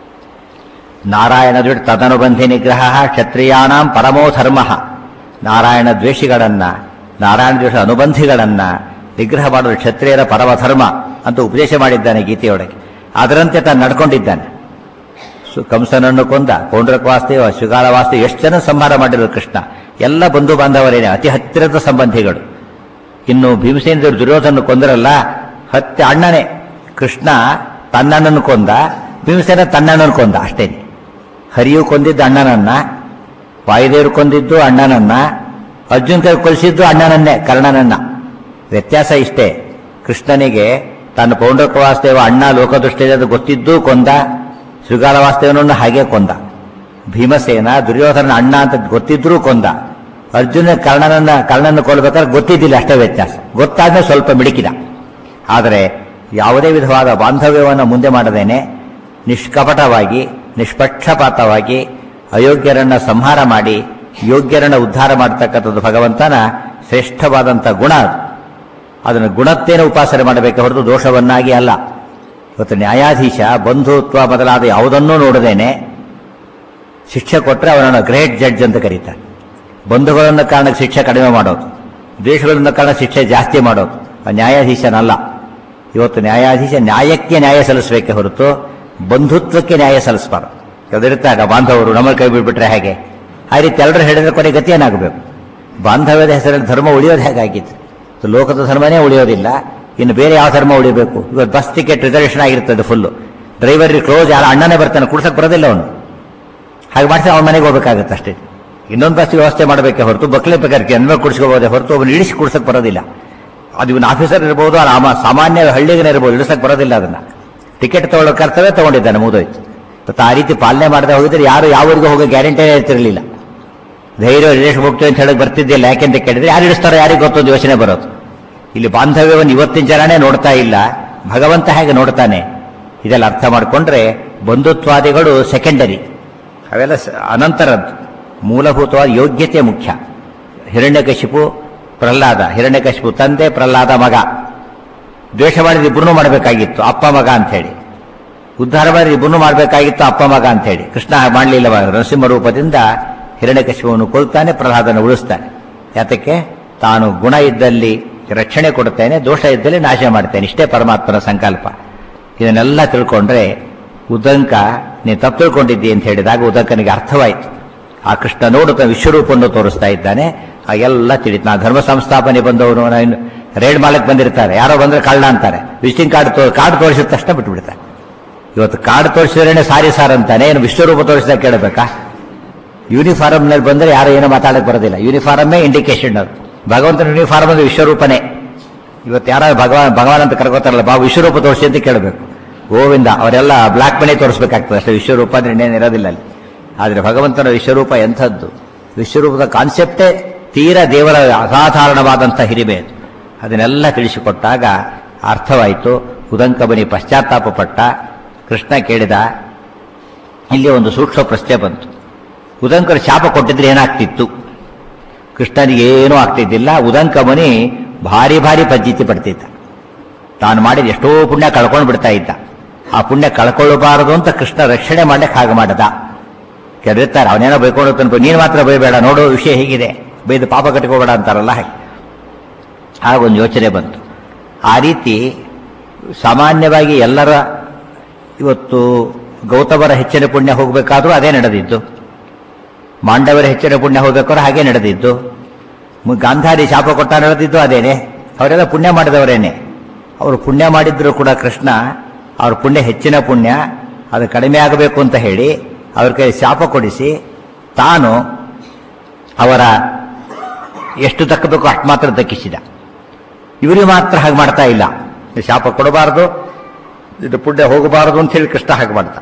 ನಾರಾಯಣ ದ್ವಿಡ್ ತದನುಬಂಧಿ ನಿಗ್ರಹ ಕ್ಷತ್ರಿಯಾಣಾಂ ಪರಮೋ ಧರ್ಮ ನಾರಾಯಣ ದ್ವೇಷಿಗಳನ್ನ ನಾರಾಯಣ ದ್ವೇಷ ಅನುಬಂಧಿಗಳನ್ನ ನಿಗ್ರಹ ಮಾಡುವ ಕ್ಷತ್ರಿಯರ ಪರಮಧರ್ಮ ಅಂತ ಉಪದೇಶ ಮಾಡಿದ್ದಾನೆ ಗೀತೆಯೊಳಗೆ ಅದರಂತೆ ತಾನು ನಡ್ಕೊಂಡಿದ್ದಾನೆ ಸು- ಕಂಸನನ್ನು ಕೊಂದ ಪೌಂಡ್ರಕ ವಾಸ್ತೇವ ಶೃಗಾಲ ವಾಸ್ತೇವ ಎಷ್ಟು ಜನ ಸಂಹಾರ ಮಾಡಿದ್ರು ಕೃಷ್ಣ ಎಲ್ಲ ಬಂಧು ಬಾಂಧವರೇನೆ ಅತಿ ಹತ್ತಿರದ ಸಂಬಂಧಿಗಳು ಇನ್ನು ಭೀಮಸೇನ ದುರ್ಯೋಧನ ಕೊಂದರಲ್ಲ ಹತ್ಯೆ ಅಣ್ಣನೇ ಕೃಷ್ಣ ತನ್ನಣ್ಣನ ಕೊಂದ ಭೀಮಸೇನ ತನ್ನಣ್ಣನ ಕೊಂದ ಅಷ್ಟೇನೆ ಹರಿಯು ಕೊಂದಿದ್ದು ಅಣ್ಣನನ್ನ ವಾಯುದೇವರು ಕೊಂದಿದ್ದು ಅಣ್ಣನನ್ನ ಅರ್ಜುನ್ ಕೈ ಕೊಲಿಸಿದ್ದು ಅಣ್ಣನನ್ನೇ ಕರ್ಣನನ್ನ ವ್ಯತ್ಯಾಸ ಇಷ್ಟೇ ಕೃಷ್ಣನಿಗೆ ತನ್ನ ಪೌಂಡ್ರಕ ವಾಸ್ತೇವ ಅಣ್ಣ ಲೋಕದೃಷ್ಟಿಯಲ್ಲಿ ಗೊತ್ತಿದ್ದೂ ಕೊಂದ ಶೃಗಾಲ ವಾಸ್ತೇವನನ್ನು ಹಾಗೆ ಕೊಂದ ಭೀಮಸೇನ ದುರ್ಯೋಧನ ಅಣ್ಣ ಅಂತ ಗೊತ್ತಿದ್ರೂ ಕೊಂದ ಅರ್ಜುನ ಕರ್ಣನನ್ನ ಕರ್ಣನ ಕೊಲ್ಬೇಕಾದ್ರೆ ಗೊತ್ತಿದ್ದಿಲ್ಲ ಅಷ್ಟೇ ವ್ಯತ್ಯಾಸ ಗೊತ್ತಾದ್ಮೇಲೆ ಸ್ವಲ್ಪ ಮಿಡುಕಿದ ಆದರೆ ಯಾವುದೇ ವಿಧವಾದ ಬಾಂಧವ್ಯವನ್ನು ಮುಂದೆ ಮಾಡದೇನೆ ನಿಷ್ಕಪಟವಾಗಿ ನಿಷ್ಪಕ್ಷಪಾತವಾಗಿ ಅಯೋಗ್ಯರನ್ನ ಸಂಹಾರ ಮಾಡಿ ಯೋಗ್ಯರನ್ನ ಉದ್ಧಾರ ಮಾಡತಕ್ಕಂಥದ್ದು ಭಗವಂತನ ಶ್ರೇಷ್ಠವಾದಂಥ ಗುಣ ಅದು ಅದನ್ನು ಗುಣತ್ತೇನೆ ಉಪಾಸನೆ ಮಾಡಬೇಕೆ ಹೊರತು ದೋಷವನ್ನಾಗಿ ಅಲ್ಲ ಇವತ್ತು ನ್ಯಾಯಾಧೀಶ ಬಂಧುತ್ವ ಮೊದಲಾದ ಯಾವುದನ್ನೂ ನೋಡದೇನೆ ಶಿಕ್ಷೆ ಕೊಟ್ಟರೆ ಅವನನ್ನು ಗ್ರೇಟ್ ಜಡ್ಜ್ ಅಂತ ಕರೀತಾರೆ ಬಂಧುಗಳನ್ನ ಕಾರಣಕ್ಕೆ ಶಿಕ್ಷೆ ಕಡಿಮೆ ಮಾಡೋದು ದ್ವೇಷಗಳನ್ನ ಕಾರಣ ಶಿಕ್ಷೆ ಜಾಸ್ತಿ ಮಾಡೋದು ಆ ನ್ಯಾಯಾಧೀಶನಲ್ಲ ಇವತ್ತು ನ್ಯಾಯಾಧೀಶ ನ್ಯಾಯಕ್ಕೆ ನ್ಯಾಯ ಸಲ್ಲಿಸಬೇಕೆ ಹೊರತು ಬಂಧುತ್ವಕ್ಕೆ ನ್ಯಾಯ ಸಲ್ಲಿಸಬಾರದು ಯಾವ್ದಿರ್ತಾಗ ಬಾಂಧವರು ನಮ್ಮ ಕೈ ಬಿಟ್ಬಿಟ್ರೆ ಹೇಗೆ ಆ ರೀತಿ ಎಲ್ಲರೂ ಹೇಳಿದ್ರೆ ಕೊನೆ ಗತಿ ಏನಾಗಬೇಕು ಬಾಂಧವ್ಯದ ಹೆಸರಲ್ಲಿ ಧರ್ಮ ಉಳಿಯೋದು ಹೇಗಾಗಿತ್ತು ಇದು ಲೋಕದ ಧರ್ಮನೇ ಉಳಿಯೋದಿಲ್ಲ ಇನ್ನು ಬೇರೆ ಯಾವ ಧರ್ಮ ಉಳಿಬೇಕು ಇವತ್ತು ಬಸ್ ಟಿಕೆಟ್ ರಿಸರ್ವೇಷನ್ ಆಗಿರ್ತದೆ ಫುಲ್ಲು ಡ್ರೈವರ್ ಕ್ಲೋಸ್ ಯಾರು ಅಣ್ಣನೇ ಬರ್ತಾನೆ ಕುಡ್ಸಕ್ ಬರೋದಿಲ್ಲ ಅವನು ಹಾಗೆ ಮಾಡಿಸಿ ಅವನ ಮನೆಗೆ ಹೋಗ್ಬೇಕಾಗುತ್ತೆ ಅಷ್ಟೇ ಇನ್ನೊಂದು ಬಸ್ ವ್ಯವಸ್ಥೆ ಮಾಡಬೇಕೆ ಹೊರತು ಬಕ್ಲೆ ಬೇಕಾದ್ರೆ ಅನ್ವಯ ಕುಡಿಸ್ಕೋಬೋದೇ ಹೊರತು ಅವನು ಇಳಿಸಿ ಕುಡ್ಸಕ್ ಬರೋದಿಲ್ಲ ಅದು ಇವನು ಆಫೀಸರ್ ಇರ್ಬೋದು ಅಲ್ಲ ಆಮ- ಸಾಮಾನ್ಯ ಹಳ್ಳಿಗನೇ ಇರ್ಬೋದು ಇಳಿಸಕ್ ಬರೋದಿಲ್ಲ ಅದನ್ನ ಟಿಕೆಟ್ ತಗೊಳ್ಳೋ ಕರ್ತವ್ಯ ತಗೊಂಡಿದ್ದಾನೆ ಮುಗಿದೋಯ್ತು ಮತ್ತು ಆ ರೀತಿ ಪಾಲನೆ ಮಾಡದೆ ಹೋಗಿದ್ರೆ ಯಾರು ಯಾವರಿಗೂ ಹೋಗೋ ಗ್ಯಾರಂಟಿನೇ ಇರ್ತಿರಲಿಲ್ಲ ಧೈರ್ಯ ರಿಲೇಷನ್ ಹೋಗ್ತೀವಿ ಅಂತ ಹೇಳಕ್ ಬರ್ತಿದ್ದಿಲ್ಲ ಯಾಕೆಂತ ಕೇಳಿದ್ರೆ ಯಾರು ಇಳಿಸ್ತಾರೋ ಯಾರಿಗೆ ಗೊತ್ತೊಂದು ಯೋಚನೆ ಬರೋದು ಇಲ್ಲಿ ಬಾಂಧವ್ಯವನ್ನು ಇವತ್ತಿನ ಜನನೇ ನೋಡ್ತಾ ಇಲ್ಲ ಭಗವಂತ ಹೇಗೆ ನೋಡ್ತಾನೆ ಇದೆಲ್ಲ ಅರ್ಥ ಮಾಡಿಕೊಂಡ್ರೆ ಬಂಧುತ್ವಾದಿಗಳು ಸೆಕೆಂಡರಿ ಅವೆಲ್ಲ ಸ- ಅನಂತರದ್ದು ಮೂಲಭೂತವಾದ ಯೋಗ್ಯತೆ ಮುಖ್ಯ ಹಿರಣ್ಯಕಶಿಪು ಪ್ರಹ್ಲಾದ ಹಿರಣ್ಯಕಶಿಪು ತಂದೆ ಪ್ರಹ್ಲಾದ ಮಗ ದ್ವೇಷ ಮಾಡಿದ ಇಬ್ಬರನ್ನೂ ಮಾಡಬೇಕಾಗಿತ್ತು ಅಪ್ಪ ಮಗ ಅಂತ ಹೇಳಿ ಉದ್ಧಾರ ಮಾಡಿದ ಇಬ್ಬರನ್ನೂ ಮಾಡಬೇಕಾಗಿತ್ತು ಅಪ್ಪ ಮಗ ಅಂತ ಹೇಳಿ ಕೃಷ್ಣ ಹಾಗೆ ಮಾಡಲಿಲ್ಲ ನರಸಿಂಹ ರೂಪದಿಂದ ಹಿರಣ್ಯಕಶಿಪವನ್ನು ಕೊಲ್ತಾನೆ ಪ್ರಹ್ಲಾದನ ಉಳಿಸ್ತಾನೆ ಯಾತಕ್ಕೆ ತಾನು ಗುಣ ಇದ್ದಲ್ಲಿ ರಕ್ಷಣೆ ಕೊಡುತ್ತೇನೆ ದೋಷ ಇದ್ದಲ್ಲಿ ನಾಶ ಮಾಡ್ತೇನೆ ಇಷ್ಟೇ ಪರಮಾತ್ಮನ ಸಂಕಲ್ಪ ಇದನ್ನೆಲ್ಲ ತಿಳ್ಕೊಂಡ್ರೆ ಉದಂಕ ನೀನು ತಪ್ಪು ತಿಳ್ಕೊಂಡಿದ್ದಿ ಅಂತ ಹೇಳಿದಾಗ ಉದಂಕನಿಗೆ ಅರ್ಥವಾಯಿತು ಆ ಕೃಷ್ಣ ನೋಡುತ್ತ ವಿಶ್ವರೂಪವನ್ನು ತೋರಿಸ್ತಾ ಇದ್ದಾನೆ ಆ ಎಲ್ಲ ತಿಳಿತು ನಾ ಧರ್ಮ ಸಂಸ್ಥಾಪನೆ ಬಂದವರು ನಾನು ರೇಡ್ ಮಾಡಕ್ ಬಂದಿರ್ತಾರೆ ಯಾರೋ ಬಂದ್ರೆ ಕಳ್ಳ ಅಂತಾರೆ ವಿಸಿಟಿಂಗ್ ಕಾರ್ಡ್ ತೋ ಕಾರ್ಡ್ ತೋರಿಸಿದ ತಕ್ಷಣ ಬಿಟ್ಬಿಡ್ತಾರೆ ಇವತ್ತು ಕಾರ್ಡ್ ತೋರಿಸಿದ್ರೇನೆ ಸಾರಿ ಸಾರ್ ಅಂತಾನೆ ಏನು ವಿಶ್ವರೂಪ ತೋರಿಸಿದಾಗ ಕೇಳಬೇಕಾ ಯೂನಿಫಾರ್ಮ್ ನಲ್ಲಿ ಬಂದ್ರೆ ಯಾರು ಏನೋ ಮಾತಾಡಕ್ ಬರೋದಿಲ್ಲ ಯೂನಿಫಾರ್ಮೇ ಇಂಡಿಕೇಶನ್ ಅದು ಭಗವಂತನ ಯೂನಿಫಾರ್ಮ್ ಅಂದ್ರೆ ವಿಶ್ವರೂಪನೇ ಇವತ್ತು ಯಾರು ಭಗವಾನ್ ಭಗವಾನ್ ಅಂತ ಕರ್ಕೋತಾರಲ್ಲ ಬಾ ವಿಶ್ವರೂಪ ತೋರಿಸಿ ಅಂತ ಕೇಳಬೇಕು ಗೋವಿಂದ ಅವರೆಲ್ಲ ಬ್ಲಾಕ್ ಮನಿ ತೋರಿಸ್ಬೇಕಾಗ್ತದೆ ಅಷ್ಟೇ ವಿಶ್ವರೂಪ ಅಂದ್ರೆ ಇನ್ನೇನು ಇರೋದಿಲ್ಲ ಅಲ್ಲಿ ಆದ್ರೆ ಭಗವಂತನ ವಿಶ್ವರೂಪ ಎಂಥದ್ದು ವಿಶ್ವರೂಪದ ಕಾನ್ಸೆಪ್ಟೇ ತೀರಾ ದೇವರ ಅಸಾಧಾರಣವಾದಂಥ ಹಿರಿಮೆ ಅದು ಅದನ್ನೆಲ್ಲ ತಿಳಿಸಿಕೊಟ್ಟಾಗ ಅರ್ಥವಾಯಿತು ಉದಂಕಬನಿ ಪಶ್ಚಾತ್ತಾಪ ಪಟ್ಟ ಕೃಷ್ಣ ಕೇಳಿದ ಇಲ್ಲಿ ಒಂದು ಸೂಕ್ಷ್ಮ ಪ್ರಶ್ನೆ ಬಂತು ಉದಂಕರು ಶಾಪ ಕೊಟ್ಟಿದ್ರೆ ಏನಾಗ್ತಿತ್ತು ಕೃಷ್ಣನಿಗೆ ಏನೂ ಆಗ್ತಿದ್ದಿಲ್ಲ ಉದಂಕಮನಿ ಭಾರಿ ಭಾರಿ ಪಜ್ಜಿತಿ ಪಡ್ತಿದ್ದ ತಾನು ಮಾಡಿದ ಎಷ್ಟೋ ಪುಣ್ಯ ಕಳ್ಕೊಂಡು ಬಿಡ್ತಾ ಇದ್ದ ಆ ಪುಣ್ಯ ಕಳ್ಕೊಳ್ಳಬಾರದು ಅಂತ ಕೃಷ್ಣ ರಕ್ಷಣೆ ಮಾಡ್ಲಿಕ್ಕೆ ಹಾಗೆ ಮಾಡದ ಕೆಡಿರ್ತಾರೆ ಅವನೇನೋ ಬೈಕೊಂಡು ಹೋಗ್ತಾನೆ ನೀನು ಮಾತ್ರ ಬೈಬೇಡ ನೋಡೋ ವಿಷಯ ಹೇಗಿದೆ ಬೈದು ಪಾಪ ಕಟ್ಕೋಬೇಡ ಅಂತಾರಲ್ಲ ಹಾಗೆ ಆಗೊಂದು ಯೋಚನೆ ಬಂತು ಆ ರೀತಿ ಸಾಮಾನ್ಯವಾಗಿ ಎಲ್ಲರ ಇವತ್ತು ಗೌತಮರ ಹೆಚ್ಚಿನ ಪುಣ್ಯ ಹೋಗಬೇಕಾದ್ರೂ ಅದೇ ನಡೆದಿದ್ದು ಮಾಂಡವರ ಹೆಚ್ಚಿನ ಪುಣ್ಯ ಹೋಗ್ಬೇಕಾದ್ರೂ ಹಾಗೆ ನಡೆದಿದ್ದು ಮು- ಗಾಂಧಾರಿ ಶಾಪ ಕೊಟ್ಟ ನಡೆದಿದ್ದು ಅದೇನೆ ಅವರೆಲ್ಲ ಪುಣ್ಯ ಮಾಡಿದವರೇನೆ ಅವರು ಪುಣ್ಯ ಮಾಡಿದ್ರು ಕೂಡ ಕೃಷ್ಣ ಅವ್ರ ಪುಣ್ಯ ಹೆಚ್ಚಿನ ಪುಣ್ಯ ಅದು ಕಡಿಮೆ ಆಗಬೇಕು ಅಂತ ಹೇಳಿ ಅವ್ರ ಕೈ ಶಾಪ ಕೊಡಿಸಿ ತಾನು ಅವರ ಎಷ್ಟು ದಕ್ಕಬೇಕು ಅಷ್ಟು ಮಾತ್ರ ದಕ್ಕಿಸಿದ ಇವರಿಗೆ ಮಾತ್ರ ಹಾಗೆ ಮಾಡ್ತಾ ಇಲ್ಲ ಈ ಶಾಪ ಕೊಡಬಾರದು ಇದು ಪುಣ್ಯ ಹೋಗಬಾರದು ಅಂತ ಹೇಳಿ ಕೃಷ್ಣ ಹಾಗೆ ಮಾಡ್ತಾ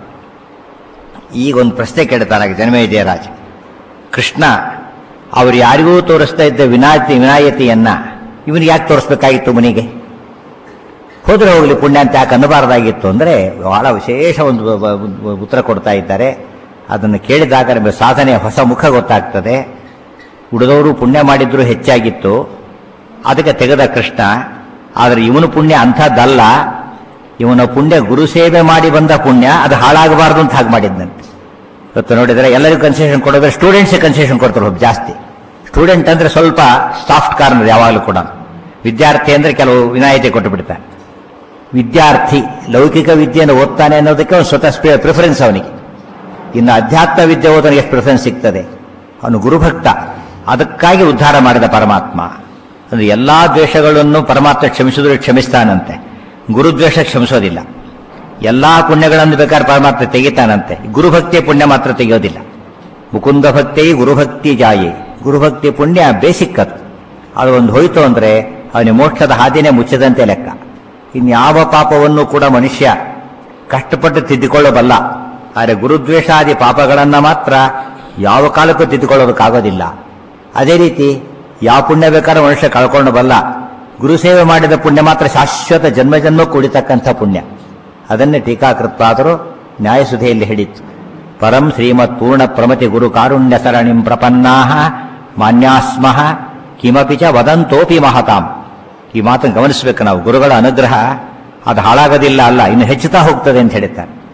ಈಗ ಒಂದು ಪ್ರಶ್ನೆ ಕೇಳ್ತಾರಾಗ ಜನಮೇಜಯ ರಾಜ ಕೃಷ್ಣ ಅವರು ಯಾರಿಗೂ ತೋರಿಸ್ತಾ ಇದ್ದ ವಿನಾಯತಿ ವಿನಾಯತಿಯನ್ನ ಇವನಿಗೆ ಯಾಕೆ ತೋರಿಸ್ಬೇಕಾಗಿತ್ತು ಮನೆಗೆ ಹೋದ್ರೆ ಹೋಗಲಿ ಪುಣ್ಯ ಅಂತ ಯಾಕೆ ಅನ್ನಬಾರದಾಗಿತ್ತು ಅಂದ್ರೆ ಬಹಳ ವಿಶೇಷ ಒಂದು ಬ- ಬ- ಉತ್ತರ ಕೊಡ್ತಾ ಇದ್ದಾರೆ ಅದನ್ನು ಕೇಳಿದಾಗ ನಮಗೆ ಸಾಧನೆಯ ಹೊಸ ಮುಖ ಗೊತ್ತಾಗ್ತದೆ ಉಳಿದವರು ಪುಣ್ಯ ಮಾಡಿದ್ರು ಹೆಚ್ಚಾಗಿತ್ತು ಅದಕ್ಕೆ ತೆಗೆದ ಕೃಷ್ಣ ಆದರೆ ಇವನು ಪುಣ್ಯ ಅಂಥದ್ದಲ್ಲ ಇವನ ಪುಣ್ಯ ಗುರು ಸೇವೆ ಮಾಡಿ ಬಂದ ಪುಣ್ಯ ಅದು ಹಾಳಾಗಬಾರದು ಅಂತ ಹಾಗೆ ಮಾಡಿದ್ನಂತೆ ಇವತ್ತು ನೋಡಿದ್ರೆ ಎಲ್ಲರಿಗೂ ಕನ್ಸೆಷನ್ ಕೊಡೋದ್ರೆ ಸ್ಟೂಡೆಂಟ್ಸ್ ಕನ್ಸೆಷನ್ ಕೊಡ್ತಾರೆ ಸ್ವಲ್ಪ ಜಾಸ್ತಿ ಸ್ಟೂಡೆಂಟ್ ಅಂದ್ರೆ ಸ್ವಲ್ಪ ಸಾಫ್ಟ್ ಕಾರ್ನರ್ ಯಾವಾಗಲೂ ಕೂಡ ವಿದ್ಯಾರ್ಥಿ ಅಂದ್ರೆ ಕೆಲವು ವಿನಾಯಿತಿ ಕೊಟ್ಟು ಬಿಡ್ತಾರೆ ವಿದ್ಯಾರ್ಥಿ ಲೌಕಿಕ ವಿದ್ಯೆಯನ್ನು ಓದ್ತಾನೆ ಅನ್ನೋದಕ್ಕೆ ಒಂದು ಸ್ವತಃ ಪ್ರಿಫರೆನ್ಸ್ ಅವನಿಗೆ ಇನ್ನು ಅಧ್ಯಾತ್ಮ ವಿದ್ಯೆ ಓದೋನಿಗೆ ಎಷ್ಟು ಪ್ರಿಫರೆನ್ಸ್ ಸಿಗ್ತದೆ ಅವನು ಗುರುಭಕ್ತ ಅದಕ್ಕಾಗಿ ಉದ್ಧಾರ ಮಾಡಿದ ಪರಮಾತ್ಮ ಅಂದ್ರೆ ಎಲ್ಲಾ ದ್ವೇಷಗಳನ್ನು ಪರಮಾತ್ಮ ಕ್ಷಮಿಸಿದ್ರು ಕ್ಷಮಿಸ್ತಾನಂತೆ ಗುರುದ್ವೇಷ ಕ್ಷಮಿಸೋದಿಲ್ಲ ಎಲ್ಲಾ ಪುಣ್ಯಗಳನ್ನು ಬೇಕಾದ್ರೆ ಪರಮಾತ್ಮ ತೆಗಿತಾನಂತೆ ಗುರುಭಕ್ತಿಯ ಪುಣ್ಯ ಮಾತ್ರ ತೆಗೆಯೋದಿಲ್ಲ ಮುಕುಂದ ಭಕ್ತಿ ಗುರುಭಕ್ತಿ ಜಾಯಿ ಗುರುಭಕ್ತಿ ಪುಣ್ಯ ಬೇಸಿಕ್ ಅದು ಅದು ಒಂದು ಹೋಯ್ತು ಅಂದ್ರೆ ಅವನಿಗೆ ಮೋಕ್ಷದ ಹಾದಿನೇ ಮುಚ್ಚದಂತೆ ಲೆಕ್ಕ ಇನ್ಯಾವ ಪಾಪವನ್ನು ಕೂಡ ಮನುಷ್ಯ ಕಷ್ಟಪಟ್ಟು ತಿದ್ದಿಕೊಳ್ಳಬಲ್ಲ ಆದರೆ ಗುರುದ್ವೇಷಾದಿ ಪಾಪಗಳನ್ನ ಮಾತ್ರ ಯಾವ ಕಾಲಕ್ಕೂ ತಿದ್ದುಕೊಳ್ಳೋದಕ್ಕಾಗೋದಿಲ್ಲ ಅದೇ ರೀತಿ ಯಾವ ಪುಣ್ಯ ಬೇಕಾದ್ರೆ ಮನುಷ್ಯ ಕಳ್ಕೊಂಡು ಬಲ್ಲ ಗುರುಸೇವೆ ಮಾಡಿದ ಪುಣ್ಯ ಮಾತ್ರ ಶಾಶ್ವತ ಜನ್ಮ ಜನ್ಮ ಕುಡಿತಕ್ಕಂಥ ಪುಣ್ಯ ಅದನ್ನೇ ಟೀಕಾಕೃತ್ವಾದರೂ ನ್ಯಾಯಸುಧೆಯಲ್ಲಿ ಹೇಳಿತ್ತು ಪರಂ ಶ್ರೀಮತ್ ಪೂರ್ಣ ಪ್ರಮತಿ ಗುರು ಕಾರುಣ್ಯ ಸರಣಿಂ ಪ್ರಪನ್ನಾ ಮಾನ್ಯಾಸ್ಮಃ ಕಿಮಪಿ ಚ ವದಂತೋಪಿ ಮಹತಾಂ ಈ ಮಾತನ್ನು ಗಮನಿಸಬೇಕು ನಾವು ಗುರುಗಳ ಅನುಗ್ರಹ ಅದು ಹಾಳಾಗೋದಿಲ್ಲ ಅಲ್ಲ ಇನ್ನು ಹೆಚ್ಚುತ್ತಾ ಹೋಗ್ತದೆ ಅಂತ ಹೇಳ್ತಾರೆ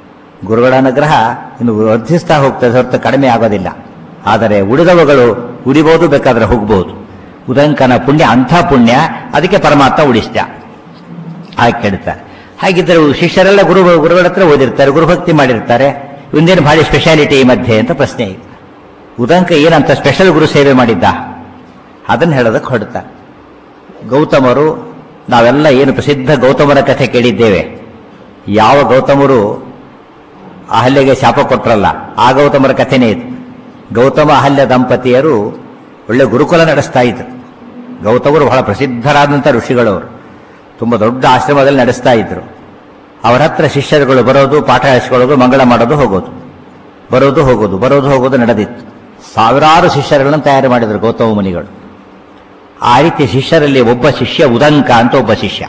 ಗುರುಗಳ ಅನುಗ್ರಹ ಇನ್ನು ವರ್ಧಿಸ್ತಾ ಹೋಗ್ತದೆ ಹೊರತು ಕಡಿಮೆ ಆಗೋದಿಲ್ಲ ಆದರೆ ಉಳಿದವುಗಳು ಉರಿಬಹುದು ಬೇಕಾದ್ರೆ ಹೋಗ್ಬೋದು ಉದಂಕನ ಪುಣ್ಯ ಅಂಥ ಪುಣ್ಯ ಅದಕ್ಕೆ ಪರಮಾತ್ಮ ಉಳಿಸ್ತ ಹಾಗೆ ಕೇಳ್ತಾರೆ ಹಾಗಿದ್ರೆ ಶಿಷ್ಯರೆಲ್ಲ ಗುರು ಗುರುಗಳ ಹತ್ರ ಓದಿರ್ತಾರೆ ಗುರುಭಕ್ತಿ ಮಾಡಿರ್ತಾರೆ ಒಂದೇನು ಭಾರಿ ಸ್ಪೆಷಾಲಿಟಿ ಈ ಮಧ್ಯೆ ಅಂತ ಪ್ರಶ್ನೆ ಇದೆ ಉದಂಕ ಏನಂತ ಸ್ಪೆಷಲ್ ಗುರು ಸೇವೆ ಮಾಡಿದ್ದ ಅದನ್ನು ಹೇಳೋದಕ್ಕೆ ಹೊಡ್ತಾರೆ ಗೌತಮರು ನಾವೆಲ್ಲ ಏನು ಪ್ರಸಿದ್ಧ ಗೌತಮರ ಕಥೆ ಕೇಳಿದ್ದೇವೆ ಯಾವ ಗೌತಮರು ಅಹಲ್ಯೆಗೆ ಶಾಪ ಕೊಟ್ರಲ್ಲ ಆ ಗೌತಮರ ಕಥೆನೇ ಇದು ಗೌತಮ ಅಹಲ್ಯ ದಂಪತಿಯರು ಒಳ್ಳೆ ಗುರುಕುಲ ನಡೆಸ್ತಾ ಇದ್ರು ಗೌತಮರು ಬಹಳ ಪ್ರಸಿದ್ಧರಾದಂಥ ಋಷಿಗಳವರು ತುಂಬ ದೊಡ್ಡ ಆಶ್ರಮದಲ್ಲಿ ನಡೆಸ್ತಾ ಇದ್ರು ಅವರ ಹತ್ರ ಶಿಷ್ಯರುಗಳು ಬರೋದು ಪಾಠ ಹೇಳಿಸ್ಕೊಳ್ಳೋದು ಮಂಗಳ ಮಾಡೋದು ಹೋಗೋದು ಬರೋದು ಹೋಗೋದು ಬರೋದು ಹೋಗೋದು ನಡೆದಿತ್ತು ಸಾವಿರಾರು ಶಿಷ್ಯರುಗಳನ್ನು ತಯಾರು ಮಾಡಿದರು ಗೌತಮ ಮುನಿಗಳು ಆ ರೀತಿ ಶಿಷ್ಯರಲ್ಲಿ ಒಬ್ಬ ಶಿಷ್ಯ ಉದಂಕ ಅಂತ ಒಬ್ಬ ಶಿಷ್ಯ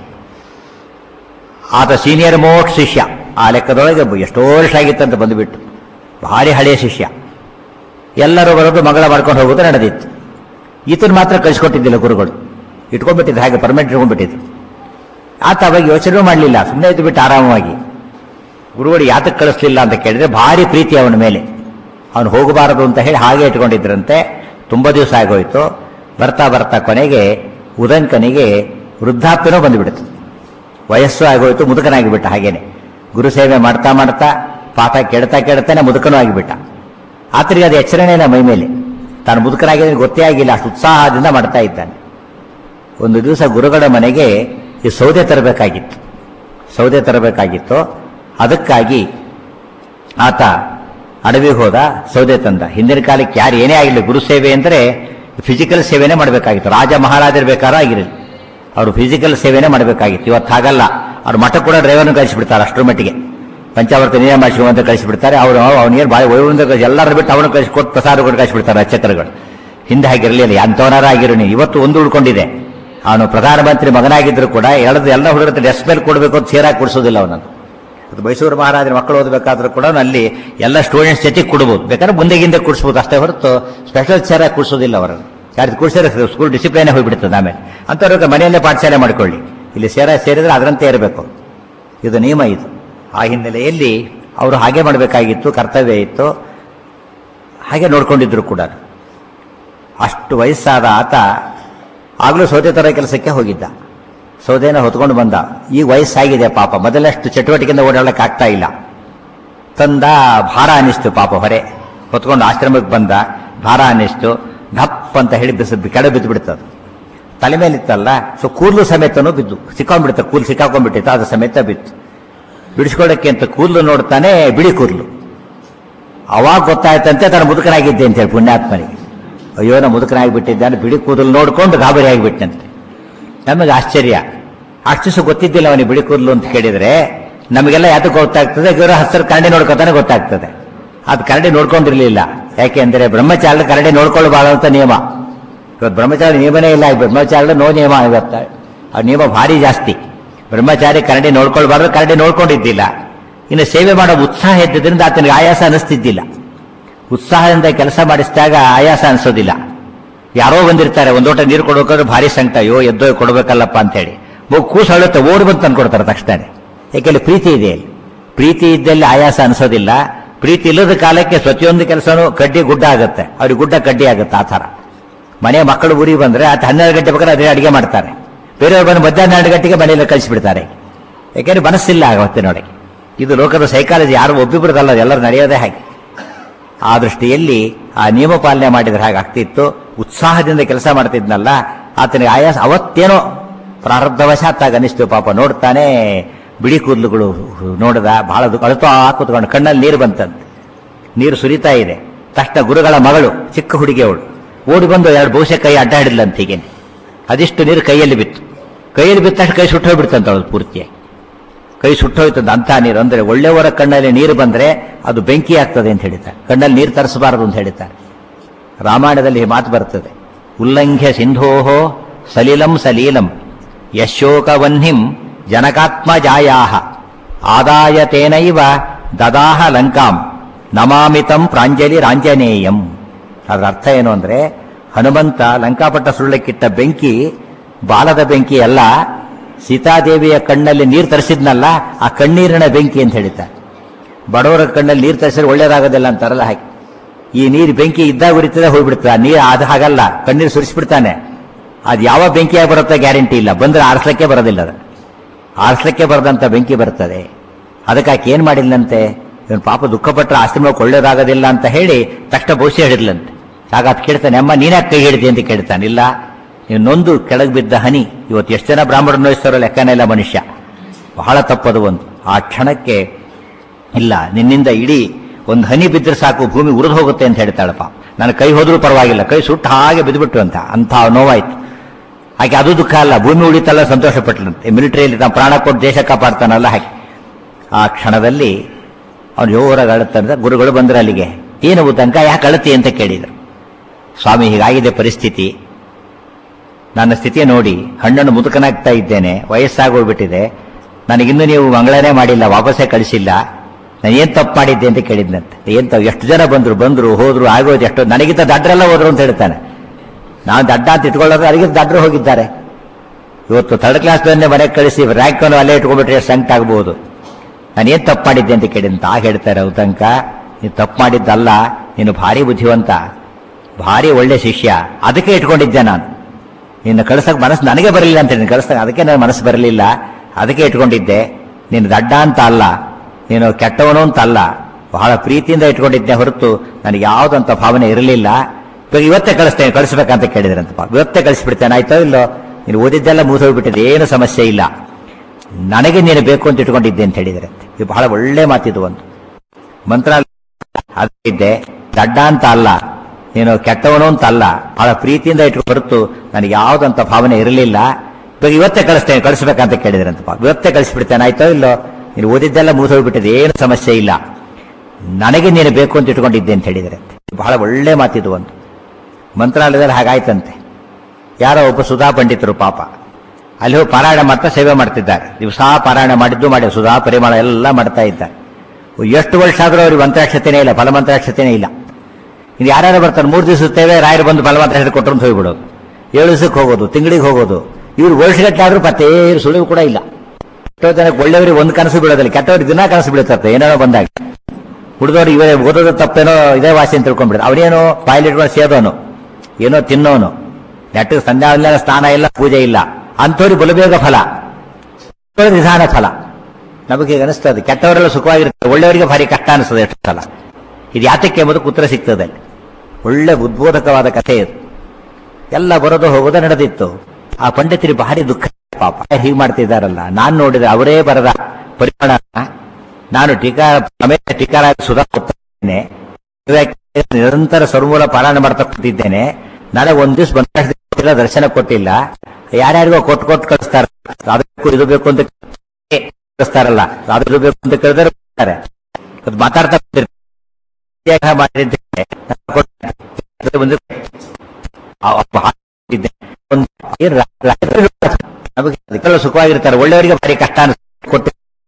ಆತ ಸೀನಿಯರ್ ಮೋಸ್ಟ್ ಶಿಷ್ಯ ಆ ಲೆಕ್ಕದೊಳಗೆ ಎಷ್ಟೋ ವರ್ಷ ಆಗಿತ್ತಂತ ಬಂದುಬಿಟ್ಟು ಭಾರಿ ಹಳೆಯ ಶಿಷ್ಯ ಎಲ್ಲರೂ ಬರೋದು ಮಂಗಳ ಮಾಡ್ಕೊಂಡು ಹೋಗೋದು ನಡೆದಿತ್ತು ಈತನ ಮಾತ್ರ ಕಳಿಸ್ಕೊಟ್ಟಿದ್ದಿಲ್ಲ ಗುರುಗಳು ಇಟ್ಕೊಂಡ್ಬಿಟ್ಟಿದ್ರು ಹಾಗೆ ಪರ್ಮನೆಂಟ್ ಇಟ್ಕೊಂಡ್ಬಿಟ್ಟಿದ್ರು ಆತ ಅವಾಗ ಯೋಚನೆ ಮಾಡಲಿಲ್ಲ ಸುಮ್ಮನೆ ಇದ್ದು ಬಿಟ್ಟು ಆರಾಮವಾಗಿ ಗುರುಗಳು ಯಾತಕ್ಕೆ ಕಳಿಸ್ಲಿಲ್ಲ ಅಂತ ಕೇಳಿದ್ರೆ ಭಾರಿ ಪ್ರೀತಿ ಅವನ ಮೇಲೆ ಅವನು ಹೋಗಬಾರದು ಅಂತ ಹೇಳಿ ಹಾಗೆ ಇಟ್ಕೊಂಡಿದ್ರಂತೆ ತುಂಬ ದಿವಸ ಆಗೋಯ್ತು ಬರ್ತಾ ಬರ್ತಾ ಕೊನೆಗೆ ಉದಂಕನಿಗೆ ವೃದ್ಧಾಪ್ಯನೂ ಬಂದುಬಿಡ್ತು ವಯಸ್ಸು ಆಗೋಯ್ತು ಮುದುಕನಾಗಿಬಿಟ್ಟ ಹಾಗೇನೆ ಗುರು ಸೇವೆ ಮಾಡ್ತಾ ಮಾಡ್ತಾ ಪಾಠ ಕೇಳ್ತಾ ಕೇಳ್ತಾನೆ ಮುದುಕನೂ ಆಗಿಬಿಟ್ಟ ಆತನಿಗೆ ಅದು ಎಚ್ಚರಣೆನ ಮೈ ಮೇಲೆ ತಾನು ಮುದುಕನಾಗಿದ್ರೆ ಗೊತ್ತೇ ಆಗಿಲ್ಲ ಅಷ್ಟು ಉತ್ಸಾಹದಿಂದ ಮಾಡ್ತಾ ಇದ್ದಾನೆ ಒಂದು ದಿವಸ ಗುರುಗಳ ಮನೆಗೆ ಈ ಸೌದೆ ತರಬೇಕಾಗಿತ್ತು ಸೌದೆ ತರಬೇಕಾಗಿತ್ತು ಅದಕ್ಕಾಗಿ ಆತ ಅಡವಿಗೆ ಹೋದ ಸೌದೆ ತಂದ ಹಿಂದಿನ ಕಾಲಕ್ಕೆ ಯಾರು ಏನೇ ಆಗಿರಲಿ ಗುರು ಸೇವೆ ಅಂದರೆ ಫಿಸಿಕಲ್ ಸೇವೆನೇ ಮಾಡಬೇಕಾಗಿತ್ತು ರಾಜ ಮಹಾರಾಜರು ಬೇಕಾದ್ರೂ ಆಗಿರಲಿ ಅವರು ಫಿಸಿಕಲ್ ಸೇವೆನೇ ಮಾಡಬೇಕಾಗಿತ್ತು ಇವತ್ತು ಹಾಗಲ್ಲ ಅವ್ರ ಮಠ ಕೂಡ ಡ್ರೈವರ್ನ ಕಳಿಸಿಬಿಡ್ತಾರೆ ಅಷ್ಟರ ಮಟ್ಟಿಗೆ ಪಂಚಾವರ್ತ ನಿಯಮ ಮಾಡಿಸುವ ಅಂತ ಕಳಿಸಿಬಿಡ್ತಾರೆ ಅವರು ಅವನಿಗೆ ಭಾಳ ವೈವಂತ ಎಲ್ಲರೂ ಬಿಟ್ಟು ಅವನು ಕಳಿಸಿ ಕೊಟ್ಟು ಪ್ರಸಾದ ಕೊಟ್ಟು ಕಳಿಸಿಬಿಡ್ತಾರೆ ಅರ್ಚಕರುಗಳು ಹಿಂದೆ ಹಾಗಿರಲಿಲ್ಲ ಅಂಥವನಾರ ಆಗಿರೋ ನೀವು ಇವತ್ತು ಒಂದು ಉಳ್ಕೊಂಡಿದೆ ಅವನು ಪ್ರಧಾನಮಂತ್ರಿ ಮಗನಾಗಿದ್ರು ಕೂಡ ಎರಡು ಎಲ್ಲ ಹುಡುಗರ ಡೆಸ್ ಮೇಲೆ ಕೊಡಬೇಕು ಅಂತ ಸೇರಾಗಿ ಕೊಡಿಸೋದಿಲ್ಲ ಅವನನ್ನು ಅದು ಮೈಸೂರು ಮಹಾರಾಜರ ಮಕ್ಕಳು ಓದಬೇಕಾದ್ರೂ ಕೂಡ ಅಲ್ಲಿ ಎಲ್ಲ ಸ್ಟೂಡೆಂಟ್ಸ್ ಜೊತೆಗೆ ಕೊಡ್ಬೋದು ಬೇಕಾದ್ರೆ ಮುಂದೆಗಿಂದ ಕೂಡಿಸ್ಬೋದು ಅಷ್ಟೇ ಹೊರತು ಸ್ಪೆಷಲ್ ಸೇರಾಗಿ ಕೂಡಿಸೋದಿಲ್ಲ ಅವರನ್ನು ಯಾರು ಕೂಡಿಸಿದ್ರೆ ಸ್ಕೂಲ್ ಡಿಸಿಪ್ಲೈನೇ ಹೋಗ್ಬಿಡ್ತದೆ ಆಮೇಲೆ ಅಂಥವ್ರಿಗೆ ಮನೆಯಲ್ಲೇ ಪಾಠಶಾಲೆ ಮಾಡಿಕೊಳ್ಳಿ ಇಲ್ಲಿ ಸೇರ ಸೇರಿದ್ರೆ ಅದರಂತೆ ಇರಬೇಕು ಇದು ನಿಯಮ ಇದು ಆ ಹಿನ್ನೆಲೆಯಲ್ಲಿ ಅವರು ಹಾಗೆ ಮಾಡಬೇಕಾಗಿತ್ತು ಕರ್ತವ್ಯ ಇತ್ತು ಹಾಗೆ ನೋಡ್ಕೊಂಡಿದ್ರು ಕೂಡ ಅಷ್ಟು ವಯಸ್ಸಾದ ಆತ ಆಗಲೂ ಸೌದೆ ತರ ಕೆಲಸಕ್ಕೆ ಹೋಗಿದ್ದ ಸೌದೆನ ಹೊತ್ಕೊಂಡು ಬಂದ ಈಗ ವಯಸ್ಸಾಗಿದೆ ಪಾಪ ಮೊದಲಷ್ಟು ಚಟುವಟಿಕೆಯಿಂದ ಓಡಾಡಕ್ಕೆ ಆಗ್ತಾ ಇಲ್ಲ ತಂದ ಭಾರ ಅನಿಸ್ತು ಪಾಪ ಹೊರೆ ಹೊತ್ಕೊಂಡು ಆಶ್ರಮಕ್ಕೆ ಬಂದ ಭಾರ ಅನಿಸ್ತು ಧಪ್ ಅಂತ ಹೇಳಿ ಬಿಸ ಕೆಳ ಬಿದ್ದು ಬಿಡ್ತದ ತಲೆ ಮೇಲಿತ್ತಲ್ಲ ಸೊ ಕೂದಲು ಸಮೇತನೂ ಬಿದ್ದು ಸಿಕ್ಕೊಂಡ್ಬಿಡುತ್ತೆ ಕೂದಲು ಸಿಕ್ಕಾಕೊಂಡ್ಬಿಟ್ಟಿತ್ತು ಅದು ಸಮೇತ ಬಿತ್ತು ಬಿಡಿಸ್ಕೊಳ್ಳೋಕ್ಕೆ ಅಂತ ಕೂದಲು ನೋಡ್ತಾನೆ ಬಿಳಿ ಕೂದಲು ಅವಾಗ ಗೊತ್ತಾಯ್ತಂತೆ ತನ್ನ ಮುದುಕನಾಗಿದ್ದೆ ಅಂತೇಳಿ ಪುಣ್ಯಾತ್ಮನಿಗೆ ಅಯ್ಯೋ ನಾ ಮುದುಕನಾಗಿಬಿಟ್ಟಿದ್ದಾನೆ ಬಿಳಿ ಕೂದಲು ನೋಡ್ಕೊಂಡು ಗಾಬರಿ ಆಗಿಬಿಟ್ಟಂತೆ ನಮಗೆ ಆಶ್ಚರ್ಯ ಅಷ್ಟು ದಿವಸ ಗೊತ್ತಿದ್ದಿಲ್ಲ ಅವನಿಗೆ ಬಿಳಿ ಕೂದಲು ಅಂತ ಕೇಳಿದ್ರೆ ನಮಗೆಲ್ಲ ಯಾತಕ್ಕೆ ಗೊತ್ತಾಗ್ತದೆ ಇವರ ಹಸಿರು ಕರಡಿ ನೋಡ್ಕೊತಾನೆ ಗೊತ್ತಾಗ್ತದೆ ಅದು ಕರಡಿ ನೋಡ್ಕೊಂಡಿರ್ಲಿಲ್ಲ ಯಾಕೆಂದ್ರೆ ಬ್ರಹ್ಮಚಾರಿ ಕರಡಿ ನೋಡ್ಕೊಳ್ಬಾರ್ದು ಅಂತ ನಿಯಮ ಇವತ್ತು ಬ್ರಹ್ಮಚಾರಿ ನಿಯಮನೇ ಇಲ್ಲ ಬ್ರಹ್ಮಚಾರಿ ನೋ ನಿಯಮ ಇವತ್ತ ಆ ನಿಯಮ ಭಾರಿ ಜಾಸ್ತಿ ಬ್ರಹ್ಮಚಾರಿ ಕರಡಿ ನೋಡ್ಕೊಳ್ಬಾರ್ದು ಕರಡಿ ನೋಡ್ಕೊಂಡಿದ್ದಿಲ್ಲ ಇನ್ನು ಸೇವೆ ಮಾಡೋ ಉತ್ಸಾಹ ಇದ್ದಿದ್ದರಿಂದ ಆತನಿಗೆ ಆಯಾಸ ಅನಿಸ್ತಿದ್ದಿಲ್ಲ ಉತ್ಸಾಹದಿಂದ ಕೆಲಸ ಮಾಡಿಸಿದಾಗ ಆಯಾಸ ಅನಿಸೋದಿಲ್ಲ ಯಾರೋ ಬಂದಿರ್ತಾರೆ ಒಂದೋಟ ನೀರು ಕೊಡ್ಬೇಕಾದ್ರೆ ಭಾರಿ ಸಂಕಟ ಅಯ್ಯೋ ಎದ್ದೋ ಕೊಡ್ಬೇಕಲ್ಲಪ್ಪ ಅಂತ ಹೇಳಿ ಮಗು ಕೂಸು ಅಳುತ್ತೆ ಓಡಿ ಬಂದು ತಂದ್ಕೊಡ್ತಾರೆ ತಕ್ಷಣ ಯಾಕೆಂದ್ರೆ ಪ್ರೀತಿ ಇದೆ ಇಲ್ಲಿ ಪ್ರೀತಿ ಇದ್ದಲ್ಲಿ ಆಯಾಸ ಅನಿಸೋದಿಲ್ಲ ಪ್ರೀತಿ ಇಲ್ಲದ ಕಾಲಕ್ಕೆ ಪ್ರತಿಯೊಂದು ಕೆಲಸನೂ ಕಡ್ಡಿ ಗುಡ್ಡ ಆಗುತ್ತೆ ಅವ್ರಿಗೆ ಗುಡ್ಡ ಕಡ್ಡಿ ಆಗುತ್ತೆ ಆ ಥರ ಮನೆ ಮಕ್ಕಳು ಊರಿಗೆ ಬಂದ್ರೆ ಆತ ಹನ್ನೆರಡು ಗಂಟೆ ಬೇಕಾದ್ರೆ ಅದೇ ಅಡಿಗೆ ಮಾಡ್ತಾರೆ ಬೇರೆಯವ್ರು ಬಂದು ಮಧ್ಯಾಹ್ನ ಹನ್ನೆರಡು ಗಂಟೆಗೆ ಮನೆಯಲ್ಲಿ ಕಳಿಸಿಬಿಡ್ತಾರೆ ಯಾಕೆಂದ್ರೆ ಮನಸ್ಸಿಲ್ಲ ಆಗುತ್ತೆ ನೋಡಿ ಇದು ಲೋಕದ ಸೈಕಾಲಜಿ ಯಾರು ಒಬ್ಬಿಬ್ಬರದಲ್ಲ ಎಲ್ಲರೂ ನಡೆಯೋದೇ ಹಾಗೆ ಆ ದೃಷ್ಟಿಯಲ್ಲಿ ಆ ನಿಯಮ ಪಾಲನೆ ಮಾಡಿದ್ರೆ ಹಾಗೆ ಆಗ್ತಿತ್ತು ಉತ್ಸಾಹದಿಂದ ಕೆಲಸ ಮಾಡ್ತಿದ್ನಲ್ಲ ಆತನಿಗೆ ಆಯಾಸ ಅವತ್ತೇನೋ ಪ್ರಾರಬ್ಧವಶಾತ್ತಾಗ ಅನಿಸ್ತು ಪಾಪ ನೋಡ್ತಾನೆ ಬಿಳಿ ಕೂದಲುಗಳು ನೋಡಿದ ಬಹಳ ಅಳುತ್ತಾ ಕೂತ್ಕೊಂಡು ಕಣ್ಣಲ್ಲಿ ನೀರು ಬಂತಂತೆ ನೀರು ಸುರಿತಾ ಇದೆ ತಕ್ಷಣ ಗುರುಗಳ ಮಗಳು ಚಿಕ್ಕ ಹುಡುಗಿ ಅವಳು ಓಡಿ ಬಂದು ಎರಡು ಬಹುಶಃ ಕೈ ಅಡ್ಡ ಹಿಡಿದ್ಲಂತ ಹೀಗೇನೆ ಅದಿಷ್ಟು ನೀರು ಕೈಯಲ್ಲಿ ಬಿತ್ತು ಕೈಯಲ್ಲಿ ಬಿತ್ತ ತಕ್ಷಣ ಕೈ ಸುಟ್ಟೋಗ್ಬಿಡ್ತಂತ ಅವಳು ಪೂರ್ತಿಯಾಗಿ ಕೈ ಸುಟ್ಟೋಯ್ತದ ಅಂತ ನೀರು ಅಂದ್ರೆ ಒಳ್ಳೆಯವರ ಕಣ್ಣಲ್ಲಿ ನೀರು ಬಂದ್ರೆ ಅದು ಬೆಂಕಿ ಆಗ್ತದೆ ಅಂತ ಹೇಳ್ತಾರೆ ಕಣ್ಣಲ್ಲಿ ನೀರು ತರಿಸಬಾರದು ಅಂತ ಹೇಳ್ತಾರೆ ರಾಮಾಯಣದಲ್ಲಿ ಈ ಮಾತು ಬರ್ತದೆ ಉಲ್ಲಂಘ್ಯ ಸಿಂಧೋಹೋ ಸಲಿಲಂ ಸಲೀಲಂ ಯಶೋಕವನ್ಹಿಂ ಜನಕಾತ್ಮಜಾಯಾಹ ಆದಾಯ ತೇನೈವ ದದಾಹ ಲಂಕಾಂ ನಮಾಮಿತಂ ಪ್ರಾಂಜಲಿ ರಾಂಜನೇಯಂ ಅದರ ಅರ್ಥ ಏನು ಅಂದ್ರೆ ಹನುಮಂತ ಲಂಕಾಪಟ್ಟ ಸುಳ್ಳಕ್ಕಿಟ್ಟ ಬೆಂಕಿ ಬಾಲದ ಬೆಂಕಿ ಅಲ್ಲ ಸೀತಾದೇವಿಯ ಕಣ್ಣಲ್ಲಿ ನೀರು ತರಿಸಿದ್ನಲ್ಲ ಆ ಕಣ್ಣೀರಿನ ಬೆಂಕಿ ಅಂತ ಹೇಳ್ತಾರೆ ಬಡವರ ಕಣ್ಣಲ್ಲಿ ನೀರು ತರಿಸಿದ್ರೆ ಒಳ್ಳೇದಾಗೋದಿಲ್ಲ ಅಂತಾರಲ್ಲ ಹಾಗೆ ಈ ನೀರು ಬೆಂಕಿ ಇದ್ದಾಗ ಉರಿತದೆ ಹೋಗ್ಬಿಡ್ತದೆ ಆ ನೀರು ಅದು ಹಾಗಲ್ಲ ಕಣ್ಣೀರು ಸುರಿಸ್ಬಿಡ್ತಾನೆ ಅದು ಯಾವ ಬೆಂಕಿಯಾಗಿ ಬರುತ್ತೋ ಗ್ಯಾರಂಟಿ ಇಲ್ಲ ಬಂದ್ರೆ ಆರಿಸ್ಲಿಕ್ಕೆ ಬರೋದಿಲ್ಲ ಅದು ಆರಿಸ್ಲಿಕ್ಕೆ ಬರದಂತ ಬೆಂಕಿ ಬರ್ತದೆ ಅದಕ್ಕೆ ಆಕೆ ಏನ್ ಮಾಡಿಲ್ಲಂತೆ ಇವನು ಪಾಪ ದುಃಖಪಟ್ಟರೆ ಆಶ್ರಮಕ್ಕೆ ಒಳ್ಳೇದಾಗೋದಿಲ್ಲ ಅಂತ ಹೇಳಿ ತಕ್ಷಣ ಬಹುಶಃ ಹಿಡಿದ್ಲಂತೆ ಆಗ ಅದು ಕೇಳ್ತಾನೆ ಅಮ್ಮ ನೀನ್ಯಾಕೆ ಕೈ ಹಿಡಿದಿ ಅಂತ ಕೇಳ್ತಾನೆ ಇಲ್ಲ ನೀವು ನೊಂದು ಕೆಳಗೆ ಬಿದ್ದ ಹನಿ ಇವತ್ತು ಎಷ್ಟು ಜನ ಬ್ರಾಹ್ಮಣರು ನೋಯಿಸ್ತಾರೋ ಲೆಕ್ಕನೇ ಇಲ್ಲ ಮನುಷ್ಯ ಬಹಳ ತಪ್ಪದು ಒಂದು ಆ ಕ್ಷಣಕ್ಕೆ ಇಲ್ಲ ನಿನ್ನಿಂದ ಇಡೀ ಒಂದು ಹನಿ ಬಿದ್ದರೆ ಸಾಕು ಭೂಮಿ ಉರಿದು ಹೋಗುತ್ತೆ ಅಂತ ಹೇಳ್ತಾಳಪ್ಪ ನನ್ನ ಕೈ ಹೋದ್ರೂ ಪರವಾಗಿಲ್ಲ ಕೈ ಸುಟ್ಟು ಹಾಗೆ ಬಿದ್ದುಬಿಟ್ಟು ಅಂತ ಅಂಥ ನೋವಾಯ್ತು ಹಾಗೆ ಅದು ದುಃಖ ಅಲ್ಲ ಭೂಮಿ ಉಳಿತಲ್ಲ ಸಂತೋಷ ಪಟ್ಟಲಂತೆ ಮಿಲಿಟರಿಯಲ್ಲಿ ತಾನು ಪ್ರಾಣ ಕೊಟ್ಟು ದೇಶ ಕಾಪಾಡ್ತಾನಲ್ಲ ಹಾಗೆ ಆ ಕ್ಷಣದಲ್ಲಿ ಅವನು ಜೋರಾಗಿ ಅಳುತ್ತಂದ್ರೆ ಗುರುಗಳು ಬಂದ್ರೆ ಅಲ್ಲಿಗೆ ಏನು ತನಕ ಯಾಕೆ ಅಳತಿ ಅಂತ ಕೇಳಿದರು ಸ್ವಾಮಿ ಹೀಗಾಗಿದೆ ಪರಿಸ್ಥಿತಿ ನನ್ನ ಸ್ಥಿತಿಯ ನೋಡಿ ಹಣ್ಣನ್ನು ಮುದುಕನಾಗ್ತಾ ಇದ್ದೇನೆ ವಯಸ್ಸಾಗೋಗ್ಬಿಟ್ಟಿದೆ ನನಗಿನ್ನೂ ನೀವು ಮಂಗಳನೇ ಮಾಡಿಲ್ಲ ವಾಪಸ್ಸೇ ಕಳಿಸಿಲ್ಲ ನಾನು ಏನ್ ತಪ್ಪು ಮಾಡಿದ್ದೆ ಅಂತ ಕೇಳಿದ್ನಂತೆ ಏನ್ ತಪ್ಪು ಎಷ್ಟು ಜನ ಬಂದ್ರು ಬಂದ್ರು ಹೋದ್ರು ಆಗೋದು ಎಷ್ಟು ನನಗಿಂತ ದಡ್ರೆಲ್ಲ ಹೋದ್ರು ಅಂತ ಹೇಳ್ತಾನೆ ನಾನು ದಡ್ಡ ಅಂತ ಇಟ್ಕೊಳ್ಳೋದು ಅದಕ್ಕಿಂತ ದಡ್ರು ಹೋಗಿದ್ದಾರೆ ಇವತ್ತು ಥರ್ಡ್ ಕ್ಲಾಸ್ ಬಂದೇ ಮನೆಗೆ ಕಳಿಸಿ ರ್ಯಾಂಕ್ ಅನ್ನು ಅಲ್ಲೇ ಇಟ್ಕೊಂಡ್ಬಿಟ್ರೆ ಎಷ್ಟು ಸಂಕಟ ಆಗ್ಬೋದು ನಾನು ಏನ್ ತಪ್ಪು ಮಾಡಿದ್ದೆ ಅಂತ ಕೇಳಿದಂತ ಆ ಹೇಳ್ತಾರೆ ತನಕ ನೀನು ತಪ್ಪು ಮಾಡಿದ್ದಲ್ಲ ನೀನು ಭಾರಿ ಬುದ್ಧಿವಂತ ಭಾರಿ ಒಳ್ಳೆ ಶಿಷ್ಯ ಅದಕ್ಕೆ ಇಟ್ಕೊಂಡಿದ್ದೆ ನಾನು ನಿನ್ನ ಕಳ್ಸಕ್ ಮನಸ್ಸು ನನಗೆ ಬರಲಿಲ್ಲ ಅಂತ ನೀನು ಕಳಿಸ್ದಾಗ ಅದಕ್ಕೆ ನನ್ನ ಮನಸ್ಸು ಬರಲಿಲ್ಲ ಅದಕ್ಕೆ ಇಟ್ಕೊಂಡಿದ್ದೆ ನೀನು ದಡ್ಡ ಅಂತ ಅಲ್ಲ ನೀನು ಕೆಟ್ಟವನು ಅಂತ ಅಲ್ಲ ಬಹಳ ಪ್ರೀತಿಯಿಂದ ಇಟ್ಕೊಂಡಿದ್ದೆ ಹೊರತು ನನಗೆ ಯಾವುದಂತ ಭಾವನೆ ಇರಲಿಲ್ಲ ಇವಾಗ ಇವತ್ತೇ ಕಳಿಸ್ತೇನೆ ಕಳಿಸ್ಬೇಕಂತ ಕೇಳಿದ್ರಂತಪ್ಪ ಇವತ್ತೇ ಕಳಿಸ್ಬಿಡ್ತೇನೆ ಆಯ್ತೋ ಇಲ್ಲೋ ನೀನು ಓದಿದ್ದೆಲ್ಲ ಮುಗಿದೋಗ್ಬಿಟ್ಟಿದೆ ಏನು ಸಮಸ್ಯೆ ಇಲ್ಲ ನನಗೆ ನೀನು ಬೇಕು ಅಂತ ಇಟ್ಕೊಂಡಿದ್ದೆ ಅಂತ ಹೇಳಿದ್ರೆ ಇದು ಬಹಳ ಒಳ್ಳೆ ಮಾತಿದು ಒಂದು ಮಂತ್ರಾಲಯ ಅದಿದ್ದೆ ದಡ್ಡ ಅಂತ ಅಲ್ಲ ನೀನು ಕೆಟ್ಟವನು ಅಂತ ಅಲ್ಲ ಬಹಳ ಪ್ರೀತಿಯಿಂದ ಇಟ್ಟು ಹೊರತು ನನಗೆ ಯಾವುದಂತ ಭಾವನೆ ಇರಲಿಲ್ಲ ಇವಾಗ ಇವತ್ತೇ ಕಳಿಸ್ತೇನೆ ಕಳಿಸ್ಬೇಕಂತ ಕೇಳಿದ್ರಂತಪ್ಪ ಇವತ್ತೇ ಕಳಿಸ್ಬಿಡ್ತೇನೆ ಆಯ್ತೋ ಇಲ್ಲೋ ನೀನು ಓದಿದ್ದೆಲ್ಲ ಮುಗಿದೋಗ್ಬಿಟ್ಟಿದೆ ಏನು ಸಮಸ್ಯೆ ಇಲ್ಲ ನನಗೆ ನೀನು ಬೇಕು ಅಂತ ಇಟ್ಕೊಂಡಿದ್ದೆ ಅಂತ ಹೇಳಿದ್ರೆ ಇದು ಬಹಳ ಒಳ್ಳೆ ಮಾತಿದು ಒಂದು ಮಂತ್ರಾಲಯದಲ್ಲಿ ಹಾಗಾಯ್ತಂತೆ ಯಾರೋ ಒಬ್ಬ ಸುಧಾ ಪಂಡಿತರು ಪಾಪ ಅಲ್ಲಿ ಹೋಗಿ ಪಾರಾಯಣ ಮಾಡ್ತಾ ಸೇವೆ ಮಾಡ್ತಿದ್ದಾರೆ ದಿವಸ ಪಾರಾಯಣ ಮಾಡಿದ್ದು ಮಾಡಿ ಸುಧಾ ಪರಿಮಳ ಎಲ್ಲ ಮಾಡ್ತಾ ಇದ್ದಾರೆ ಎಷ್ಟು ವರ್ಷ ಆದರೂ ಅವ್ರಿಗೆ ಮಂತ್ರಾಕ್ಷತೆನೇ ಇಲ್ಲ ಫಲಮಂತ್ರಾಕ್ಷತೆನೇ ಇಲ್ಲ ಇದು ಯಾರ್ಯಾರು ಬರ್ತಾರೆ ಮೂರು ದಿವಸ ಇರ್ತೇವೆ ರಾಯರು ಬಂದು ಫಲಮಂತ್ರಾಕ್ಷತೆ ಕೊಟ್ಟರು ಅಂತ ಹೋಗ್ಬಿಡೋದು ಏಳು ದಿವಸಕ್ಕೆ ಹೋಗೋದು ತಿಂಗಳಿಗೆ ಹೋಗೋದು ಇವ್ರು ವರ್ಷಗಟ್ಟಲೆ ಆದ್ರೂ ಮತ್ತೆ ಏನು ಸುಳಿವು ಕೂಡ ಇಲ್ಲ ಎಷ್ಟೋ ಜನಕ್ಕೆ ಒಳ್ಳೆಯವರಿಗೆ ಒಂದು ಕನಸು ಬೀಳೋದಿಲ್ಲ ಕೆಟ್ಟವ್ರಿಗೆ ದಿನ ಕನಸು ಬೀಳುತ್ತೆ ಏನೇನೋ ಬಂದಾಗ ಹುಡುಗರು ಇವರೇ ಓದೋದು ತಪ್ಪೇನೋ ಇದೇ ವಾಸಿ ಅಂತ ತಿಳ್ಕೊಂಡ್ಬಿಡ್ತಾರೆ ಅವನೇನೋ ಬಾಯಲ್ಲಿ ಇಟ್ಕೊಂಡು ಸೇದೋನು ಏನೋ ತಿನ್ನೋನು ನೆಟ್ಟಿಗೆ ಸಂಧ್ಯಾ ಇಲ್ಲ ಸ್ನಾನ ಇಲ್ಲ ಪೂಜೆ ಇಲ್ಲ ಅಂಥವ್ರಿಗೆ ಬಲಬೇಗ ಫಲ ಕೆಟ್ಟವ್ರಿಗೆ ನಿಧಾನ ಫಲ ನಮಗೆ ಅನಿಸ್ತದೆ ಕೆಟ್ಟವರೆಲ್ಲ ಸುಖವಾಗಿರ್ತಾರೆ ಒಳ್ಳೆಯವರಿಗೆ ಭಾರಿ ಕಷ್ಟ ಅನಿಸ್ತದೆ ಎಷ್ಟು ಸಲ ಇದು ಯಾತಕ್ಕೆ ಎಂಬುದು ಉತ್ತರ ಸಿಗ್ತದೆ ಒಳ್ಳೆ ಉದ್ಬೋಧಕವಾದ ಕಥೆ ಇದು ಎಲ್ಲ ಬರೋದು ಹೋಗೋದು ನಡೆದಿತ್ತು ಆ ಪಂಡಿತರಿಗೆ ಭಾರಿ ದುಃಖ ಪಾಪ ಹೀಗೆ ಮಾಡ್ತಿದ್ದಾರಲ್ಲ ನಾನು ನೋಡಿದ್ರೆ ಅವರೇ ಬರದ ಪರಿಮಾಣ ನಾನು ಟೀಕಾ ಆಮೇಲೆ ಟೀಕಾರ ಸುಧಾ ಓದ್ತಾನೆ ನಿರಂತರ ಸರ್ಮೂಲ ಪಾರಾಯಣ ಮಾಡ್ತಾ ಕೂತಿದ್ದೇನೆ ನನಗೆ ಒಂದ್ ದಿವಸ ಬಂದ ದರ್ಶನ ಕೊಟ್ಟಿಲ್ಲ ಯಾರ್ಯಾರಿಗೋ ಕೊಟ್ಟು ಕೊಟ್ಟು ಕಳಿಸ್ತಾರೆ ಅದಕ್ಕೂ ಇದು ಬೇಕು ಅಂತ ಕಳಿಸ್ತಾರಲ್ಲ ಅದು ಇದು ಬೇಕು ಅಂತ ಕೇಳಿದ್ರೆ ಬರ್ತಾರೆ. ಅದು ಮಾತಾಡ್ತಾ ಕೂತಿರ್ತಾರೆ. ತ್ಯಾಗ ಮಾಡಿದ್ದೇನೆ. ಕೊಟ್ಟು ಬಂದು ಆ- ಆ ಹಾಕಿದ್ದೆ. ಒಂದು ಏನ್ ರಾ- ರಾತ್ರಿ ನಮಗೆ ಅದಕ್ಕೆಲ್ಲ ಸುಖವಾಗಿರ್ತಾರೆ ಒಳ್ಳೆಯವರಿಗೆ ಭಾರಿ ಕಷ್ಟ ಅನಿಸ್ತದೆ ಕೊಟ್ಟು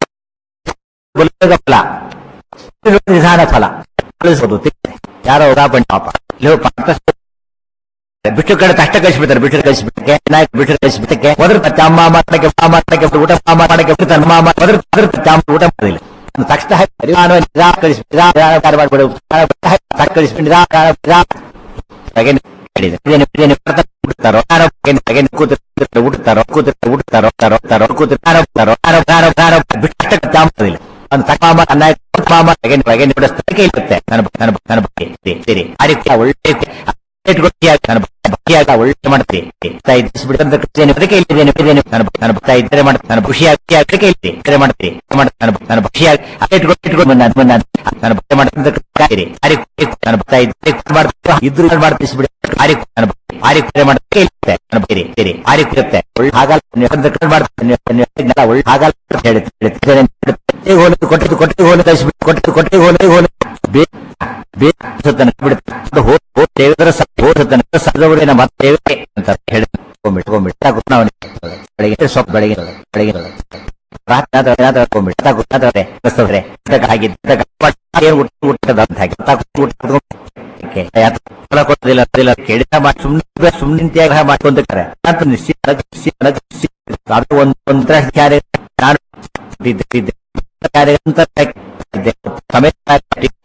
ಬಲುಬೇಗ ಫಲ ನಿಧಾನ ಫಲ ಕಳಿಸೋದು ಯಾರೋ ಉದಾಪಣೆ ಪಾಪ ಇಲ್ಲಿ ಹೋಗಿ ಪಾಠ ಬಿಟ್ಟು ಕಡೆ ತಷ್ಟ ಕಳಿಸ್ಬಿಡ್ತಾರೆ ಬಿಟ್ಟು ಕಳಿಸ್ಬಿಟ್ಟಕ್ಕೆ ನಾಯಕ ಬಿಟ್ಟು ಕಳಿಸ್ಬಿಟ್ಟಕ್ಕೆ ಮೊದಲು ಮತ್ತೆ ಅಮ್ಮ ಮಾಡಕ್ಕೆ ಅಮ್ಮ ಮಾಡಕ್ಕೆ ಊಟ ಅಮ್ಮ ಮಾಡಕ್ಕೆ ಬಿಡ್ತಾನೆ ಅಮ್ಮ ಮಾಡ- ಮೊದಲು ಮೊದಲು ಮತ್ತೆ ಅಮ್ಮ ಊಟ ಮಾಡೋದಿಲ್ಲ ಒಂದು ತಕ್ಷಣ ಹಾಕಿ ಪರಿಮಾಣ ನಿಧಾನ ಕಳಿಸ್ಬಿಟ್ಟು ನಿಧಾನ ನಿಧಾನ ಕಾರ್ಯ ಮಾಡ್ಬಿಡು ತಕ್ಷಣ ಕಳಿಸ್ಬಿಟ್ಟು ನಿಧಾನ ನಿಧಾನ ಹಾಗೆ ಹೇಳಿದೆ. ಇದೇನು- ಇದೇನು ಬರ್ತಾ ಬಿಡ್ತಾರೋ, ಯಾರೋ ಹಾಗೆ- ಹಾಗೆ ಕೂತಿರ್ತಾರೆ, ಉಡ್ತಾರೋ, ಕೂತಿರ್ತಾರೆ, ಉಡ್ತಾರೋ, ಉಡ್ತಾರೋ, ಉಡ್ತಾರೋ, ಕೂತಿರ್ತಾರೆ, ಉಡ್ತಾರೋ, ಯಾರೋ, ಯಾರೋ, ಯಾರೋ ಬಿಟ್ಟು ಅಷ್ಟಕ್ಕೆ ಚಾಂಬದಿಲ್ಲ. ಒಂದು ತಕ್ಕ ಮಾಮ, ಅನ್ನ ಆಯ್ತು, ತಕ್ಕ ಮಾಮ, ಹಾಗೆ ಹಾಗೆ ನುಡಿಸ್ತಾರೆ, ಇರುತ್ತೆ. ನನ್ನ ಬ- ನನ್ನ ಬ- ನನ್ನ ಬಗ್ಗೆ ಇದೆ, ಸರಿ. ಆ ರೀತಿ ಒಳ್ಳೆ ಇಟ್ಕೊಳ್ತೀಯಾಗಿ ನನ್ನ ಬ- ಭಕ್ತಿಯಾಗಿ ಒಳ್ಳೆ ಮಾಡ್ತೀವಿ ತಾಯಿ ಬಿಡ್ತಂತ ಕೃತಿಯನ್ನು ಅದಕ್ಕೆ ಇಲ್ಲಿದ್ದೇನೆ ಇದ್ದೇನೆ ನನ್ನ ಬ- ನನ್ನ ತಾಯಿ ಇದ್ರೆ ಮಾಡ್ತೀನಿ ನನ್ನ ಖುಷಿಯಾಗಿ ಅದಕ್ಕೆ ಇಲ್ಲಿ ಇದ್ರೆ ಮಾಡ್ತೀನಿ ಮಾಡ್- ನನ್ನ ಬ- ನನ್ನ ಖುಷಿಯಾಗಿ ಅದೇ ಇಟ್ಕೊಂಡು ಇಟ್ಕೊಂಡು ಬಂದ ಬಂದ ನನ್ನ ಭಕ್ತಿ ಮಾಡ್ತಂತ ಕೃತಿ ಆರಿ ನನ್ನ ತಾಯಿ ಇದ್ರೆ ಮಾಡ್ತೀನಿ ಇದ್ರು ಮಾಡ್ತೀನಿ ಬಿಡಿ ಆರಿ ನನ್ನ ಬ- ಆರಿ ಕುರೆ ಮಾಡ್ತೀನಿ ಇರುತ್ತೆ ನನ್ನ ಬರೀ ಸರಿ ಆರಿ ಇರುತ್ತೆ ಒಳ್ಳೆ ಹಾಗಲ್ಲ ನೀವು ಕಟ್ ಮಾಡ್ತೀನಿ ನೀವು ಒಳ್ಳೆ ಹಾಗಲ್ಲ ಅಂತ ಹೇಳಿ ಹೇಳ್ತಿದ್ದೇನೆ. ಕೊಟ್ಟಿಗೆ ಹೋಲು ಕೊಟ್ಟಿದ್ದು ಕೊಟ್ಟಿಗೆ ಹೋಲು ಕಳಿಸ್ಬಿಟ್ಟು ಕೊಟ್ಟಿದ್ದು ಕೊಟ್ಟಿಗೆ ಹೋಲು ಹೋಲು ಬೇ ಬೇಸತ್ತನ ಬಿಡುತ್ತೆ ಅದು ಹೋ ಹೋ ದೇವರ ಹೋಸತ್ತನ ಸದವರಿನ ಮತ್ತೆ ದೇವರೇ ಅಂತ ಹೇಳಿ ಕೊಂಬಿಟ್ಟು ಕೊಂಬಿಟ್ಟು ಅವನಿಗೆ ಬೆಳಿಗ್ಗೆ ಸ್ವಲ್ಪ ಬೆಳಿಗ್ಗೆ ಬೆಳಿಗ್ಗೆ ರಾತ್ರಿ ಆದ ರಾತ್ರಿ ಹಾಕೊಂಡ್ಬಿಟ್ಟು ತಾಕು ಆದವ್ರೆ ಕಸ್ತವ್ರೆ ಹಾಗಿದ್ದ ಏನು ಊಟ ಊಟದ ಅಂತ ಹಾಕಿ ತಾಕು ಊಟ ಊಟಕ್ಕೆ ಯಾತ್ ಫಲ ಕೊಡೋದಿಲ್ಲ ಅದಿಲ್ಲ ಕೇಳಿದ ಮಾಡಿ ಸುಮ್ಮನೆ ಸುಮ್ಮನೆ ತ್ಯಾಗ ಮಾಡ್ಕೊಂತಾರೆ ಅಂತ ನಿಶ್ಚಿತ ನಿಶ್ಚಿತ ನಿಶ್ಚಿತ ಅದು ಒಂದು ಒಂಥರ ಕಾರ್ಯ ನಾನು ಇದ್ದೆ ಇದ್ದೆ ಕಾರ್ಯ ಅಂತ ಇದ್ದೆ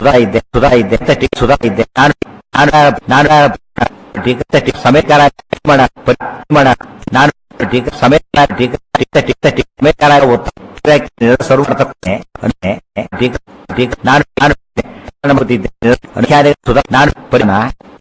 ಸುಧಾ ಇದ್ದೆ ಸುಧಾ ಇದ್ದೆ ಅಂತ ಟಿ- ಸುಧಾ ಇದ್ದೆ ನಾನು ನಾನು ನಾನು ಟೀಕ ಟಿ- ಸಮೇತರ ಮಾಡ ಮಾಡ ನಾನು ಟೀಕ ಸಮೇತ ಟೀಕ ಟೀಕ ಟೀಕ ಟೀಕ ಸಮೇತರ ಸರ್ವ ಮಾಡ್ತಕ್ಕಂತೆ ಟೀಕ ಟೀಕ ನಾನು ನಾನು ನಂಬುತ್ತಿದ್ದೆ ಅನುಖ್ಯಾನ ಸುಧಾ ನಾನು ಪರಿಣ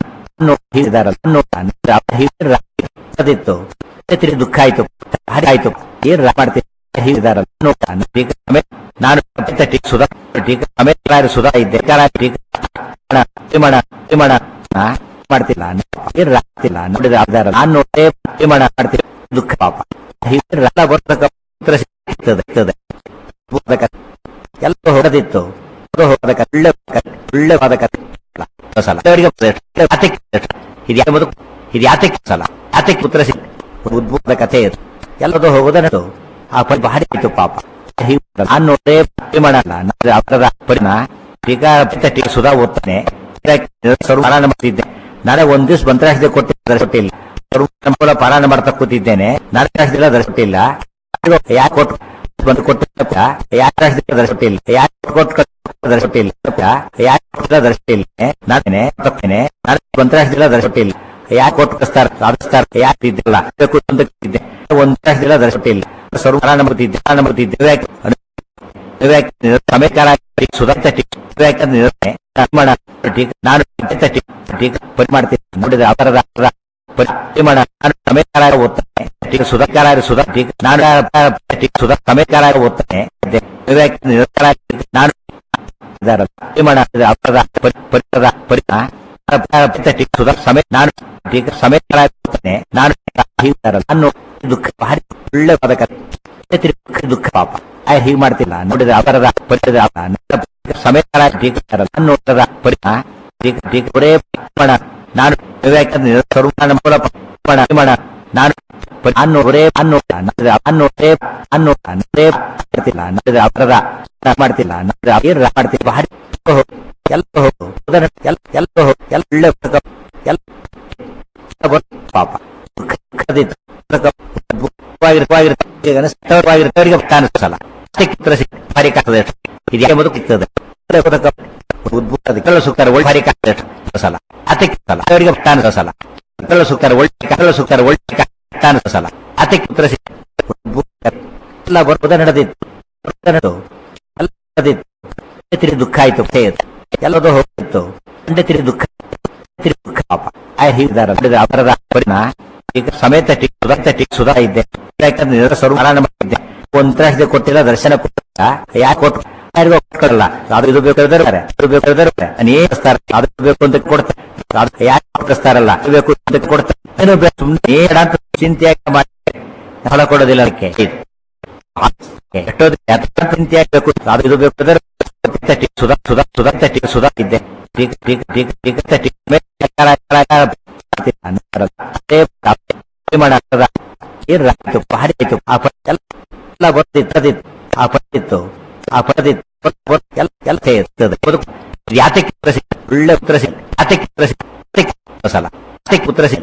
ಅದಿತ್ತು ತಿರುಗಿ ದುಃಖ ಆಯ್ತು ಹರಿ ಆಯ್ತು ಏನ್ ರಾ- ಮಾಡ್ತೀನಿ ಹೀಗಿದಾರಲ್ಲ ನೋಡ್ತಾನೆ. ಟೀಕ ಸಮೇತ ನಾನು ಪ್ರಪಂಚ ಟೀಕ ಸುಧಾ ಟೀಕ ಸಮೇತ ಸುಧಾ ಇದ್ದೆ ಕಾರ ಟೀಕ ಮಾಡ, ಪರಿಮಾಣ ಪರಿಮಾಣ ನಾ ಮಾಡ್ತಿಲ್ಲ ಏನ್ ಆಗ್ತಿಲ್ಲ ನೋಡಿದ ಆಧಾರ ನಾನು ನೋಡೇ ಪರಿಮಾಣ ಮಾಡ್ತೀನಿ ದುಃಖ ಪಾಪ ಹೀಗೆ ರಸ ಬರ್ತಕ್ಕ ಉತ್ತರ ಸಿಗ್ತದೆ ಸಿಗ್ತದೆ. ಹೋದ ಕಥೆ. ಎಲ್ಲ ಹೋಗದಿತ್ತು ಅದು ಹೋದ ಕಥೆ. ಒಳ್ಳೆ ಕಥೆ. ಒಳ್ಳೆವಾದ ಕಥೆ ಅಲ್ಲ. ಸಲ ಅವರಿಗೆ ಯಾತಕ್ಕೆ ಇದು ಯಾಕೆ ಬದುಕು ಇದು ಯಾತಕ್ಕೆ ಸಲ ಯಾತಕ್ಕೆ ಉತ್ತರ ಸಿಗ್ ಉದ್ಭುತ ಕಥೆ ಇದು ಎಲ್ಲದೂ ಹೋಗೋದನ್ನದು ಆ ಪರಿ ಭಾರಿ ಆಯ್ತು ಪಾಪ ಹೀಗೆ ನಾನು ನೋಡೇ ಮಾಡಲ್ಲ ಅವರ ಪರಿಣ ಈಗ ಟೀಕ ಸುಧಾ ಓದ್ತಾನೆ ಸರ್ವ ಪಾರಾಯಣ ಮಾಡ್ತಿದ್ದೆ ನಾಳೆ ಒಂದ್ ದಿವಸ ಮಂತ್ರಾಕ್ಷತೆ ಕೊಟ್ಟಿಲ್ಲ ದರ್ಶಿಲ್ಲ ಸರ್ವ ಪಾರಾಯಣ ಮಾಡ್ತಾ ಕೂತಿದ್ದೇನೆ ನಾರಾಯಣ ದರ್ಶಿಲ್ಲ ಯಾಕೆ ಕೊಟ್ಟು ಬಂದು ಕೊಟ್ಟು ಯಾಕೆ ದರ್ಶಿಲ್ಲ ಯಾಕೆ ಕೊಟ್ಟು ದರ್ಶಿಲ್ಲ ಯಾಕೆ ಕೊಟ್ಟಿಲ್ಲ ದರ್ಶಿಲ್ಲ ನಾನೇ ತಪ್ಪೇನೆ ನಾನು ಮಂತ್ರಾಕ್ಷಿಲ್ಲ ದರ್ಶಿಲ್ಲ ಯಾಕೆ ಕೊಟ್ಟು ಕಳಿಸ್ತಾರ ಸಾಧಿಸ್ತಾರ ಯಾಕೆ ಇದ್ದಿಲ್ಲ ಬೇಕು ಅಂತ ಇದ್ದೆ ಒಂದ್ ದಿನ ದರ್ಶಿಲ್ಲ ಸರ್ವ ಪಾರಾಯಣ ಮಾಡ್ತಿದ್ದೆ ಪಾರಾಯಣ ಮಾಡ್ತಿದ್ದೆ ಯಾಕೆ ಸಮೇಕಾರ ಸುಧಾರ್ಥ ನಿರ್ಮಾಣ ನಾನು ಪರಿ ಮಾಡ್ತೀನಿ ನೋಡಿದ ಅವರದ ಪರಿಮಾಣ ನಾನು ಸಮೇಕಾರ ಓದ್ತಾನೆ ಟೀಕ ಸುಧಾಕಾರ ಸುಧಾ ಟೀಕ ನಾನು ಟೀಕ ಸುಧಾ ಸಮೇಕಾರ ಓದ್ತಾನೆ ನಿರ್ಧಾರ ನಾನು ಇದಾರ ಪರಿಮಾಣ ಅವರದ ಪರಿಸರದ ಪರಿಮಾಣ ಟೀಕ ಸುಧಾ ಸಮೇತ ನಾನು ಟೀಕ ಸಮೇಕಾರ ಓದ್ತಾನೆ ನಾನು ಹೀಗಿದಾರಲ್ಲ ನಾನು ದುಃಖ ಭಾರಿ ಒಳ್ಳೆವಾದ ಕಥೆ ದುಃಖ ದುಃಖ ಪಾಪ ಆ ಹೀಗೆ ಮಾಡ್ತಿಲ್ಲ ನೋಡಿದ ಅವರದ ಪರಿಚಯ ಸಮೇತ ನೋಡದ ಪರಿಮಾಣ ಒರೇ ಪರಿಮಾಣ ನಾನು ಸರ್ವಮಾನ ಮೂಲ ಪರಿಮಾಣ ನಾನು ನಾನು ಒರೇ ಅನ್ನು ಅನ್ನು ಅನ್ನು ಮಾಡ್ತಿಲ್ಲ ನೋಡಿದ ಅವರದ ಮಾಡ್ತಿಲ್ಲ ನೋಡಿದ ಏನ್ ಮಾಡ್ತಿಲ್ಲ ಭಾರಿ ಎಲ್ಲ ಹೋಗು ಎಲ್ಲ ಎಲ್ಲ ಹೋಗು ಎಲ್ಲ ಒಳ್ಳೆ ಎಲ್ಲ ಪಾಪ ದುಃಖದಿತ್ತು ವಾಗಿರ್ತವರಿಗೆ ಕಾಣಿಸಲ್ಲ ಭಾರಿ ಕಾಗ್ತದೆ ಇದು ಯಾಕೆ ಬದುಕು ಸಿಗ್ತದೆ ಉದ್ಭುತ ಕಳ್ಳ ಸುತ್ತಾರೆ ಒಳ್ಳೆ ಭಾರಿ ಕಾಗ್ತದೆ ಸಲ ಅದಕ್ಕೆ ಸಲ ಅವರಿಗೆ ಕಾಣಿಸಲ್ಲ ಕಳ್ಳ ಸುತ್ತಾರೆ ಒಳ್ಳೆ ಕಳ್ಳ ಸುತ್ತಾರೆ ಒಳ್ಳೆ ಕಾಣಿಸಲ್ಲ ಅದಕ್ಕೆ ಉತ್ತರ ಎಲ್ಲ ಬರುವುದ ನಡೆದಿತ್ತು ನಡೆದು ಎಲ್ಲ ನಡೆದಿತ್ತು ತಿರಿ ದುಃಖ ಆಯ್ತು ಎಲ್ಲದೂ ಹೋಗಿತ್ತು ತಂದೆ ತಿರಿ ದುಃಖ ತಿರಿ ದುಃಖ ಪಾಪ ಆ ಹೀಗಿದಾರ ಅವರದ ಪರಿಮಾಣ ಈಗ ಸಮೇತ ಟಿ ಸುಧಾರ್ಥ ಟಿ ಸುಧಾ ಇದ್ದೆ ಯಾಕಂದ್ರೆ ಸರ್ವ ಪಾರಾಯಣ ಮಾಡಿದ್ದೆ ಒಂದ್ ಕೊಟ್ಟಿಲ್ಲ ದರ್ಶನ ಕೊಟ್ಟಿಲ್ಲ ಯಾಕೆ ಕೊಟ್ಟು ಯಾರಿಗೂ ಕೊಟ್ಟಲ್ಲ ಅದು ಇದು ಬೇಕಾದ್ರೆ ಇದು ಬೇಕಾದ್ರೆ ಅನೇಕಿಸ್ತಾರೆ ಅದು ಬೇಕು ಅಂತ ಕೊಡ್ತಾರೆ ಅದು ಯಾಕೆ ಕೊಟ್ಟಿಸ್ತಾರಲ್ಲ ಇದು ಬೇಕು ಅಂತ ಕೊಡ್ತಾರೆ ಏನು ಬೇಕು ಸುಮ್ಮನೆ ಏಡ ಅಂತ ಚಿಂತೆಯಾಗಿ ಮಾಡಿ ಫಲ ಕೊಡೋದಿಲ್ಲ ಅದಕ್ಕೆ ಎಷ್ಟೋ ಚಿಂತೆಯಾಗಿ ಬೇಕು ಅದು ಇದು ಬೇಕಾದ್ರೆ ಸುಧಾ ಸುಧಾ ಸುಧಾರ್ಥ ಟಿ ಸುಧಾ ಇದ್ದೆ ಟೀಕ ಟೀಕ ಟೀಕ ಟೀಕ ಟೀಕ ಏನಾಯ್ತು ಭಾರಿ ಆಯ್ತು ಆ ಎಲ್ಲ ಬರ್ತಿತ್ತು ಆ ಪಟ್ಟಿತ್ತು ಆ ಪಟ್ಟಿತ್ತು ಎಲ್ಲ ಎಲ್ಲ ಇರ್ತದೆ ಬದುಕು ಯಾತಕ್ಕೆ ಉತ್ತರ ಸಿಕ್ಕ ಒಳ್ಳೆ ಉತ್ತರ ಸಿಕ್ಕ ಯಾತಕ್ಕೆ ಉತ್ತರ ಸಿಕ್ಕ ಸಲ ಯಾತಕ್ಕೆ ಉತ್ತರ ಸಿಕ್ಕ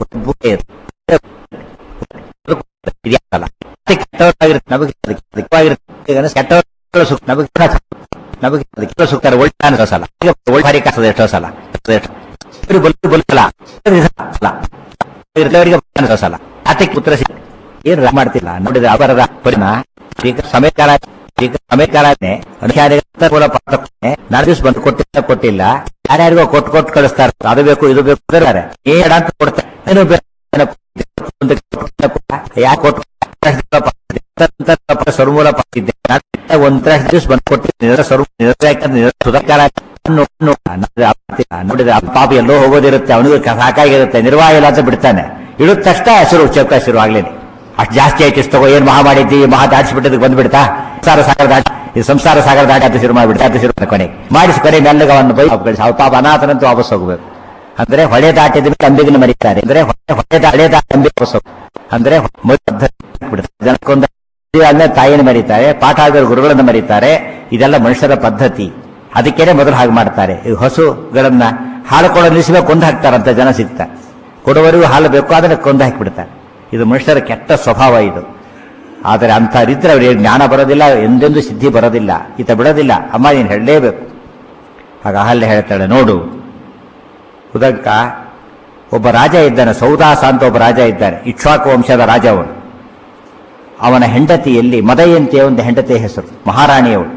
ಇದೆಯಲ್ಲ ಕೆಟ್ಟವರಾಗಿರುತ್ತೆ ನಮಗೆ ಕೆಟ್ಟವರಾಗಿರುತ್ತೆ ಕೆಟ್ಟವರು ಸುಖ ನಮಗೆ ನಮಗೆ ಅದಕ್ಕೆ ಸುತ್ತಾರೆ ಒಳ್ಳೆ ಅನ್ಸೋ ಸಲ ಈಗ ಒಳ್ಳೆ ಭಾರಿ ಕಾಸದ ಎಷ್ಟೋ ಸಲ ಬಲ್ಲು ಬಲ್ಕಲ್ಲ ಇರ್ತವರಿಗೆ ಅನ್ಸೋ ಸಲ ಅದಕ್ಕೆ ಉತ್ತರ ಸಿಕ್ಕ ಏನ್ ಮಾಡ್ತಿಲ್ಲ ನೋಡಿದ ಅವರದ ಪರಿಮಾಣ ಈಗ ಸಮೇಕಾರ ಈಗ ಸಮೇಕಾರನೆ ಅನುಖ್ಯಾನ ನಾಳೆ ದಿವಸ ಬಂದು ಕೊಟ್ಟಿಲ್ಲ ಕೊಟ್ಟಿಲ್ಲ ಯಾರ್ಯಾರಿಗೋ ಕೊಟ್ಟು ಕೊಟ್ಟು ಕಳಿಸ್ತಾರೆ ಅದು ಬೇಕು ಇದು ಬೇಕು ಅಂತಾರೆ ಏಡ ಅಂತ ಕೊಡ್ತಾರೆ ಏನು ಯಾಕೆ ಕೊಟ್ಟು ಸರ್ಮೂಲ ಪಾತಿದ್ದೆ ಒಂದ್ ದಿವಸ ಬಂದು ಕೊಟ್ಟಿದ್ದೆ ಸುಧಾಕಾರ ನೋಡಿದ ಪಾಪ ಎಲ್ಲೋ ಹೋಗೋದಿರುತ್ತೆ ಅವನಿಗೂ ಸಾಕಾಗಿರುತ್ತೆ ನಿರ್ವಾಹ ಇಲ್ಲ ಅಂತ ಬಿಡ್ತಾನೆ ಇಳಿದ ತಕ್ಷಣ ಹೆಸರು ಚೌಕ ಶುರು ಆಗ್ಲೇನೆ ಅಷ್ಟು ಜಾಸ್ತಿ ಆಯ್ತು ತಗೋ ಏನ್ ಮಹಾ ಮಾಡಿದ್ದೀವಿ ಮಹಾ ದಾಟಿಸ್ಬಿಟ್ಟದಕ್ಕೆ ಬಂದ್ಬಿಡ್ತಾ ಸಂಸಾರ ಸಾಗರ ದಾಟಿ ಈ ಸಂಸಾರ ಸಾಗರ ದಾಟಿ ಅಂತ ಶುರು ಮಾಡ್ಬಿಡ್ತಾ ಅಂತ ಶುರು ಕೊನೆಗೆ ಮಾಡಿಸಿ ಕೊನೆ ಮೆಲ್ಲಗ ಅವನ್ನ ಬೈ ಅವ್ರ ಪಾಪ ಅನಾಥನಂತೂ ವಾಪಸ್ ಹೋಗ್ಬೇಕು ಅಂದ್ರೆ ಹೊಳೆ ದಾಟಿದ ಮೇಲೆ ಅಂಬಿಗನ ಮರೀತಾರೆ ಅಂದ್ರೆ ಹೊಳೆ ಹೊಳೆ ದಾಟಿ ಅಂಬಿಗೆ ವಾಪಸ್ ಅಂದ್ರೆ ಜನಕ್ಕೊಂದು ಆದ್ಮೇಲೆ ತಾಯಿಯನ್ನು ಮರೀತಾರೆ ಪಾಠ ಆಗಿರೋ ಗುರುಗಳನ್ನ ಮರೀತಾರೆ ಇದೆಲ್ಲ ಮನುಷ್ಯರ ಪದ್ಧತಿ ಅದಕ್ಕೇನೆ ಮೊದಲು ಹಾಗೆ ಮಾಡ್ತಾರೆ ಈ ಹಸುಗಳನ್ನ ಹಾಲು ಕೊಡೋ ನಿಲ್ಲಿಸಬೇಕು ಕೊಂದು ಹಾಕ್ತಾರಂತ ಜನ ಸಿಗ್ತಾರೆ ಕೊಡುವವರಿಗೂ ಹಾಲು ಬೇಕು ಅದನ್ನ ಕೊಂದು ಹಾಕಿಬಿಡ್ತಾರೆ ಇದು ಮನುಷ್ಯರ ಕೆಟ್ಟ ಸ್ವಭಾವ ಇದು ಆದರೆ ಅಂಥವ್ರಿದ್ರೆ ಅವರಿಗೆ ಜ್ಞಾನ ಬರೋದಿಲ್ಲ ಎಂದೆಂದೂ ಸಿದ್ಧಿ ಬರೋದಿಲ್ಲ ಈತ ಬಿಡೋದಿಲ್ಲ ಅಮ್ಮ ನೀನು ಹೇಳಲೇಬೇಕು ಆಗ ಅಹಲ್ಯ ಹೇಳ್ತಾಳೆ ನೋಡು ಉದಂಕ ಒಬ್ಬ ರಾಜ ಇದ್ದಾನೆ ಸೌದಾಸ ಅಂತ ಒಬ್ಬ ರಾಜ ಇದ್ದಾನೆ ಇಕ್ಷ್ವಾಕು ವಂಶದ ರಾಜ ಅವನು ಅವನ ಹೆಂಡತಿಯಲ್ಲಿ ಮದಯಂತಿಯ ಒಂದು ಹೆಂಡತಿಯ ಹೆಸರು ಮಹಾರಾಣಿಯವಳು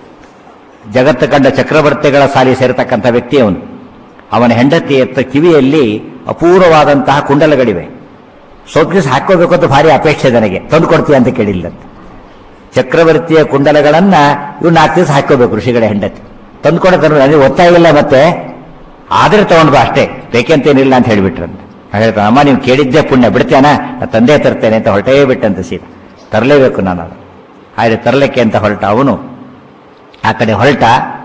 ಜಗತ್ತು ಕಂಡ ಚಕ್ರವರ್ತಿಗಳ ಸಾಲಿ ಸೇರತಕ್ಕಂಥ ವ್ಯಕ್ತಿ ಅವನು ಅವನ ಹೆಂಡತಿಯ ಕಿವಿಯಲ್ಲಿ ಅಪೂರ್ವವಾದಂತಹ ಕುಂಡಲಗಳಿವೆ ಸ್ವಲ್ಪ ದಿವಸ ಹಾಕೋಬೇಕು ಅಂತ ಭಾರಿ ಅಪೇಕ್ಷೆ ನನಗೆ ತಂದು ಕೊಡ್ತೀಯ ಅಂತ ಕೇಳಿಲ್ಲಂತೆ ಚಕ್ರವರ್ತಿಯ ಕುಂಡಲಗಳನ್ನ ಇವ್ ನಾಲ್ಕು ದಿವಸ ಹಾಕೋಬೇಕು ಋಷಿಗಳ ಹೆಂಡತಿ ತಂದು ಕೊಡೋದು ನನಗೆ ಒತ್ತಾಯ ಇಲ್ಲ ಮತ್ತೆ ಆದ್ರೆ ತಗೊಂಡ್ ಬಾ ಅಷ್ಟೇ ಬೇಕೆಂತೇನಿಲ್ಲ ಅಂತ ಹೇಳಿಬಿಟ್ರಂತೆ ಹೇಳ್ತಾನೆ ಅಮ್ಮ ನೀವು ಕೇಳಿದ್ದೆ ಪುಣ್ಯ ಬಿಡ್ತೇನಾ ನಾ ತಂದೆ ತರ್ತೇನೆ ಅಂತ ಹೊರಟೇ ಬಿಟ್ಟಂತ ಸೀದಾ ತರಲೇಬೇಕು ನಾನು ಅದು ಹಾಗೆ ತರಲಿಕ್ಕೆ ಅಂತ ಹೊರಟ ಅವನು ಆ ಕಡೆ ಹೊರಟ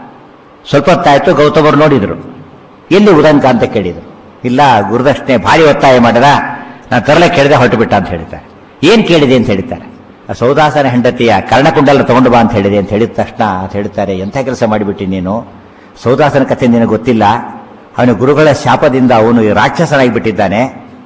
ಸ್ವಲ್ಪ ಹೊತ್ತಾಯ್ತು ಗೌತಮರು ನೋಡಿದ್ರು ಎಲ್ಲಿ ಉದಂಕ ಅಂತ ಕೇಳಿದ್ರು ಇಲ್ಲ ಗುರುದಕ್ಷಿಣೆ ಭಾರಿ ಒತ್ತಾಯ ಮಾಡಿದ ನಾನು ತರಲಿಕ್ಕೆ ಕೇಳಿದೆ ಹೊರಟು ಬಿಟ್ಟ ಅಂತ ಹೇಳ್ತಾರೆ ಏನ್ ಕೇಳಿದೆ ಅಂತ ಹೇಳ್ತಾರೆ ಆ ಸೌದಾಸನ ಹೆಂಡತಿಯ ಕರ್ಣಕುಂಡಲ ತಗೊಂಡು ಬಾ ಅಂತ ಹೇಳಿದೆ ಅಂತ ಹೇಳಿದ ತಕ್ಷಣ ಅಂತ ಹೇಳ್ತಾರೆ ಎಂಥ ಕೆಲಸ ಮಾಡಿಬಿಟ್ಟಿ ನೀನು ಸೌದಾಸನ ಕಥೆ ನಿನಗೆ ಗೊತ್ತಿಲ್ಲ ಅವನ ಗುರುಗಳ ಶಾಪದಿಂದ ಅವನು ರಾಕ್ಷಸನಾಗಿ ಬಿಟ್ಟಿದ್ದಾನೆ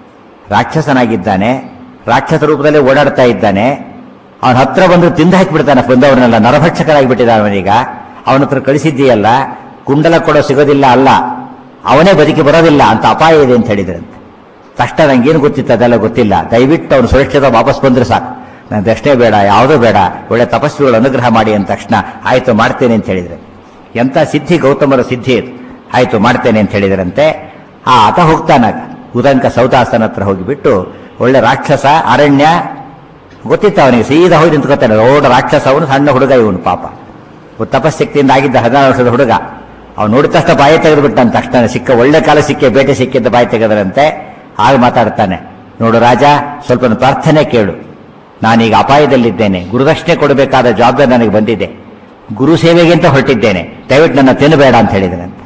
ರಾಕ್ಷಸನಾಗಿದ್ದಾನೆ ರಾಕ್ಷಸ ರೂಪದಲ್ಲಿ ಓಡಾಡ್ತಾ ಇದ್ದಾನೆ ಅವನ ಹತ್ರ ಬಂದು ತಿಂದು ಹಾಕಿಬಿಡ್ತಾನೆ ಬಂದವರನ್ನೆಲ್ಲ ನರಭಕ್ಷಕರಾಗಿ ಬಿಟ್ಟಿದ್ದಾನೆ ಅವನೀಗ ಅವನ ಹತ್ರ ಕಳಿಸಿದ್ದೀಯಲ್ಲ ಕುಂಡಲ ಕೊಡೋ ಸಿಗೋದಿಲ್ಲ ಅಲ್ಲ ಅವನೇ ಬದುಕಿ ಬರೋದಿಲ್ಲ ಅಂತ ಅಪಾಯ ಇದೆ ಅಂತ ಹೇಳಿದ್ರಂತೆ ತಕ್ಷಣ ನಂಗೇನು ಗೊತ್ತಿತ್ತು ಅದೆಲ್ಲ ಗೊತ್ತಿಲ್ಲ ದಯವಿಟ್ಟು ಅವನು ಸುರಕ್ಷಿತ ವಾಪಸ್ ಬಂದ್ರೆ ಸಾಕು ನಾನು ದಷ್ಟೇ ಬೇಡ ಯಾವುದೂ ಬೇಡ ಒಳ್ಳೆ ತಪಸ್ವಿಗಳು ಅನುಗ್ರಹ ಮಾಡಿ ಅಂದ ತಕ್ಷಣ ಆಯ್ತು ಮಾಡ್ತೇನೆ ಅಂತ ಹೇಳಿದ್ರೆ ಎಂಥ ಸಿದ್ಧಿ ಗೌತಮರ ಸಿದ್ಧಿ ಇದು ಆಯ್ತು ಮಾಡ್ತೇನೆ ಅಂತ ಹೇಳಿದ್ರಂತೆ ಆ ಆತ ಹೋಗ್ತಾನಾಗ ಉದಂಕ ಸೌದಾಸನ ಹತ್ರ ಹೋಗಿಬಿಟ್ಟು ಒಳ್ಳೆ ರಾಕ್ಷಸ ಅರಣ್ಯ ಗೊತ್ತಿತ್ತು ಅವನಿಗೆ ಸೀದಾ ಹೋಗಿ ನಿಂತ್ಕೊತಾನೆ ರೋಡ್ ರಾಕ್ಷಸ ಅವನು ಸಣ್ಣ ಹುಡುಗ ಇವನು ಪಾಪ ತಪಶಕ್ತಿಯಿಂದ ಆಗಿದ್ದ ಹದಿನಾರು ವರ್ಷದ ಹುಡುಗ ಅವ್ನು ನೋಡಿದ ತಕ್ಷಣ ಬಾಯಿ ತೆಗೆದುಬಿಟ್ಟಂತ ತಕ್ಷಣ ಸಿಕ್ಕ ಒಳ್ಳೆ ಕಾಲ ಸಿಕ್ಕಿ ಬೇಟೆ ಸಿಕ್ಕಿದ್ದ ಬಾಯಿ ತೆಗೆದರಂತೆ ಆಗ ಮಾತಾಡ್ತಾನೆ ನೋಡು ರಾಜ ಸ್ವಲ್ಪ ಪ್ರಾರ್ಥನೆ ಕೇಳು ನಾನೀಗ ಅಪಾಯದಲ್ಲಿದ್ದೇನೆ ಗುರುದಕ್ಷಿಣೆ ಕೊಡಬೇಕಾದ ಜವಾಬ್ದಾರಿ ನನಗೆ ಬಂದಿದೆ ಗುರು ಸೇವೆಗೆ ಅಂತ ಹೊರಟಿದ್ದೇನೆ ದಯವಿಟ್ಟು ನನ್ನ ತಿನ್ನಬೇಡ ಅಂತ ಹೇಳಿದನಂತೆ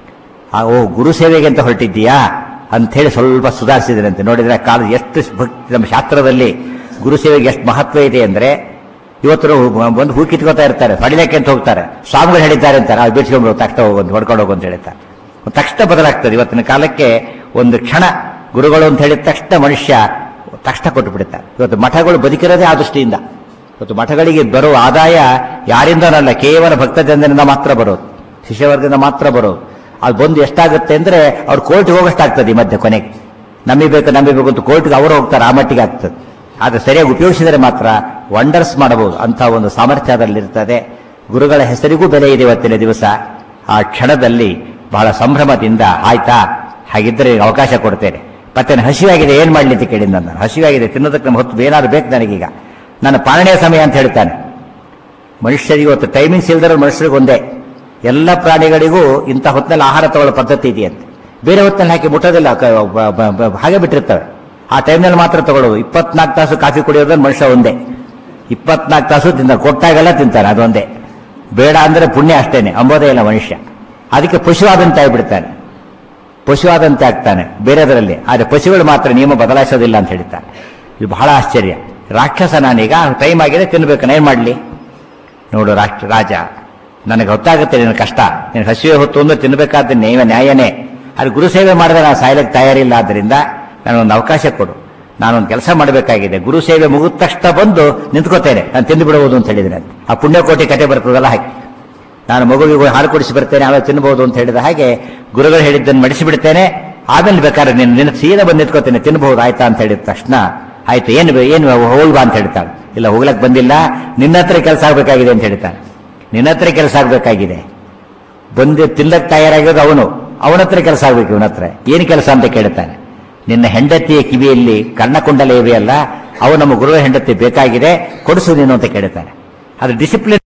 ಆ ಓ ಗುರು ಸೇವೆಗೆ ಅಂತ ಹೊರಟಿದ್ದೀಯಾ ಅಂತ ಹೇಳಿ ಸ್ವಲ್ಪ ಸುಧಾರಿಸಿದರಂತೆ ನೋಡಿದ್ರೆ ಕಾಲ ಎಷ್ಟು ಭಕ್ತಿ ನಮ್ಮ ಶಾಸ್ತ್ರದಲ್ಲಿ ಗುರು ಸೇವೆಗೆ ಎಷ್ಟು ಮಹತ್ವ ಇದೆ ಅಂದ್ರೆ ಇವತ್ತು ಒಂದು ಹೂ ಕಿತ್ಕೋತಾ ಇರ್ತಾರೆ ಹೊಡಿಲಿಕ್ಕೆ ಅಂತ ಹೋಗ್ತಾರೆ ಸ್ವಾಮಿಗಳು ಹೇಳಿದ್ದಾರೆ ಅಂತಾರೆ ಅದು ಬಿಡ್ಸ್ಕೊಂಡು ತಕ್ಷಣ ಹೋಗೋದು ಹೊಡ್ಕೊಂಡು ಹೋಗು ಅಂತ ಹೇಳ್ತಾರೆ ತಕ್ಷಣ ಬದಲಾಗ್ತದೆ ಇವತ್ತಿನ ಕಾಲಕ್ಕೆ ಒಂದು ಕ್ಷಣ ಗುರುಗಳು ಅಂತ ಹೇಳಿದ ತಕ್ಷಣ ಮನುಷ್ಯ ತಕ್ಷಣ ಕೊಟ್ಟು ಬಿಡುತ್ತಾರೆ ಇವತ್ತು ಮಠಗಳು ಬದುಕಿರೋದೇ ಆ ದೃಷ್ಟಿಯಿಂದ ಇವತ್ತು ಮಠಗಳಿಗೆ ಬರುವ ಆದಾಯ ಯಾರಿಂದನಲ್ಲ ಕೇವಲ ಭಕ್ತ ಜನರಿಂದ ಮಾತ್ರ ಬರೋದು ಶಿಷ್ಯವರ್ಗದಿಂದ ಮಾತ್ರ ಬರೋದು ಅದು ಬಂದು ಎಷ್ಟಾಗುತ್ತೆ ಅಂದ್ರೆ ಅವ್ರು ಕೋರ್ಟ್ಗೆ ಹೋಗಷ್ಟಾಗ್ತದೆ ಈ ಮಧ್ಯೆ ಕೊನೆಗೆ ನಂಬಿಬೇಕು ನಂಬಿಬೇಕು ಅಂತ ಕೋರ್ಟ್ಗೆ ಅವರು ಹೋಗ್ತಾರೆ ಆ ಮಟ್ಟಿಗೆ ಆಗ್ತದೆ ಆದರೆ ಸರಿಯಾಗಿ ಉಪಯೋಗಿಸಿದರೆ ಮಾತ್ರ ವಂಡರ್ಸ್ ಮಾಡಬಹುದು ಅಂತ ಒಂದು ಸಾಮರ್ಥ್ಯದಲ್ಲಿರ್ತದೆ ಗುರುಗಳ ಹೆಸರಿಗೂ ಬೆಲೆ ಇದೆ ಇವತ್ತಿನ ದಿವಸ ಆ ಕ್ಷಣದಲ್ಲಿ ಬಹಳ ಸಂಭ್ರಮದಿಂದ ಆಯ್ತಾ ಹಾಗಿದ್ರೆ ಅವಕಾಶ ಕೊಡ್ತೇನೆ ಮತ್ತೆ ನಾನು ಹಸಿವಾಗಿದೆ ಏನ್ ಮಾಡ್ಲಿ ಅಂತ ಕೇಳಿದ ನಾನು ಹಸಿವಾಗಿದೆ ತಿನ್ನೋದಕ್ಕೆ ನಮ್ಮ ಹೊತ್ತು ಏನಾದ್ರು ಬೇಕು ನನಗೀಗ ನನ್ನ ಪಾಲನೆಯ ಸಮಯ ಅಂತ ಹೇಳ್ತಾನೆ ಮನುಷ್ಯರಿಗೆ ಇವತ್ತು ಟೈಮಿಂಗ್ಸ್ ಇಲ್ದಿರೋ ಮನುಷ್ಯರಿಗೆ ಒಂದೇ ಎಲ್ಲ ಪ್ರಾಣಿಗಳಿಗೂ ಇಂಥ ಹೊತ್ತಿನಲ್ಲಿ ಆಹಾರ ತಗೊಳ್ಳೋ ಪದ್ಧತಿ ಇದೆಯಂತೆ ಬೇರೆ ಹೊತ್ತಿನಲ್ಲಿ ಹಾಕಿ ಮುಟ್ಟೋದಿಲ್ಲ ಕ- ಬ- ಬ- ಬ- ಹಾಗೆ ಬಿಟ್ಟಿರ್ತವೆ ಆ ಟೈಮ್ನಲ್ಲಿ ಮಾತ್ರ ತಗೊಳ್ಳೋದು ಇಪ್ಪತ್ನಾಲ್ಕು ತಾಸು ಕಾಫಿ ಕುಡಿಯೋದ್ರೆ ಮನುಷ್ಯ ಒಂದೇ ಇಪ್ಪತ್ನಾಲ್ಕು ತಾಸು ತಿಂತಾರೆ ಕೊಟ್ಟಾಗೆಲ್ಲ ತಿಂತಾನೆ ಅದೊಂದೇ ಬೇಡ ಅಂದ್ರೆ ಪುಣ್ಯ ಅಷ್ಟೇನೆ ಅಂಬೋದೇ ಇಲ್ಲ ಮನುಷ್ಯ ಅದಕ್ಕೆ ಪಶುವಾದಂತೆ ಆಗಿಬಿಡ್ತಾನೆ ಪಶುವಾದಂತೆ ಆಗ್ತಾನೆ ಬೇರೆದರಲ್ಲಿ ಆದರೆ ಪಶುಗಳು ಮಾತ್ರ ನಿಯಮ ಬದಲಾಯಿಸೋದಿಲ್ಲ ಅಂತ ಹೇಳ್ತಾರೆ ಇದು ಬಹಳ ಆಶ್ಚರ್ಯ ರಾಕ್ಷಸ ನಾನೀಗ ಟೈಮ್ ಆಗಿದೆ ತಿನ್ಬೇಕು ಏನ್ ಮಾಡ್ಲಿ ನೋಡು ರಾಷ್ಟ್ರ ರಾಜ ನನಗೆ ಗೊತ್ತಾಗುತ್ತೆ ನಿನ್ನ ಕಷ್ಟ ನಿನ್ನ ಹಸಿವೆ ಹೊತ್ತು ಒಂದು ತಿನ್ನಬೇಕಾದ ನೇಮ ನ್ಯಾಯನೇ ಅದು ಗುರು ಸೇವೆ ಮಾಡಿದ್ರೆ ನಾನು ಸಾಯ್ಲಿಕ್ಕೆ ತಯಾರಿಲ್ಲ ಆದ್ರಿಂದ ನನಗೊಂದು ಅವಕಾಶ ಕೊಡು ನಾನೊಂದು ಕೆಲಸ ಮಾಡಬೇಕಾಗಿದೆ ಗುರು ಸೇವೆ ಮುಗಿದ ತಕ್ಷಣ ಬಂದು ನಿಂತ್ಕೋತೇನೆ ನಾನು ತಿಂದು ಬಿಡಬಹುದು ಅಂತ ಹೇಳಿದ್ರೆ ಆ ಪುಣ್ಯಕೋಟಿ ಕತೆ ಬರ್ತದಲ್ಲ ಹಾಗೆ ನಾನು ಮಗುವಿಗೆ ಹಾಲು ಕುಡಿಸಿ ಬರ್ತೇನೆ ಆಮೇಲೆ ತಿನ್ನಬಹುದು ಅಂತ ಹೇಳಿದ ಹಾಗೆ ಗುರುಗಳು ಹೇಳಿದ್ದನ್ನು ಮಡಿಸಿಬಿಡ್ತೇನೆ ಆಮೇಲೆ ಬೇಕಾದ್ರೆ ನಿನ್ನ ನಿನ್ನ ಸೀದಾ ಬಂದು ನಿಂತ್ಕೋತೇನೆ ತಿನ್ನಬಹುದು ಆಯ್ತಾ ಅಂತ ಹೇಳಿದ ತಕ್ಷಣ ಆಯ್ತು ಏನು ಬೇ- ಏನು ಹೋಗಿ ಬಾ ಅಂತ ಹೇಳ್ತಾಳೆ ಇಲ್ಲ ಹೋಗ್ಲಕ್ ಬಂದಿಲ್ಲ ನಿನ್ನ ಹತ್ರ ಕೆಲಸ ಆಗ್ಬೇಕಾಗಿದೆ ಅಂತ ಹೇಳ್ತಾನೆ ನಿನ್ನ ಹತ್ರ ಕೆಲಸ ಆಗ್ಬೇಕಾಗಿದೆ ಬಂದು ತಿನ್ನಕ್ ತಯಾರಾಗಿರೋದು ಅವನು ಅವನ ಹತ್ರ ಕೆಲಸ ಆಗ್ಬೇಕು ಇವನ ಹತ್ರ ಏನು ಕೆಲಸ ಅಂತ ಕೇಳ್ತಾನೆ ನಿನ್ನ ಹೆಂಡತಿಯ ಕಿವಿಯಲ್ಲಿ ಕರ್ಣಕುಂಡಲ ಇವೆಯಲ್ಲ ಅವು ನಮ್ಮ ಗುರುಗಳ ಹೆಂಡತಿ ಬೇಕಾಗಿದೆ ಕೊಡಿಸು ನೀನು ಅಂತ ಕೇಳ್ತಾನೆ ಅದು ಡಿಸಿಪ್ಲಿನ್